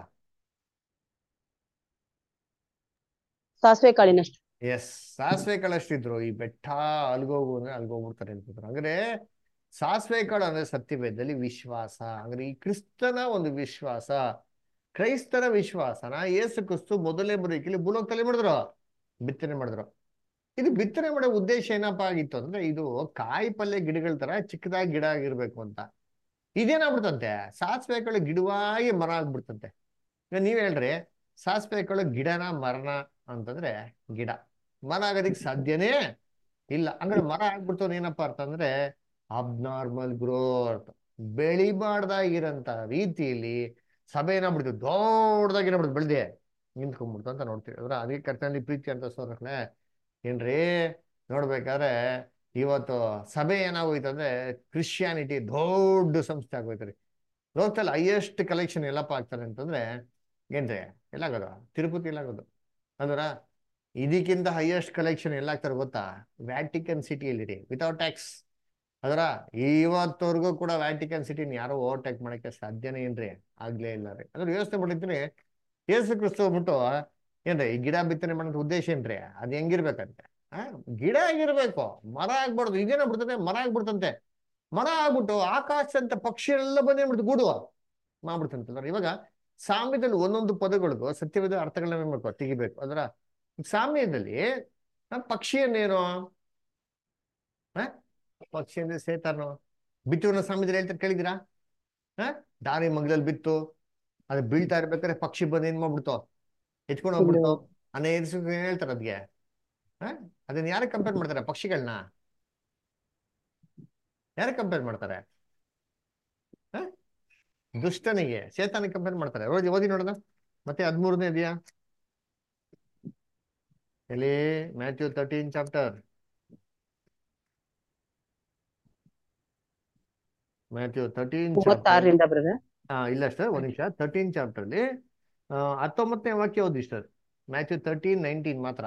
ಸಾಸಿವೆ ಕಾಳಿನಷ್ಟು ಎಸ್ ಸಾಸಿವೆ ಕಾಳಷ್ಟಿದ್ರು ಈ ಬೆಟ್ಟ ಅಲ್ಗೋಗು ಅಂದ್ರೆ ಅಲ್ಗೋಗ್ಬಿಡ್ತಾರೆ ಅಂತಿದ್ರು ಅಂದ್ರೆ ಸಾಸಿವೆ ಕಾಳು ಅಂದ್ರೆ ಸತ್ಯವೇದದಲ್ಲಿ ವಿಶ್ವಾಸ ಅಂದ್ರೆ ಈ ಕ್ರಿಸ್ತನ ಒಂದು ವಿಶ್ವಾಸ ಕ್ರೈಸ್ತರ ವಿಶ್ವಾಸನ ಯೇಸು ಕ್ರಿಸ್ತು ಮೊದಲನೇ ಬರೀಕಿಲಿ ಭೂಲೋಕದಲ್ಲಿ ಮಾಡಿದ್ರು ಬಿತ್ತನೆ ಮಾಡಿದ್ರು ಇದು ಬಿತ್ತನೆ ಮಾಡೋ ಉದ್ದೇಶ ಏನಪ್ಪಾ ಆಗಿತ್ತು ಅಂದ್ರೆ ಇದು ಕಾಯಿ ಪಲ್ಯ ಗಿಡಗಳ ತರ ಚಿಕ್ಕದಾಗಿ ಗಿಡ ಆಗಿರ್ಬೇಕು ಅಂತ ಇದೇನಾಗ್ಬಿಡ್ತಂತೆ ಸಾಸಿವೆ ಕಾಳು ಗಿಡವಾಗಿ ಮರ ಆಗ್ಬಿಡ್ತಂತೆ ಈಗ ನೀವ್ ಹೇಳ್ರಿ ಸಾಸಿವೆ ಕಾಳು ಗಿಡನ ಮರನ ಅಂತಂದ್ರೆ ಗಿಡ ಮರ ಆಗೋದಿಕ್ ಸಾಧ್ಯನೇ ಇಲ್ಲ ಅಂದ್ರೆ ಮರ ಆಗ್ಬಿಡ್ತು ಏನಪ್ಪಾ ಅಂತಂದ್ರೆ ಅಬ್ನಾರ್ಮಲ್ ಗ್ರೋತ್ ಬೆಳಿಬಾರ್ದಾಗಿರಂತ ರೀತಿಯಲ್ಲಿ ಸಭೆ ಏನಾಗ್ಬಿಡ್ತು ದೊಡ್ಡದಾಗಿ ಏನಾಗ್ಬಿಡ್ತು ಬೆಳ್ದೆ ನಿಂತ್ಕೊಂಡ್ಬಿಡ್ತು ಅಂತ ನೋಡ್ತೀವಿ ಅದ್ರ ಅದಕ್ಕೆ ಕರ್ತನಲ್ಲಿ ಪ್ರೀತಿ ಅಂತ ಸೋರಕ್ಲೆ ಏನ್ರಿ ನೋಡ್ಬೇಕಾದ್ರೆ ಇವತ್ತು ಸಭೆ ಏನಾಗೋಯ್ತು ಅಂದ್ರೆ ಕ್ರಿಶ್ಚಿಯಾನಿಟಿ ದೊಡ್ಡ ಸಂಸ್ಥೆ ಆಗೋಯ್ತು ಲೋಕದಲ್ಲಿ ಹೈಯೆಸ್ಟ್ ಕಲೆಕ್ಷನ್ ಎಲ್ಲಪ್ಪ ಆಗ್ತಾರೆ ಅಂತಂದ್ರೆ ಏನ್ರಿ ಎಲ್ಲಾಗೋದು ತಿರುಪತಿ ಎಲ್ಲಾಗೋದು ಅಂದ್ರ ಇದಕ್ಕಿಂತ ಹೈಯೆಸ್ಟ್ ಕಲೆಕ್ಷನ್ ಎಲ್ಲಾಗ್ತಾರೆ ಗೊತ್ತಾ ವ್ಯಾಟಿಕನ್ ಸಿಟಿಯಲ್ಲಿ ರೀ ವಿತೌಟ್ ಟ್ಯಾಕ್ಸ್ ಅದರ ಇವತ್ತವರೆಗೂ ಕೂಡ ವ್ಯಾಟಿಕನ್ ಸಿಟಿನ ಯಾರು ಓವರ್ಟೇಕ್ ಮಾಡಕ್ಕೆ ಸಾಧ್ಯನೇ ಏನ್ರಿ ಆಗ್ಲೇ ಇಲ್ಲ ರೀ ಅದ್ರ ಯೋಚನೆ ಮಾಡಿದ್ದೀನಿ ಯೇಸು ಕ್ರಿಸ್ತು ಹೋಗ್ಬಿಟ್ಟು ಏನ್ರಿ ಈ ಗಿಡ ಬಿತ್ತನೆ ಮಾಡೋದ್ ಉದ್ದೇಶ ಏನ್ರಿ ಅದ್ ಹೆಂಗಿರ್ಬೇಕಂತೆ ಆ ಗಿಡ ಆಗಿರ್ಬೇಕು ಮರ ಆಗ್ಬಾರ್ದು ಇದೇನ ಬಿಡ್ತದೆ ಮರ ಆಗ್ಬಿಡ್ತಂತೆ ಮರ ಆಗ್ಬಿಟ್ಟು ಆಕಾಶ ಅಂತ ಪಕ್ಷಿ ಎಲ್ಲ ಬಂದೇನ್ಬಿಡ್ತು ಗೂಡುವ ಮಾಡ್ಬಿಡ್ತಂತಂದ್ರೆ ಇವಾಗ ಸಾಮ್ಯದಲ್ಲಿ ಒಂದೊಂದು ಪದಗಳಿಗೂ ಸತ್ಯವಾದ ಅರ್ಥಗಳನ್ನ ಏನ್ ಮಾಡ್ಕೋ ತೆಗಿಬೇಕು ಅದರ ಸಾಮ್ಯದಲ್ಲಿ ಆ ಪಕ್ಷಿಯನ್ನೇನು ಆ ಪಕ್ಷಿ ಅಂದ್ರೆ ಸೇತಾನು ಬಿತ್ತುವನ್ನ ಸಾಮ್ಯದಲ್ಲಿ ಹೇಳ್ತಾರೆ ಕೇಳಿದಿರಾ ಆ ದಾರಿ ಮಗ್ಲಲ್ಲಿ ಬಿತ್ತು ಅದು ಬೀಳ್ತಾ ಇರ್ಬೇಕಾದ್ರೆ ಪಕ್ಷಿ ಬಂದು ಏನ್ ಮಾಡ್ಬಿಡ್ತು ಎತ್ಕೊಂಡು ಹೋಗ್ಬಿಡ್ತು ಅನ್ನ ಏನ್ ಹೇಳ್ತಾರೆ ಅದ್ಗೆ ಆ ಅದನ್ನ ಯಾರಿಗೆ ಕಂಪೇರ್ ಮಾಡ್ತಾರೆ ಪಕ್ಷಿಗಳನ್ನ ಯಾರಿಗೆ ಕಂಪೇರ್ ಮಾಡ್ತಾರೆ ಆ ದುಷ್ಟನಿಗೆ ಸೇತಾನಿಗೆ ಕಂಪೇರ್ ಮಾಡ್ತಾರೆ ಓದಿ ಓದಿ ನೋಡೋಣ ಮತ್ತೆ ಹದಿಮೂರನೇ ಇದೆಯಾ ಎಲ್ಲಿ Matthew thirteen chapter Matthew thirteen chapter ಮೂವತ್ತಾರರಿಂದ ಬ್ರದರ್ ಹಾ ಇಲ್ಲ ಸರ್ ಒಂದ್ ನಿಮಿಷ ತರ್ಟೀನ್ ಚಾಪ್ಟರ್ ಅಲ್ಲಿ ಆ, ಹತ್ತೊಂಬತ್ತನೇ ವಾಕ್ಯ ಓದಿ ಸರ್ ಮ್ಯಾಥ್ಯೂ ತರ್ಟೀನ್ ನೈನ್ಟೀನ್ ಮಾತ್ರ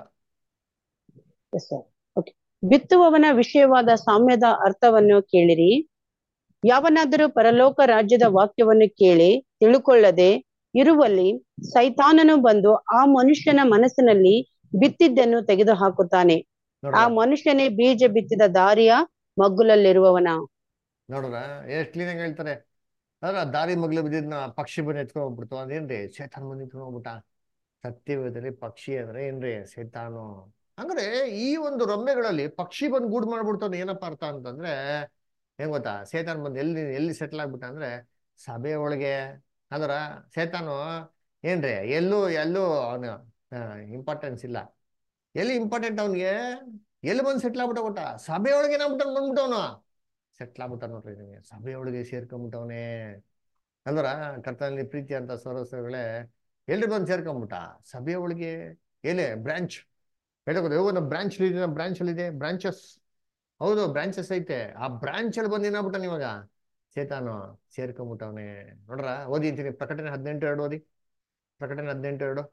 ಓಕೆ ಬಿತ್ತುವವನ ವಿಷಯವಾದ ಸಾಮ್ಯದ ಅರ್ಥವನ್ನು ಕೇಳಿರಿ ಯಾವನಾದರೂ ಪರಲೋಕ ರಾಜ್ಯದ ವಾಕ್ಯವನ್ನು ಕೇಳಿ ತಿಳುಕೊಳ್ಳದೆ ಇರುವಲ್ಲಿ ಸೈತಾನನು ಬಂದು ಆ ಮನುಷ್ಯನ ಮನಸ್ಸಿನಲ್ಲಿ ಬಿತ್ತಿದ್ದನ್ನು ತೆಗೆದು ಹಾಕುತ್ತಾನೆ ನೋಡ್ರ ಆ ಮನುಷ್ಯನೇ ಬೀಜ ಬಿತ್ತಿದ ದಾರಿಯ ಮಗ್ಗುಲಲ್ಲಿರುವವನ ನೋಡ್ರ ಎಷ್ಟು ಕ್ಲೀನಾಗಿ ಹೇಳ್ತಾರೆ ಅದ್ರ ದಾರಿ ಮಗ್ಲು ಬಿದ್ದಿದ್ನ ಪಕ್ಷಿ ಬಂದು ಎತ್ಕೊಂಡ್ ಹೋಗ್ಬಿಡ್ತು ಅದೇನ್ರಿ ಶೇತಾನ್ ಬಂದು ಎತ್ಕೊಂಡ್ ಹೋಗ್ಬಿಟ್ಟ ಸತ್ಯವೇದದಲ್ಲಿ ಪಕ್ಷಿ ಅಂದ್ರೆ ಏನ್ರಿ ಶೇತಾನು ಅಂದ್ರೆ ಈ ಒಂದು ರೊಂಬೆಗಳಲ್ಲಿ ಪಕ್ಷಿ ಬಂದು ಗೂಡು ಮಾಡ್ಬಿಡ್ತು ಅಂದ್ರೆ ಏನಪ್ಪಾ ಅರ್ಥ ಅಂತಂದ್ರೆ ಏನ್ ಗೊತ್ತಾ ಸೇತಾನ್ ಬಂದು ಎಲ್ಲಿ ಎಲ್ಲಿ ಸೆಟ್ಲ್ ಆಗ್ಬಿಟ್ಟ ಅಂದ್ರೆ ಸಭೆ ಒಳಗೆ ಅಂದ್ರ ಸೇತಾನು ಏನ್ರಿ ಎಲ್ಲೂ ಎಲ್ಲೂ ಅವನು ಇಂಪಾರ್ಟೆನ್ಸ್ ಇಲ್ಲ ಎಲ್ಲಿ ಇಂಪಾರ್ಟೆಂಟ್ ಅವನಿಗೆ ಎಲ್ಲಿ ಬಂದು ಸೆಟ್ಲ್ ಆಗ್ಬಿಟ್ಟ ಗೊತ್ತಾ ಸಭೆ ಒಳಗೆ ಏನಾಗ್ಬಿಟ್ಟ ಬಂದ್ಬಿಟ್ಟವನು ಸೆಟ್ಲ್ ಆಗ್ಬಿಟ್ಟ ನೋಡ್ರಿ ನಿಮಗೆ ಸಭೆಯೊಳಗೆ ಸೇರ್ಕೊಂಡ್ಬಿಟ್ಟವನೇ ಅಲ್ವರ ಕರ್ತನಲ್ಲಿ ಪ್ರೀತಿ ಅಂತ ಸರೋಸಗಳೇ ಎಲ್ರು ಬಂದು ಸೇರ್ಕೊಂಬಿಟ್ಟ ಸಭೆಯ ಒಳಗೆ ಏನೇ ಬ್ರಾಂಚ್ ಹೇಳ್ಬೋದು ನಮ್ಮ ಬ್ರಾಂಚ್ ನಮ್ಮ ಬ್ರಾಂಚ್ ಅಲ್ಲಿ ಇದೆ ಬ್ರಾಂಚಸ್ ಹೌದು ಬ್ರಾಂಚಸ್ ಐತೆ ಆ ಬ್ರಾಂಚ್ ಅಲ್ಲಿ ಬಂದು ಏನಾಗ್ಬಿಟ್ಟ ಇವಾಗ ಸೇತಾನು ಸೇರ್ಕೊಂಬಿಟ್ಟವನೇ ನೋಡ್ರ ಓದಿ ಅಂತೀನಿ ಪ್ರಕಟಣೆ ಹದಿನೆಂಟು ಎರಡು ಓದಿ ಪ್ರಕಟಣೆ ಹದಿನೆಂಟು ಎರಡು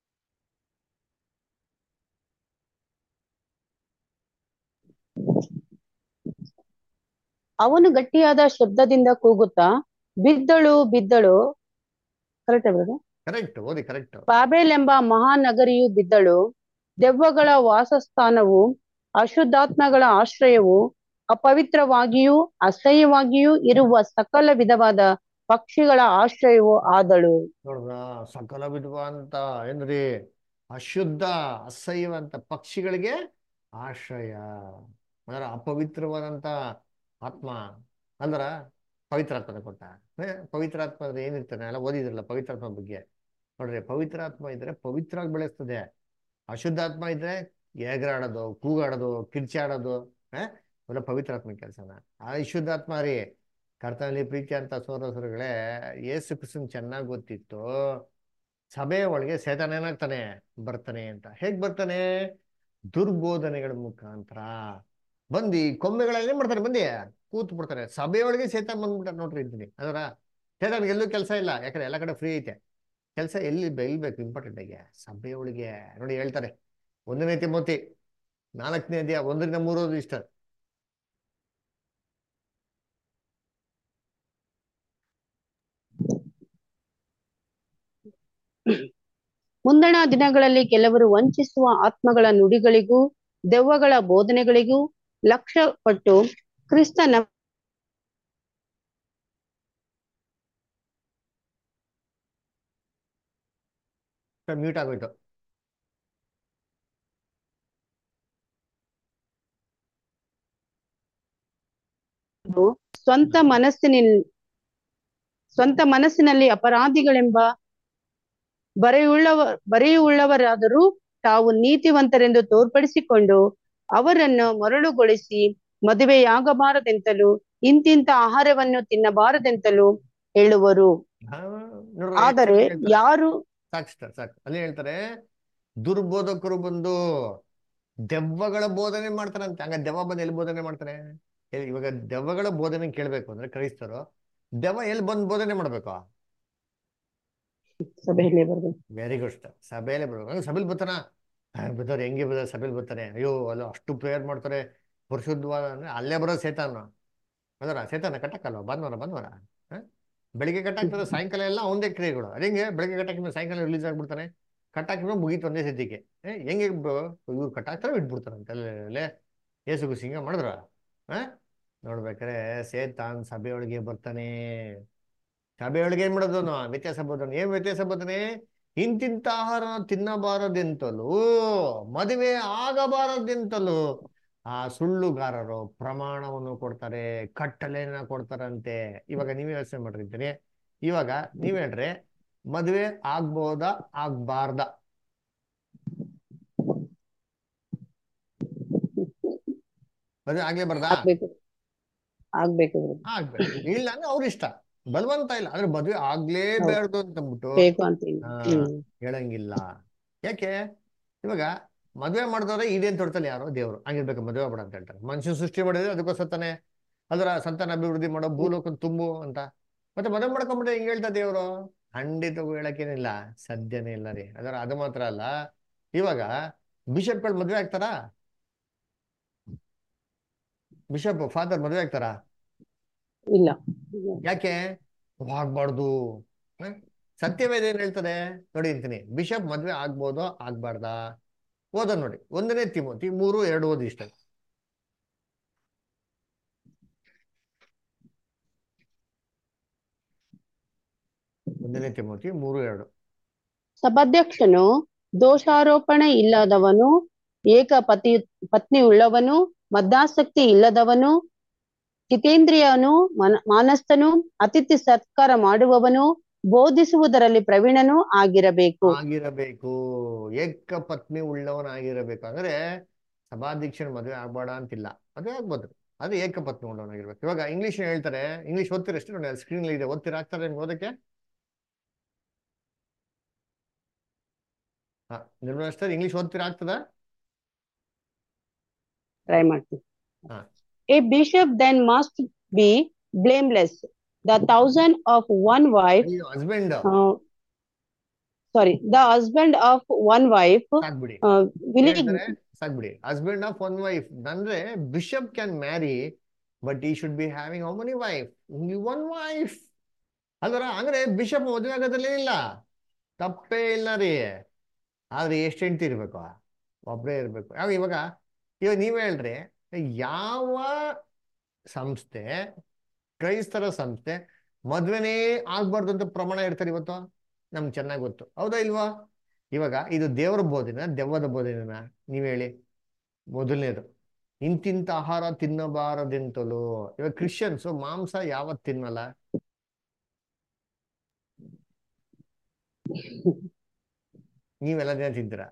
ಅವನು ಗಟ್ಟಿಯಾದ ಶಬ್ದದಿಂದ ಕೂಗುತ್ತಾ ಬಿದ್ದಳು ಬಿದ್ದಳು ಕರೆಕ್ಟ್ ಕರೆಕ್ಟ್ ಓದಿ ಕರೆಕ್ಟ್ ಬಾಬೆಲ್ ಎಂಬ ಮಹಾನಗರಿಯು ಬಿದ್ದಳು ದೆವ್ವಗಳ ವಾಸಸ್ಥಾನವು ಅಶುದ್ಧಾತ್ಮಗಳ ಆಶ್ರಯವು ಅಪವಿತ್ರವಾಗಿಯೂ ಅಸಹ್ಯವಾಗಿಯೂ ಇರುವ ಸಕಲ ವಿಧವಾದ ಪಕ್ಷಿಗಳ ಆಶ್ರಯವು ಆದಳು ನೋಡ್ರ ಸಕಲ ವಿಧವಾದಂತ ಏನ್ರಿ ಅಶುದ್ಧ ಅಸಹ್ಯವಂತ ಪಕ್ಷಿಗಳಿಗೆ ಆಶ್ರಯ ಅದರ ಅಪವಿತ್ರವಾದಂತ ಆತ್ಮ ಅಂದ್ರ ಪವಿತ್ರಾತ್ಮನ ಕೊಟ್ಟ ಏ, ಪವಿತ್ರಾತ್ಮ ಅಂದ್ರೆ ಏನಿರ್ತಾನೆ ಎಲ್ಲ ಓದಿದ್ರಲ್ಲ ಪವಿತ್ರಾತ್ಮ ಬಗ್ಗೆ ನೋಡ್ರಿ ಪವಿತ್ರಾತ್ಮ ಇದ್ರೆ ಪವಿತ್ರವಾಗಿ ಬೆಳೆಸ್ತದೆ ಅಶುದ್ಧಾತ್ಮ ಇದ್ರೆ ಎಗರಾಡೋದು ಕೂಗಾಡೋದು ಕಿರ್ಚಾಡೋದು ಆ ಇವೆಲ್ಲ ಪವಿತ್ರಾತ್ಮ ಕೆಲಸನ ಆ ಶುದ್ಧಾತ್ಮ ರೀ ಕರ್ತನಲ್ಲಿ ಪ್ರೀತಿ ಅಂತ ಸೋದರಗಳೇ ಯೇಸು ಕ್ರಿಸ್ತನ್ ಚೆನ್ನಾಗಿ ಗೊತ್ತಿತ್ತು ಸಭೆಯ ಒಳಗೆ ಸೇತಾನ ಏನಾಗ್ತಾನೆ ಬರ್ತಾನೆ ಅಂತ ಹೇಗ್ ಬರ್ತಾನೆ ದುರ್ಬೋಧನೆಗಳ ಮುಖಾಂತರ ಬಂದು ಕೊಂಬೆಗಳಲ್ಲಿ ಏನ್ ಮಾಡ್ತಾರೆ ಬಂದಿ ಕೂತ್ ಬಿಡ್ತಾರೆ ಸಭೆಯೊಳಗೆ ಸೇತಾನ್ ಬಂದ್ಬಿಟ್ಟ ನೋಡ್ರಿ ಇದ್ದೀನಿ ಅದರ ಸೇತಾನ್ಗೆ ಎಲ್ಲೂ ಕೆಲಸ ಇಲ್ಲ ಯಾಕಂದ್ರೆ ಎಲ್ಲ ಕಡೆ ಫ್ರೀ ಐತೆ ಕೆಲಸ ಎಲ್ಲಿ ಬೆಳಿಬೇಕು ಇಂಪಾರ್ಟೆಂಟ್ ಆಗಿ ಸಭೆಯೊಳಗೆ ನೋಡಿ ಹೇಳ್ತಾರೆ ಒಂದನೇ ತಿಮೋತಿ ನಾಲ್ಕನೇ ಅಧ್ಯಾಯ ಒಂದರಿಂದ ಮೂರೋದು ಇಷ್ಟ ಮುಂದಣ ದಿನಗಳಲ್ಲಿ ಕೆಲವರು ವಂಚಿಸುವ ಆತ್ಮಗಳ ನುಡಿಗಳಿಗೂ ದೆವ್ವಗಳ ಬೋಧನೆಗಳಿಗೂ ಲಕ್ಷ್ಯ ಪಟ್ಟು ಕ್ರಿಸ್ತನ ಮ್ಯೂಟ್ ಆಗೋಯ್ತು ಸ್ವಂತ ಮನಸ್ಸಿನಿಲ್ ಸ್ವಂತ ಮನಸ್ಸಿನಲ್ಲಿ ಅಪರಾಧಿಗಳೆಂಬ ಬರೆಯುಳ್ಳವ ಬರೆಯುಳ್ಳವರಾದರೂ ತಾವು ನೀತಿವಂತರೆಂದು ತೋರ್ಪಡಿಸಿಕೊಂಡು ಅವರನ್ನು ಮರಳುಗೊಳಿಸಿ ಮದುವೆಯಾಗಬಾರದೆಂತಲೂ ಇಂತಿಂತ ಆಹಾರವನ್ನು ತಿನ್ನಬಾರದೆಂತಲೂ ಹೇಳುವರು ಹಾ, ನೋಡ್ರಿ ಆದರೆ ಎಷ್ಟು ಹೇಳ್ತಾರೆ. ಯಾರು ಸಾಕು ಸರ್ ಸಾಕು ಅಲ್ಲಿ ಹೇಳ್ತಾರೆ ದುರ್ಬೋಧಕರು ಬಂದು ದೆವ್ವಗಳ ಬೋಧನೆ ಮಾಡ್ತಾರಂತೆ ಹಂಗ ದೆವ್ವ ಬಂದು ಎಲ್ಲಿ ಬೋಧನೆ ಮಾಡ್ತಾರೆ ಎಲ್ಲಿ- ಇವಾಗ ದೆವ್ವಗಳ ಬೋಧನೆ ಕೇಳ್ಬೇಕು ಅಂದ್ರೆ ಕ್ರೈಸ್ತರು ದೆವ್ವ ಎಲ್ಲಿ ಬಂದು ಬೋಧನೆ ಮಾಡ್ಬೇಕು ಸಭೆಯಲ್ಲಿ ಬರ್ಬೇಕು ವೆರಿ ಗುಡ್ ಸರ್ ಸಭೆಯಲ್ಲೇ ಬರ್ಬೇಕು ಹಂಗ ಸಭೆಲಿ ಬರ್ತಾನ ಬರ್ತಾರೆ ಹೆಂಗೆ ಬರ್ತಾರೆ ಸಭೆಲಿ ಬರ್ತಾರೆ ಅಯ್ಯೋ ಅಲ್ಲ ಅಷ್ಟು ಪ್ರೇಯರ್ ಮಾಡ್ತಾರೆ ಪರಿಶುದ್ಧವಾದ ಅಂದ್ರೆ ಅಲ್ಲೇ ಬರೋ ಸೇತಾನ ಅದರ ಸೇತಾನ ಕಟ್ಟಕ್ಕಲ್ವ ಬಂದ್ವರ ಬಂದ್ವರ ಹ? ಬೆಳಿಗ್ಗೆ ಕಟ್ಟಾಕ್ತದೆ ಸಾಯಂಕಾಲ ಎಲ್ಲ ಒಂದೇ ಕ್ರಿಯೆಗಳು ಅದೇಂಗೆ ಬೆಳಿಗ್ಗೆ ಕಟ್ಟಾಕಿದ್ಮೇಲೆ ಸಾಯಂಕಾಲ ರಿಲೀಸ್ ಆಗ್ಬಿಡ್ತಾನೆ ಕಟ್ಟಾಕಿದ್ಮೇಲೆ ಮುಗೀತು ಒಂದೇ ಸತಿಗೆ ಏ, ಹೆಂಗೆ ಇವ್ರು ಕಟ್ಟಾಕ್ತಾರೆ ಬಿಟ್ಬಿಡ್ತಾರಂತೆ ಅಲ್ಲೇ ಏಸು ಹಿಂಗ ಮಾಡಿದ್ರ ಹ ನೋಡ್ಬೇಕಾರೆ ಸೇತಾನ್ ಸಭೆಯೊಳಗೆ ಬರ್ತಾನೆ ಸಭೆಯೊಳಗೆ ಏನ್ ಮಾಡೋದು ಅವ್ನು? ವ್ಯತ್ಯಾಸ ಬೋಧನೆ ಏನ್ ವ್ಯತ್ಯಾಸ ಬೋಧನೆ ಇಂತಿಂತ ಆಹಾರ ತಿನ್ನಬಾರದೆಂತಲೂ ಮದುವೆ ಆಗಬಾರದೆಂತಲೂ ಆ ಸುಳ್ಳುಗಾರರು ಪ್ರಮಾಣವನ್ನು ಕೊಡ್ತಾರೆ ಕಟ್ಟಲೆಯನ್ನ ಕೊಡ್ತಾರಂತೆ ಇವಾಗ ನೀವೇ ಯೋಚನೆ ಮಾಡಿರ್ತೀನಿ ಇವಾಗ ನೀವ್ ಹೇಳ್ರಿ ಮದುವೆ ಆಗ್ಬೋದಾ ಆಗ್ಬಾರ್ದ ಮದುವೆ ಆಗ್ಲೇಬಾರ್ದಾ ಆಗ್ಬೇಕು ಆಗ್ಬೇಕು ಬಿಡು. ಆಗ್ಬೇಕು ಇಲ್ಲ ಅಂದ್ರೆ ಅವ್ರ ಇಷ್ಟ ಬಲವಂತ ಇಲ್ಲ ಆದ್ರೆ ಮದುವೆ ಆಗ್ಲೇಬಾರ್ದು ಅಂತ ಅಂದ್ಬಿಟ್ಟು ಬೇಕು ಅಂತೀನಿ ಹಾ. ಹ್ಮ್ ಹೇಳಂಗಿಲ್ಲ ಯಾಕೆ ಇವಾಗ ಮದುವೆ ಮಾಡಿದವ್ರೆ ಇದೇನ್ ತೊಡ್ತಾನೆ ಯಾರೋ ದೇವ್ರು ಹಂಗಿರ್ಬೇಕು ಮದುವೆ ಬೇಡ ಅಂತ ಹೇಳ್ತಾರೆ ಮನುಷ್ಯ ಸೃಷ್ಟಿ ಮಾಡಿದ್ರೆ ಅದಕ್ಕೋಸ್ಕರ ತಾನೆ ಅದರ ಸಂತಾನ ಅಭಿವೃದ್ಧಿ ಮಾಡೋ ಭೂಲೋಕ ತುಂಬು ಅಂತ ಮತ್ತೆ ಮದುವೆ ಮಾಡ್ಕೊಂಡ್ಬಿಟ್ರೆ ಹಿಂಗ್ ಹೇಳ್ತಾ ದೇವ್ರು ಖಂಡಿತವೂ ಹೇಳಕ್ಕೇನಿಲ್ಲ ಸದ್ಯನೇ ಇಲ್ಲ ರೀ ಅದರ ಅದು ಮಾತ್ರ ಅಲ್ಲ ಇವಾಗ ಬಿಷಪ್ಗಳು ಮದುವೆ ಆಗ್ತಾರಾ ಬಿಷಪ್ ಫಾದರ್ ಮದುವೆ ಆಗ್ತಾರಾ ಇಲ್ಲ ಯಾಕೆ ಆಗ್ಬಾರ್ದು ಹ? ಸತ್ಯವೇದ ಏನ್ ಹೇಳ್ತದೆ ನೋಡಿ ಅಂತೀನಿ ಬಿಷಪ್ ಮದ್ವೆ ಆಗ್ಬೋದೋ ಆಗ್ಬಾರ್ದಾ ಓದ ನೋಡಿ ಒಂದನೇ ತಿಮೋತಿ ಮೂರು ಎರಡು ಓದಿ ಇಷ್ಟ ಒಂದನೇ ತಿಮೋತಿ ಮೂರು ಎರಡು ಸಭಾಧ್ಯಕ್ಷನು ದೋಷಾರೋಪಣೆ ಇಲ್ಲದವನು ಏಕ ಪತಿ ಪತ್ನಿ ಉಳ್ಳವನು ಮದ್ದಾಸಕ್ತಿ ಇಲ್ಲದವನು ಜಿತೇಂದ್ರಿಯನು ಮನ ಮಾನಸ್ಥನು ಅತಿಥಿ ಸತ್ಕಾರ ಮಾಡುವವನು ಬೋಧಿಸುವುದರಲ್ಲಿ ಪ್ರವೀಣನೂ ಆಗಿರಬೇಕು ಆಗಿರಬೇಕು ಏಕ ಪತ್ನಿ ಉಳ್ಳವನಾಗಿರಬೇಕು ಅಂದ್ರೆ ಸಭಾಧ್ಯಕ್ಷನ ಮದುವೆ ಆಗ್ಬೇಡ ಅಂತಿಲ್ಲ ಮದುವೆ ಆಗ್ಬೋದು ಅದು ಏಕಪತ್ನಿ ಉಳ್ಳವನಾಗಿರ್ಬೇಕು ಇವಾಗ ಇಂಗ್ಲಿಷ್ ಹೇಳ್ತಾರೆ ಇಂಗ್ಲಿಷ್ ಓದ್ತೀರಾ ಎಷ್ಟು ನೋಡಿ ಸ್ಕ್ರೀನ್ ಇದೆ ಓದ್ತೀರಾ ಆಗ್ತಾರೆ ನಿಮ್ಗೆ ಓದಕ್ಕೆ ಹಾ ನಿರ್ಮಲಾ ಅಷ್ಟೇ ಇಂಗ್ಲಿಷ್ ಓದ್ತೀರಾ ಆಗ್ತದ ಟ್ರೈ ಮಾಡ್ತೀನಿ ಹಾ. A bishop then must be blameless. The thousand of one wife, husband uh, sorry, the husband of one wife, ಸಾಕ್ಬಿಡಿ uh, willing, ಹೇಳ್ತಾರೆ ಸಾಕ್ಬಿಡಿ ಹಸ್ಬೆಂಡ್ ಆಫ್ ಒನ್ ವೈಫ್ ಅಂದ್ರೆ bishop can marry but he should be having how many wife only one wife ಅಲ್ವರ ಅಂದ್ರೆ bishop ಮದುವೆ ಆಗೋದ್ರಲ್ಲೇ ಇಲ್ಲ ತಪ್ಪೇ ಇಲ್ಲ ರೀ ಆದ್ರೆ ಎಷ್ಟು ಹೆಂಡತಿ ಇರ್ಬೇಕು ಒಬ್ಬರೇ ಇರ್ಬೇಕು ಯಾವ ಇವಾಗ ಇವಾಗ ನೀವೇ ಹೇಳ್ರಿ ಯಾವ ಸಂಸ್ಥೆ ಕ್ರೈಸ್ತರ ಸಂಸ್ಥೆ ಮದ್ವೆನೇ ಆಗ್ಬಾರ್ದು ಅಂತ ಪ್ರಮಾಣ ಇರ್ತಾರೆ ಇವತ್ತು ನಮ್ಗೆ ಚೆನ್ನಾಗಿ ಗೊತ್ತು ಹೌದಾ ಇಲ್ವಾ ಇವಾಗ ಇದು ದೇವರ ಬೋಧನೆ ದೆವ್ವದ ಬೋಧನೆನ ನೀವ್ ಹೇಳಿ ಮೊದಲನೇದು ಇಂತಿಂತ ಆಹಾರ ತಿನ್ನಬಾರದೆಂತಲೂ ಇವಾಗ ಕ್ರಿಶ್ಚಿಯನ್ಸ್ ಮಾಂಸ ಯಾವತ್ ತಿನ್ನಲ್ಲ ನೀವೆಲ್ಲ ದಿನ ತಿಂತೀರಾ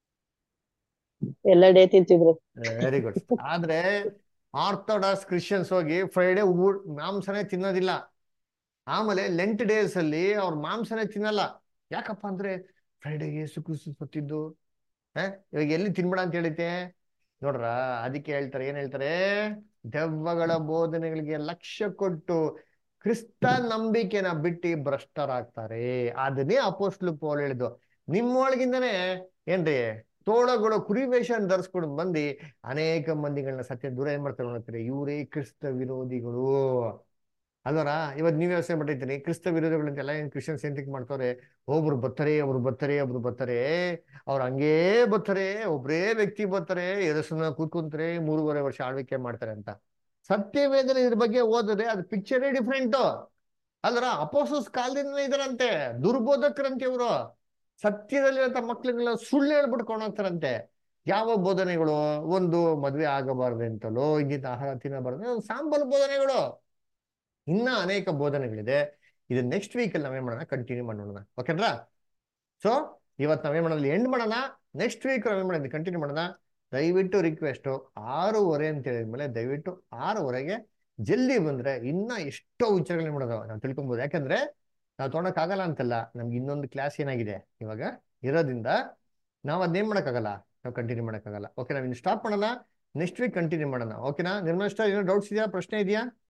ಎಲ್ಲ ಡೇ ತಿಂತಿದ್ರು ವೆರಿ ಗುಡ್ ಆದ್ರೆ ಆರ್ಥೋಡಾಕ್ಸ್ ಕ್ರಿಶ್ಚಿಯನ್ಸ್ ಹೋಗಿ ಫ್ರೈಡೆ ಮಾಂಸನೇ ತಿನ್ನೋದಿಲ್ಲ ಆಮೇಲೆ ಲೆಂಟ್ ಡೇಸ್ ಅಲ್ಲಿ ಅವ್ರ ಮಾಂಸನೇ ತಿನ್ನಲ್ಲ ಯಾಕಪ್ಪ ಅಂದ್ರೆ ಫ್ರೈಡೆಗೆ ಯೇಸು ಕ್ರಿಸ್ತು ಸತ್ತಿದ್ದು ಹ ಇವಾಗ ಎಲ್ಲಿ ತಿನ್ಬೇಡ ಅಂತ ಹೇಳಿತೆ ನೋಡ್ರ ಅದಕ್ಕೆ ಹೇಳ್ತಾರೆ ಏನ್ ಹೇಳ್ತಾರೆ ದೆವ್ವಗಳ ಬೋಧನೆಗಳಿಗೆ ಲಕ್ಷ್ಯ ಕೊಟ್ಟು ಕ್ರಿಸ್ತ ನಂಬಿಕೆನ ಬಿಟ್ಟು ಭ್ರಷ್ಟರಾಗ್ತಾರೆ ಅದನ್ನೇ ಅಪೋಸ್ಟ್ಲು ಪೌಲ್ ಹೇಳಿದ್ದು ನಿಮ್ಮೊಳಗಿಂದನೇ ಏನ್ರಿ ತೋಳಗಳು ಕುರಿ ವೇಷ ಧರಿಸ್ಕೊಂಡು ಬಂದು ಅನೇಕ ಮಂದಿಗಳನ್ನ ಸತ್ಯ ದೂರ ಏನ್ ಮಾಡ್ತಾರೆ ನೋಡ್ತೀರಿ ಇವರೇ ಕ್ರಿಸ್ತ ವಿರೋಧಿಗಳು ಅಲ್ವರ ಇವತ್ತು ನೀವ್ ವ್ಯವಸ್ಥೆ ಮಾಡಿರ್ತೀನಿ ಕ್ರಿಸ್ತ ವಿರೋಧಿಗಳು ಅಂತೆಲ್ಲ ಏನ್ ಕ್ರಿಶ್ಚಿಯನ್ಸ್ ಏನ್ ಥಿಂಕ್ ಮಾಡ್ತಾರೆ ಒಬ್ರು ಬರ್ತಾರೆ ಒಬ್ರು ಬರ್ತಾರೆ ಒಬ್ರು ಬರ್ತಾರೆ ಅವ್ರು ಹಂಗೇ ಬರ್ತಾರೆ ಒಬ್ರೇ ವ್ಯಕ್ತಿ ಬರ್ತಾರೆ ಎರಸನ್ನ ಕೂತ್ಕೊಂತಾರೆ ಮೂರುವರೆ ವರ್ಷ ಆಳ್ವಿಕೆ ಮಾಡ್ತಾರೆ ಅಂತ ಸತ್ಯವೇದನೆ ಇದ್ರ ಬಗ್ಗೆ ಓದಿದ್ರೆ ಅದು ಪಿಕ್ಚರೇ ಡಿಫ್ರೆಂಟ್ ಅಲ್ರ ಅಪೋಸಸ್ ಕಾಲದಿಂದ ಇದಾರಂತೆ ದುರ್ಬೋಧಕರಂತೆ ಇವರು ಸತ್ಯದಲ್ಲಿರಂತ ಮಕ್ಳುಗಳನ್ನ ಸುಳ್ಳು ಹೇಳ್ಬಿಟ್ಟು ಕೊಂಡೋಗ್ತಾರಂತೆ ಯಾವ ಬೋಧನೆಗಳು ಒಂದು ಮದ್ವೆ ಆಗಬಾರ್ದು ಅಂತಲೋ ಇಂಗಿಂತ ಆಹಾರ ತಿನ್ನಬಾರ್ದು ಸಾಂಬಲ್ ಬೋಧನೆಗಳು ಇನ್ನ ಅನೇಕ ಬೋಧನೆಗಳಿದೆ ಇದು ನೆಕ್ಸ್ಟ್ ವೀಕ್ ಅಲ್ಲಿ ನಾವೇನ್ ಮಾಡೋಣ ಕಂಟಿನ್ಯೂ ಮಾಡೋಣ ಓಕೆನ್ರಾ ಸೊ ಇವತ್ತು ನಾವೇನ್ ಮಾಡೋಣ ಎಂಡ್ ಮಾಡೋಣ ನೆಕ್ಸ್ಟ್ ವೀಕ್ ನಾವೇನ್ ಮಾಡೋಣ ಕಂಟಿನ್ಯೂ ಮಾಡೋಣ ದಯವಿಟ್ಟು ರಿಕ್ವೆಸ್ಟ್ ಆರೂವರೆ ಅಂತ ಹೇಳಿದ್ಮೇಲೆ ದಯವಿಟ್ಟು ಆರೂವರೆಗೆ ಜಲ್ದಿ ಬಂದ್ರೆ ಇನ್ನ ಎಷ್ಟೋ ವಿಚಾರಗಳನ್ನ ಮಾಡೋದು ನಾವು ತಿಳ್ಕೊಬಹುದು ಯಾಕಂದ್ರೆ ನಾವು ತೊಗೊಳಕ್ಕಾಗಲ್ಲ ಅಂತಲ್ಲ ನಮ್ಗೆ ಇನ್ನೊಂದು ಕ್ಲಾಸ್ ಏನಾಗಿದೆ ಇವಾಗ ಇರೋದ್ರಿಂದ ನಾವು ಅದನ್ನೇನ್ ಮಾಡೋಕ್ಕಾಗಲ್ಲ ನಾವು ಕಂಟಿನ್ಯೂ ಮಾಡೋಕ್ಕಾಗಲ್ಲ ಓಕೆ ನಾವು ಇನ್ನು ಸ್ಟಾಪ್ ಮಾಡೋಣ ನೆಕ್ಸ್ಟ್ ವೀಕ್ ಕಂಟಿನ್ಯೂ ಮಾಡೋಣ ಓಕೆನಾ ನಿರ್ಮಲ ಏನೋ ಡೌಟ್ಸ್ ಇದೆಯಾ ಪ್ರಶ್ನೆ ಇದೆಯಾ